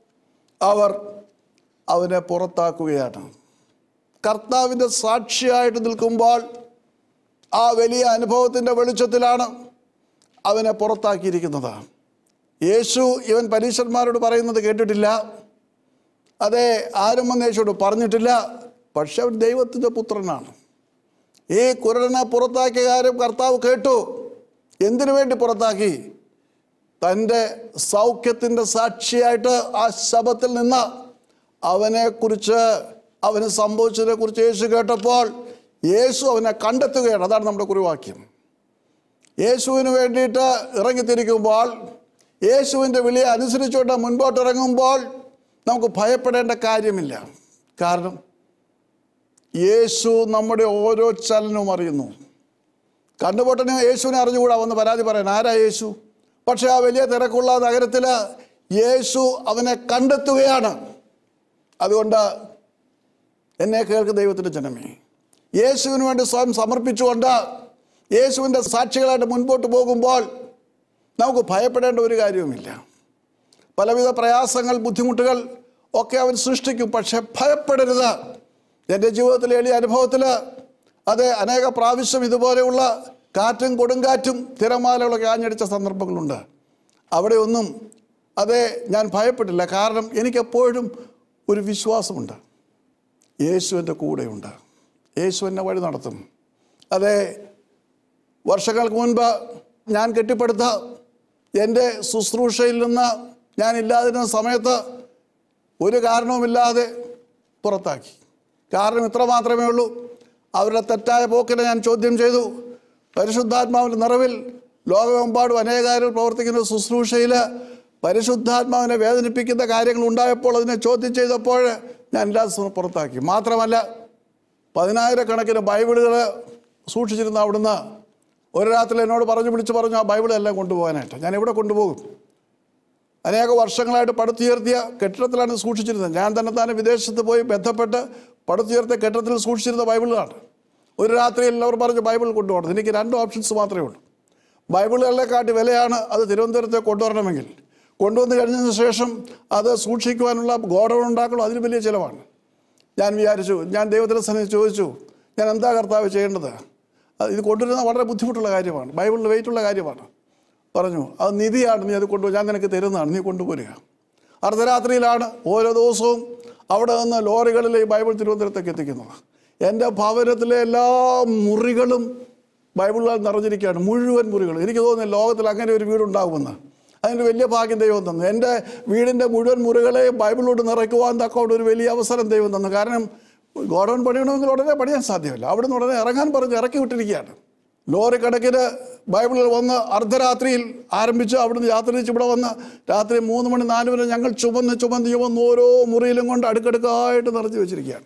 അവർ അവനെ പുറത്താക്കുകയാണ് കർത്താവിൻ്റെ സാക്ഷിയായിട്ട് നിൽക്കുമ്പോൾ ആ വലിയ അനുഭവത്തിൻ്റെ വെളിച്ചത്തിലാണ് അവനെ പുറത്താക്കിയിരിക്കുന്നത് യേശു ഇവൻ പരീശന്മാരോട് പറയുന്നത് കേട്ടിട്ടില്ല അതെ ആരും വന്ന് യേശുവോട് പറഞ്ഞിട്ടില്ല പക്ഷെ അവൻ ദൈവത്തിൻ്റെ പുത്രനാണ് ഈ കുരടനെ പുറത്താക്കിയ കാര്യം കർത്താവ് കേട്ടു എന്തിനു വേണ്ടി പുറത്താക്കി തൻ്റെ സൗഖ്യത്തിൻ്റെ സാക്ഷിയായിട്ട് ആ ശബത്തിൽ നിന്ന് അവനെക്കുറിച്ച് അവന് സംഭവിച്ചതിനെ കുറിച്ച് യേശു കേട്ടപ്പോൾ യേശു അവനെ കണ്ടെത്തുകയാണ് അതാണ് നമ്മുടെ കുറിവാക്യം യേശുവിന് വേണ്ടിയിട്ട് ഇറങ്ങിത്തിരിക്കുമ്പോൾ യേശുവിൻ്റെ വിളി അനുസരിച്ചുകൊണ്ട് മുൻപോട്ട് ഇറങ്ങുമ്പോൾ നമുക്ക് ഭയപ്പെടേണ്ട കാര്യമില്ല കാരണം യേശു നമ്മുടെ ഓരോ ചലനവും അറിയുന്നു കണ്ടുപൊട്ടനെ യേശുവിനെ അറിഞ്ഞുകൂടാ വന്ന് പരാതി പറയാൻ ആരാ യേശു പക്ഷേ ആ വലിയ തിരക്കുള്ള നഗരത്തിൽ യേശു അവനെ കണ്ടെത്തുകയാണ് അതുകൊണ്ട് എന്നെ കേൾക്ക് ദൈവത്തിൻ്റെ ജനമേ യേശുവിന് വേണ്ടി സ്വയം സമർപ്പിച്ചുകൊണ്ട് യേശുവിൻ്റെ സാക്ഷികളായിട്ട് മുൻപോട്ട് പോകുമ്പോൾ നമുക്ക് ഭയപ്പെടേണ്ട ഒരു കാര്യവുമില്ല പലവിധ പ്രയാസങ്ങൾ ബുദ്ധിമുട്ടുകൾ ഒക്കെ അവൻ സൃഷ്ടിക്കും പക്ഷെ ഭയപ്പെടരുത് എൻ്റെ ജീവിതത്തിലെ എളിയ അനുഭവത്തിൽ അത് അനേക പ്രാവശ്യം ഇതുപോലെയുള്ള കാറ്റും കൊടുങ്കാറ്റും തിരമാലകളൊക്കെ ആഞ്ഞടിച്ച സന്ദർഭങ്ങളുണ്ട് അവിടെയൊന്നും അതെ ഞാൻ ഭയപ്പെട്ടില്ല കാരണം എനിക്കെപ്പോഴും ഒരു വിശ്വാസമുണ്ട് യേശു എൻ്റെ കൂടെയുണ്ട് യേശു എന്നെ വഴി നടത്തും അതെ വർഷങ്ങൾക്ക് മുൻപ് ഞാൻ കെട്ടിപ്പടുത്ത എൻ്റെ ശുശ്രൂഷയിൽ നിന്ന് ഞാൻ ഇല്ലാതിരുന്ന സമയത്ത് ഒരു കാരണവുമില്ലാതെ പുറത്താക്കി കാരണം ഇത്ര മാത്രമേ ഉള്ളൂ അവരുടെ തെറ്റായ പോക്കിനെ ഞാൻ ചോദ്യം ചെയ്തു പരിശുദ്ധാത്മാവിൻ്റെ നിറവിൽ ലോകമെമ്പാടും അനേകാരിൽ പ്രവർത്തിക്കുന്ന ശുശ്രൂഷയിൽ പരിശുദ്ധാത്മാവിനെ വേദനിപ്പിക്കുന്ന കാര്യങ്ങൾ ഉണ്ടായപ്പോൾ അതിനെ ചോദ്യം ചെയ്തപ്പോൾ ഞാൻ ഇല്ലാത്ത സമയം പുറത്താക്കി മാത്രമല്ല പതിനായിരക്കണക്കിന് ബൈബിളുകൾ സൂക്ഷിച്ചിരുന്ന അവിടുന്ന് ഒരു രാത്രി എന്നോട് പറഞ്ഞു വിളിച്ച് പറഞ്ഞു ആ ബൈബിളെല്ലാം കൊണ്ടുപോകാനായിട്ട് ഞാൻ എവിടെ കൊണ്ടുപോകും അനേക വർഷങ്ങളായിട്ട് പടുത്തുയർത്തിയ കെട്ടിടത്തിലാണ് സൂക്ഷിച്ചിരുന്നത് ഞാൻ തന്നെ തന്നെ വിദേശത്ത് പോയി ബന്ധപ്പെട്ട് പടുത്തുയർത്തിയ കെട്ടിടത്തിൽ സൂക്ഷിച്ചിരുന്ന ബൈബിളാണ് ഒരു രാത്രിയിൽ അവർ പറഞ്ഞു ബൈബിൾ കൊണ്ടുപോകണം എനിക്ക് രണ്ട് ഓപ്ഷൻസ് മാത്രമേ ഉള്ളൂ ബൈബിളുകളെക്കാട്ടി വിലയാണ് അത് തിരുവനന്തപുരത്തേക്ക് കൊണ്ടുവരണമെങ്കിൽ കൊണ്ടുവന്ന് കഴിഞ്ഞതിന് ശേഷം അത് സൂക്ഷിക്കുവാനുള്ള ഗോഡൗൺ ഉണ്ടാക്കണം അതിന് വലിയ ചിലവാണ് ഞാൻ വിചാരിച്ചു ഞാൻ ദൈവത്തിൻ്റെ സന്നിധി ചോദിച്ചു ഞാൻ എന്താ കർത്താവ് ചെയ്യേണ്ടത് അത് ഇത് കൊണ്ടുവരുന്നത് വളരെ ബുദ്ധിമുട്ടുള്ള കാര്യമാണ് ബൈബിളിൽ വെയിറ്റുള്ള കാര്യമാണ് പറഞ്ഞു അത് നിധിയാണ് നീ അത് കൊണ്ടു ഞാൻ നിനക്ക് തരുന്നതാണ് നീ കൊണ്ടുപോരുക അർദ്ധരാത്രിയിലാണ് ഓരോ ദിവസവും അവിടെ നിന്ന് ലോറികളിൽ ഈ ബൈബിൾ തിരുവനന്തപുരത്തേക്ക് എത്തിക്കുന്നത് എൻ്റെ ഭവനത്തിലെ എല്ലാ മുറികളും ബൈബിളിൽ നിറഞ്ഞിരിക്കുകയാണ് മുഴുവൻ മുറികളും എനിക്ക് തോന്നുന്നു ലോകത്തിൽ അങ്ങനെ ഒരു വീടുണ്ടാകുമെന്ന് അതിന് വലിയ ഭാഗ്യം ദൈവം തന്നു എൻ്റെ വീടിൻ്റെ മുഴുവൻ മുറികളെ ബൈബിളോട് നിറയ്ക്കുവാൻ തക്കോട് ഒരു വലിയ അവസരം ദൈവം തന്നു കാരണം ഗോഡൗൺ പണിയണമെങ്കിൽ ഉടനെ പണിയാൻ സാധ്യമല്ല അവിടെ നിന്ന് ഉടനെ ഇറങ്ങാൻ പറഞ്ഞ് ഇറക്കി വിട്ടിരിക്കുകയാണ് ലോറി കണക്കിന് ബൈബിളിൽ വന്ന് അർദ്ധരാത്രിയിൽ ആരംഭിച്ച് അവിടുന്ന് യാത്ര തിരിച്ച് ഇവിടെ വന്ന് രാത്രി മൂന്ന് മണി നാല് മണി ഞങ്ങൾ ചുമന്ന് ചുമന്ന് ചുമന്ന് ഓരോ മുറിയിലും കൊണ്ട് അടുക്കടുക്കായിട്ട് നിറച്ച് വെച്ചിരിക്കുകയാണ്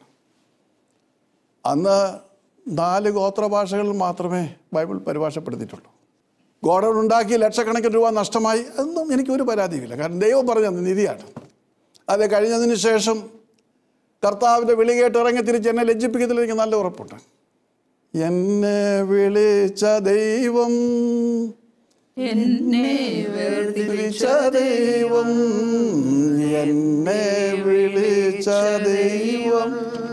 അന്ന് നാല് ഗോത്രഭാഷകളിൽ മാത്രമേ ബൈബിൾ പരിഭാഷപ്പെടുത്തിയിട്ടുള്ളൂ ഗോഡൗൺ ഉണ്ടാക്കി ലക്ഷക്കണക്കിന് രൂപ നഷ്ടമായി അതൊന്നും എനിക്കൊരു പരാതിയുമില്ല കാരണം ദൈവം പറഞ്ഞ നിധിയാണ് അത് കഴിഞ്ഞതിന് ശേഷം കർത്താവിൻ്റെ വിളി കേട്ട് ഇറങ്ങി തിരിച്ച് എന്നെ ലജ്ജിപ്പിക്കുന്നതിൽ എനിക്ക് നല്ല ഉറപ്പുണ്ട് എന്നെ വിളിച്ച ദൈവം എന്നെ വിളിച്ച ദൈവം എന്നെ വിളിച്ച ദൈവം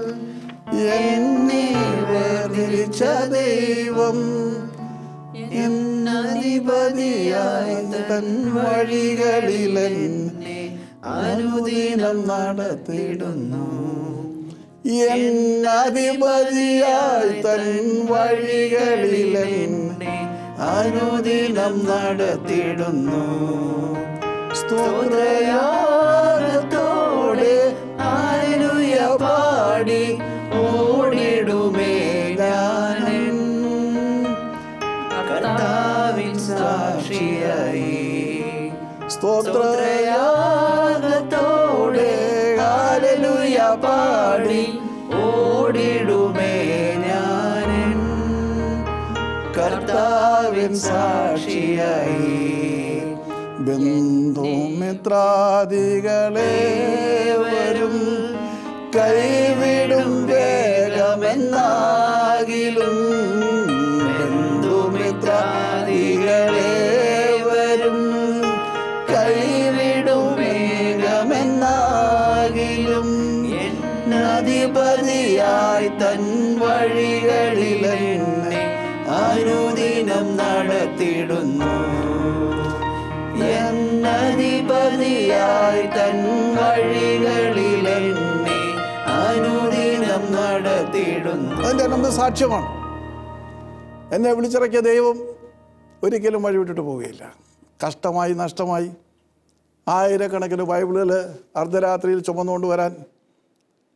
എന്നെ വേർതിരിച്ച ദൈവം എന്നധിപതിയായി തൻ വഴികളിൽ എന്നെ അനുദിനം നടത്തിയിടുന്നു എന്നധിപതിയായി തൻ വഴികളിൽ എന്നെ അനുദിനം നടത്തിയിടുന്നു സ്തോത്രയാഗത്തോടെ ആരുയ പാടി ഓടിടുമേ ഞാനൻ കർത്താവിൻ സാക്ഷിയായി സ്തോത്രയാഗത്തോടെ ഹാലലുയ പാടി ഓടിടുമേ ഞാനൻ കർത്താവിൻ സാക്ഷിയായി ബന്ധുമിത്രാദികളെ വരും കൈവിടും വേഗമെന്നാകിലും ബന്ധുമിത്രാദികളെ വരും കൈവിടും വേഗമെന്നാകിലും എന്നധിപതിയായി തൻ വഴികളിൽ എന്നെ അനുദിനം നടത്തിടുന്നു എന്നധിപതിയായി തൻ വഴികളിൽ എന്നെ അനുദിനം നടത്തിടുന്നു അതിൻ്റെ നമ്മുടെ സാക്ഷ്യമാണ് എന്നെ വിളിച്ചിറക്കിയ ദൈവം ഒരിക്കലും വഴിവിട്ടിട്ട് പോവുകയില്ല കഷ്ടമായി നഷ്ടമായി ആയിരക്കണക്കിന് ബൈബിളുകൾ അർദ്ധരാത്രിയിൽ ചുമന്നുകൊണ്ട് വരാൻ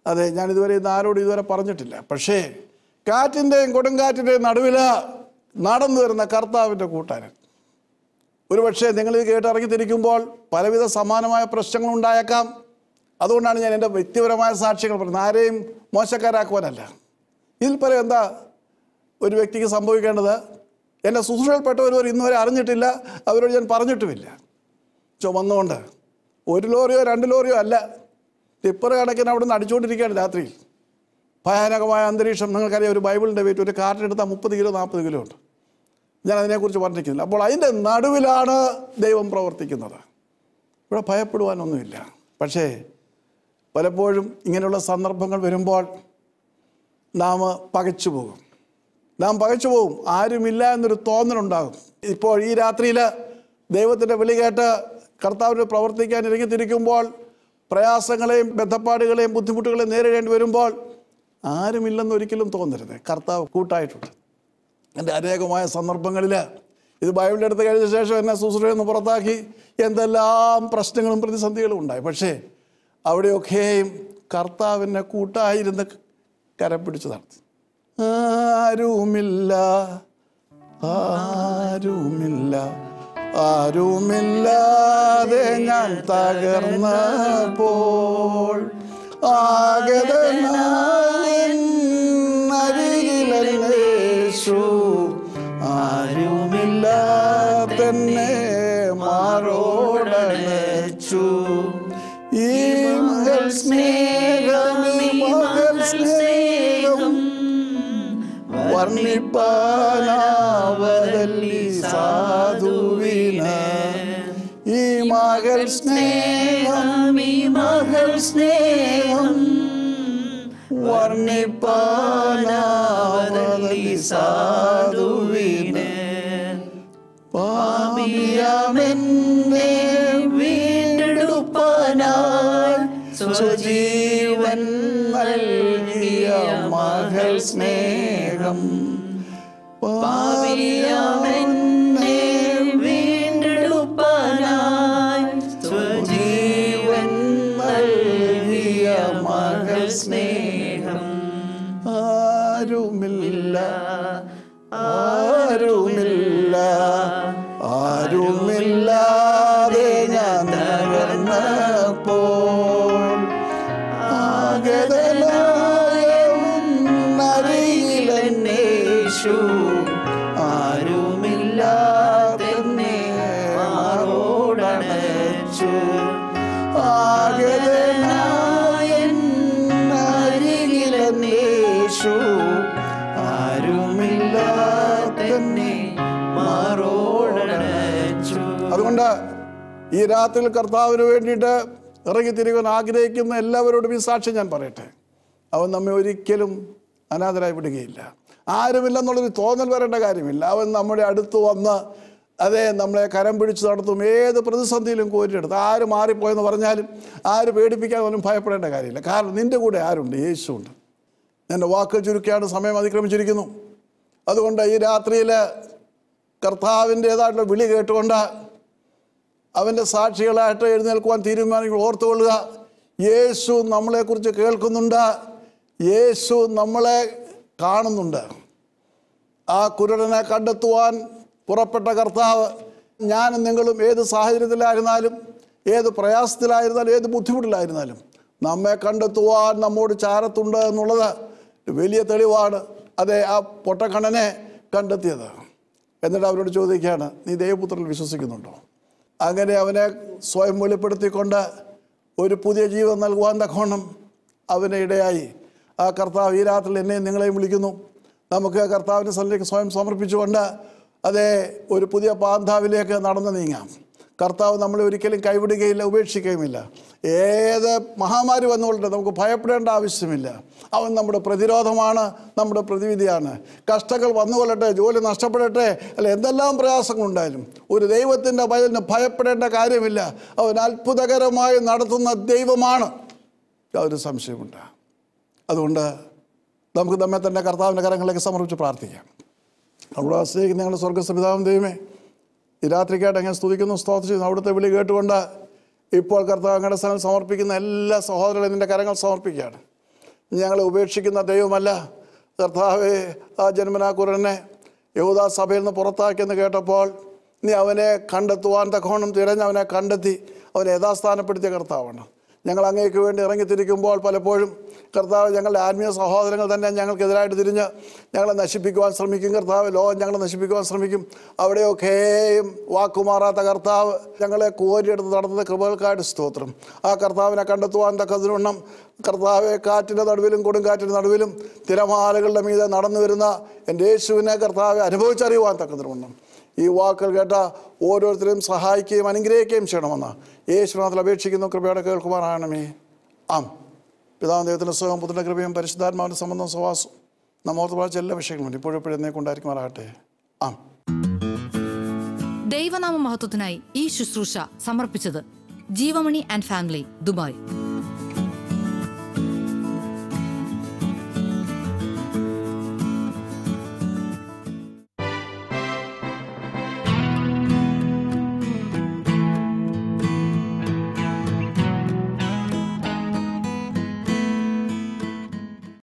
അതെ ഞാൻ ഇതുവരെ ഇന്ന് ആരോടും ഇതുവരെ പറഞ്ഞിട്ടില്ല പക്ഷേ കാറ്റിൻ്റെയും കൊടുങ്കാറ്റിൻ്റെയും നടുവിൽ നടന്നു വരുന്ന കർത്താവിൻ്റെ കൂട്ടാരൻ ഒരുപക്ഷെ നിങ്ങൾ ഇത് കേട്ടിറങ്ങി തിരിക്കുമ്പോൾ പലവിധ സമാനമായ പ്രശ്നങ്ങൾ ഉണ്ടായേക്കാം അതുകൊണ്ടാണ് ഞാൻ എൻ്റെ വ്യക്തിപരമായ സാക്ഷികൾ പറയുന്നത് ആരെയും മോശക്കാരാക്കുവാനല്ല ഇതിൽ പരം എന്താ ഒരു വ്യക്തിക്ക് സംഭവിക്കേണ്ടത് എൻ്റെ ശുശ്രൂഷയിൽപ്പെട്ടവർ ഇന്നുവരെ അറിഞ്ഞിട്ടില്ല അവരോട് ഞാൻ പറഞ്ഞിട്ടുമില്ല ചുമന്നുകൊണ്ട് ഒരു ലോറിയോ രണ്ട് ലോറിയോ അല്ല ടിപ്പർ കണക്കിന് അവിടെ നിന്ന് അടിച്ചുകൊണ്ടിരിക്കുകയാണ് രാത്രിയിൽ ഭയാനകമായ അന്തരീക്ഷം നിങ്ങൾക്കറിയാം ഒരു ബൈബിളിൻ്റെ വെയിറ്റ് ഒരു കാർട്ടിനെടുത്താൽ മുപ്പത് കിലോ നാൽപ്പത് കിലോ ഉണ്ട് ഞാൻ അതിനെക്കുറിച്ച് പറഞ്ഞിരിക്കുന്നില്ല അപ്പോൾ അതിൻ്റെ നടുവിലാണ് ദൈവം പ്രവർത്തിക്കുന്നത് ഇവിടെ ഭയപ്പെടുവാനൊന്നുമില്ല പക്ഷേ പലപ്പോഴും ഇങ്ങനെയുള്ള സന്ദർഭങ്ങൾ വരുമ്പോൾ നാം പകച്ചു പോകും നാം പകച്ചു പോകും ആരുമില്ല എന്നൊരു തോന്നലുണ്ടാകും ഇപ്പോൾ ഈ രാത്രിയിൽ ദൈവത്തിൻ്റെ വിളി കേട്ട് കർത്താവിന് പ്രവർത്തിക്കാൻ ഇറങ്ങിത്തിരിക്കുമ്പോൾ പ്രയാസങ്ങളെയും ബന്ധപ്പാടുകളെയും ബുദ്ധിമുട്ടുകളെയും നേരിടേണ്ടി വരുമ്പോൾ ആരുമില്ലെന്ന് ഒരിക്കലും തോന്നരുത് കർത്താവ് കൂട്ടായിട്ടുണ്ട് എൻ്റെ അനേകമായ സന്ദർഭങ്ങളിൽ ഇത് ബൈബിളിൽ എടുത്ത് കഴിഞ്ഞ ശേഷം എന്നെ ശുശ്രൂഷയിൽ നിന്ന് പുറത്താക്കി എന്തെല്ലാം പ്രശ്നങ്ങളും പ്രതിസന്ധികളും ഉണ്ടായി പക്ഷേ അവിടെയൊക്കെയും കർത്താവിനെ കൂട്ടായിരുന്ന് കരം പിടിച്ചു നടത്തി ആരുമില്ല ആരുമില്ല ആരുമില്ലാതെ ഞാൻ തകർന്നപ്പോൾ ആഗതനാരികിലേശു ആരുമില്ലാതെന്നെ മാറോടച്ചു ഈ മകൾ സ്നേഹം ഈ മകൾ സ്നേഹം വർണ്ണിപ്പാനാവതല്ലി സാധുവിന് ഈ മകൾ സ്നേഹം ഈ മകൾ സ്നേഹം വർണ്ണിപ്പാനാവതല്ലി സാധുവിന് പാപിയാമെന്നെ വീണ്ടെടുപ്പാനായി സ്വജീവൻ നൽകിയ മകൾ സ്നേഹം പാപിയാമെന്നെ വീണ്ടെടുപ്പാനായി സ്വജീവൻ നൽകിയ മകൾ സ്നേഹം ആരുമില്ല ആരുമില്ല ആരുമില്ലാതെ ഞാൻ തകർന്നപ്പോൾ ആഗതനായേശു ആരുമില്ലാതെ മാറോടണച്ചു ആഗതനായേശു ആരുമില്ലാതെ മാറോടണച്ചു അതുകൊണ്ട് ഈ രാത്രിയിൽ കർത്താവിന് വേണ്ടിയിട്ട് ഇറങ്ങിത്തിരിക്കാൻ ആഗ്രഹിക്കുന്ന എല്ലാവരോടും ഈ സാക്ഷ്യം ഞാൻ പറയട്ടെ അവൻ നമ്മെ ഒരിക്കലും അനാഥരായി വിടുകയില്ല ആരുമില്ലെന്നുള്ളൊരു തോന്നൽ വരേണ്ട കാര്യമില്ല അവൻ നമ്മുടെ അടുത്ത് വന്ന് അതെ നമ്മളെ കരം പിടിച്ച് നടത്തും ഏത് പ്രതിസന്ധിയിലും കോരിയെടുത്ത് ആര് മാറിപ്പോയെന്ന് പറഞ്ഞാലും ആര് പേടിപ്പിക്കാൻ പോലും ഭയപ്പെടേണ്ട കാര്യമില്ല കാരണം നിൻ്റെ കൂടെ ആരുണ്ട് യേശുണ്ട് എൻ്റെ വാക്ക് ചുരുക്കിയാണ് സമയം അതിക്രമിച്ചിരിക്കുന്നു അതുകൊണ്ട് ഈ രാത്രിയിൽ കർത്താവിൻ്റേതായിട്ടുള്ള വിളി കേട്ടുകൊണ്ട് അവൻ്റെ സാക്ഷികളായിട്ട് എഴുന്നേൽക്കുവാൻ തീരുമാനിക്കുമ്പോൾ ഓർത്തുകൊള്ളുക യേശു നമ്മളെക്കുറിച്ച് കേൾക്കുന്നുണ്ട് യേശു നമ്മളെ കാണുന്നുണ്ട് ആ കുരുടനെ കണ്ടെത്തുവാൻ പുറപ്പെട്ട കർത്താവ് ഞാനും നിങ്ങളും ഏത് സാഹചര്യത്തിലായിരുന്നാലും ഏത് പ്രയാസത്തിലായിരുന്നാലും ഏത് ബുദ്ധിമുട്ടിലായിരുന്നാലും നമ്മെ കണ്ടെത്തുവാൻ നമ്മോട് ചാരത്തുണ്ട് എന്നുള്ളത് വലിയ തെളിവാണ് അതെ ആ പൊട്ടക്കണ്ണനെ കണ്ടെത്തിയത് എന്നിട്ട് അവരോട് ചോദിക്കുകയാണ് നീ ദൈവപുത്രനിൽ വിശ്വസിക്കുന്നുണ്ടോ അങ്ങനെ അവനെ സ്വയം വെളിപ്പെടുത്തിക്കൊണ്ട് ഒരു പുതിയ ജീവൻ നൽകുവാൻ തക്കോണം അവനെ ഇടയായി ആ കർത്താവ് ഈ രാത്രിയിൽ എന്നെയും നിങ്ങളെയും വിളിക്കുന്നു നമുക്ക് കർത്താവിൻ്റെ സ്ഥലത്തേക്ക് സ്വയം സമർപ്പിച്ചുകൊണ്ട് അതേ ഒരു പുതിയ പാന്താവിലേക്ക് നടന്നു നീങ്ങാം കർത്താവ് നമ്മളെ ഒരിക്കലും കൈവിടുകയില്ല ഉപേക്ഷിക്കുകയുമില്ല ഏത് മഹാമാരി വന്നുകൊള്ളട്ടെ നമുക്ക് ഭയപ്പെടേണ്ട ആവശ്യമില്ല അവൻ നമ്മുടെ പ്രതിരോധമാണ് നമ്മുടെ പ്രതിവിധിയാണ് കഷ്ടങ്ങൾ വന്നുകൊള്ളട്ടെ ജോലി നഷ്ടപ്പെടട്ടെ അല്ല എന്തെല്ലാം പ്രയാസങ്ങളുണ്ടായാലും ഒരു ദൈവത്തിൻ്റെ ഭയത്തിന് ഭയപ്പെടേണ്ട കാര്യമില്ല അവൻ അത്ഭുതകരമായി നടത്തുന്ന ദൈവമാണ് യാതൊരു സംശയമുണ്ട് അതുകൊണ്ട് നമുക്ക് നമ്മെ തന്നെ കർത്താവിൻ്റെ കരങ്ങളിലേക്ക് സമർപ്പിച്ച് പ്രാർത്ഥിക്കാം അവിടെ സ്നേഹിക്കുന്ന ഞങ്ങളുടെ സ്വർഗസംവിധാനം ദൈവമേ ഈ രാത്രിക്കായിട്ട് എങ്ങനെ സ്തുതിക്കുന്നു സ്തോത്രം ചെയ്യുന്നു അവിടുത്തെ വിളി കേട്ടുകൊണ്ട് ഇപ്പോൾ കർത്താവ് അങ്ങയുടെ സ്ഥലം സമർപ്പിക്കുന്ന എല്ലാ സഹോദരങ്ങളെയും നിൻ്റെ കരങ്ങൾ സമർപ്പിക്കുകയാണ് ഞങ്ങളെ ഉപേക്ഷിക്കുന്ന ദൈവമല്ല കർത്താവെ ആ ജന്മനാ കുരനെ യഹൂദാ സഭയിൽ നിന്ന് പുറത്താക്കിയെന്ന് കേട്ടപ്പോൾ നീ അവനെ കണ്ടെത്തുവാൻ തക്കോണം തിരഞ്ഞ് അവനെ കണ്ടെത്തി അവനെ യഥാസ്ഥാനപ്പെടുത്തിയ കർത്താവാണ് ഞങ്ങൾ അങ്ങേക്ക് വേണ്ടി ഇറങ്ങിത്തിരിക്കുമ്പോൾ പലപ്പോഴും കർത്താവ് ഞങ്ങളുടെ ആത്മീയ സഹോദരങ്ങൾ തന്നെ ഞങ്ങൾക്കെതിരായിട്ട് തിരിഞ്ഞ് ഞങ്ങളെ നശിപ്പിക്കുവാൻ ശ്രമിക്കും കർത്താവ് ലോകം ഞങ്ങളെ നശിപ്പിക്കുവാൻ ശ്രമിക്കും അവിടെയൊക്കെയും വാക്കുമാറാത്ത കർത്താവ് ഞങ്ങളെ കോരിയെടുത്ത് നടത്തുന്ന കൃപകൾക്കായിട്ട് സ്തോത്രം ആ കർത്താവിനെ കണ്ടെത്തുവാൻ തക്കതിനുണ്ണം കർത്താവെ കാറ്റിൻ്റെ നടുവിലും കൊടുങ്കാറ്റിൻ്റെ നടുവിലും തിരമാലകളുടെ മീതെ നടന്നു വരുന്ന എൻ്റെ യേശുവിനെ കർത്താവെ അനുഭവിച്ചറിയുവാൻ തക്കതിനുണ്ണം ഈ വാക്കുകൾ കേട്ട ഓരോരുത്തരെയും സഹായിക്കുകയും അനുഗ്രഹിക്കുകയും ചെയ്യണമെന്ന് യേശുനാഥിൽ അപേക്ഷിക്കുന്നു കൃപയോടെ കേൾക്കുമാറാണമേ ആം പിതാവ് ദൈവത്തിൻ്റെ സുഖം പുത്രൻ്റെ കൃപയും പരിശുദ്ധാത്മാവിൻ്റെ സംബന്ധം സവാസം നമ്മോർത്ത് പ്രാർത്ഥിച്ച എല്ലാ വിഷയങ്ങളും ഇപ്പോഴും എപ്പോഴും എന്നേ കൊണ്ടായിരിക്കുമാറാകട്ടെ ആം ദൈവനാമ മഹത്വത്തിനായി ഈ ശുശ്രൂഷ സമർപ്പിച്ചത് ജീവമണി ആൻഡ് ഫാമിലി ദുബായ്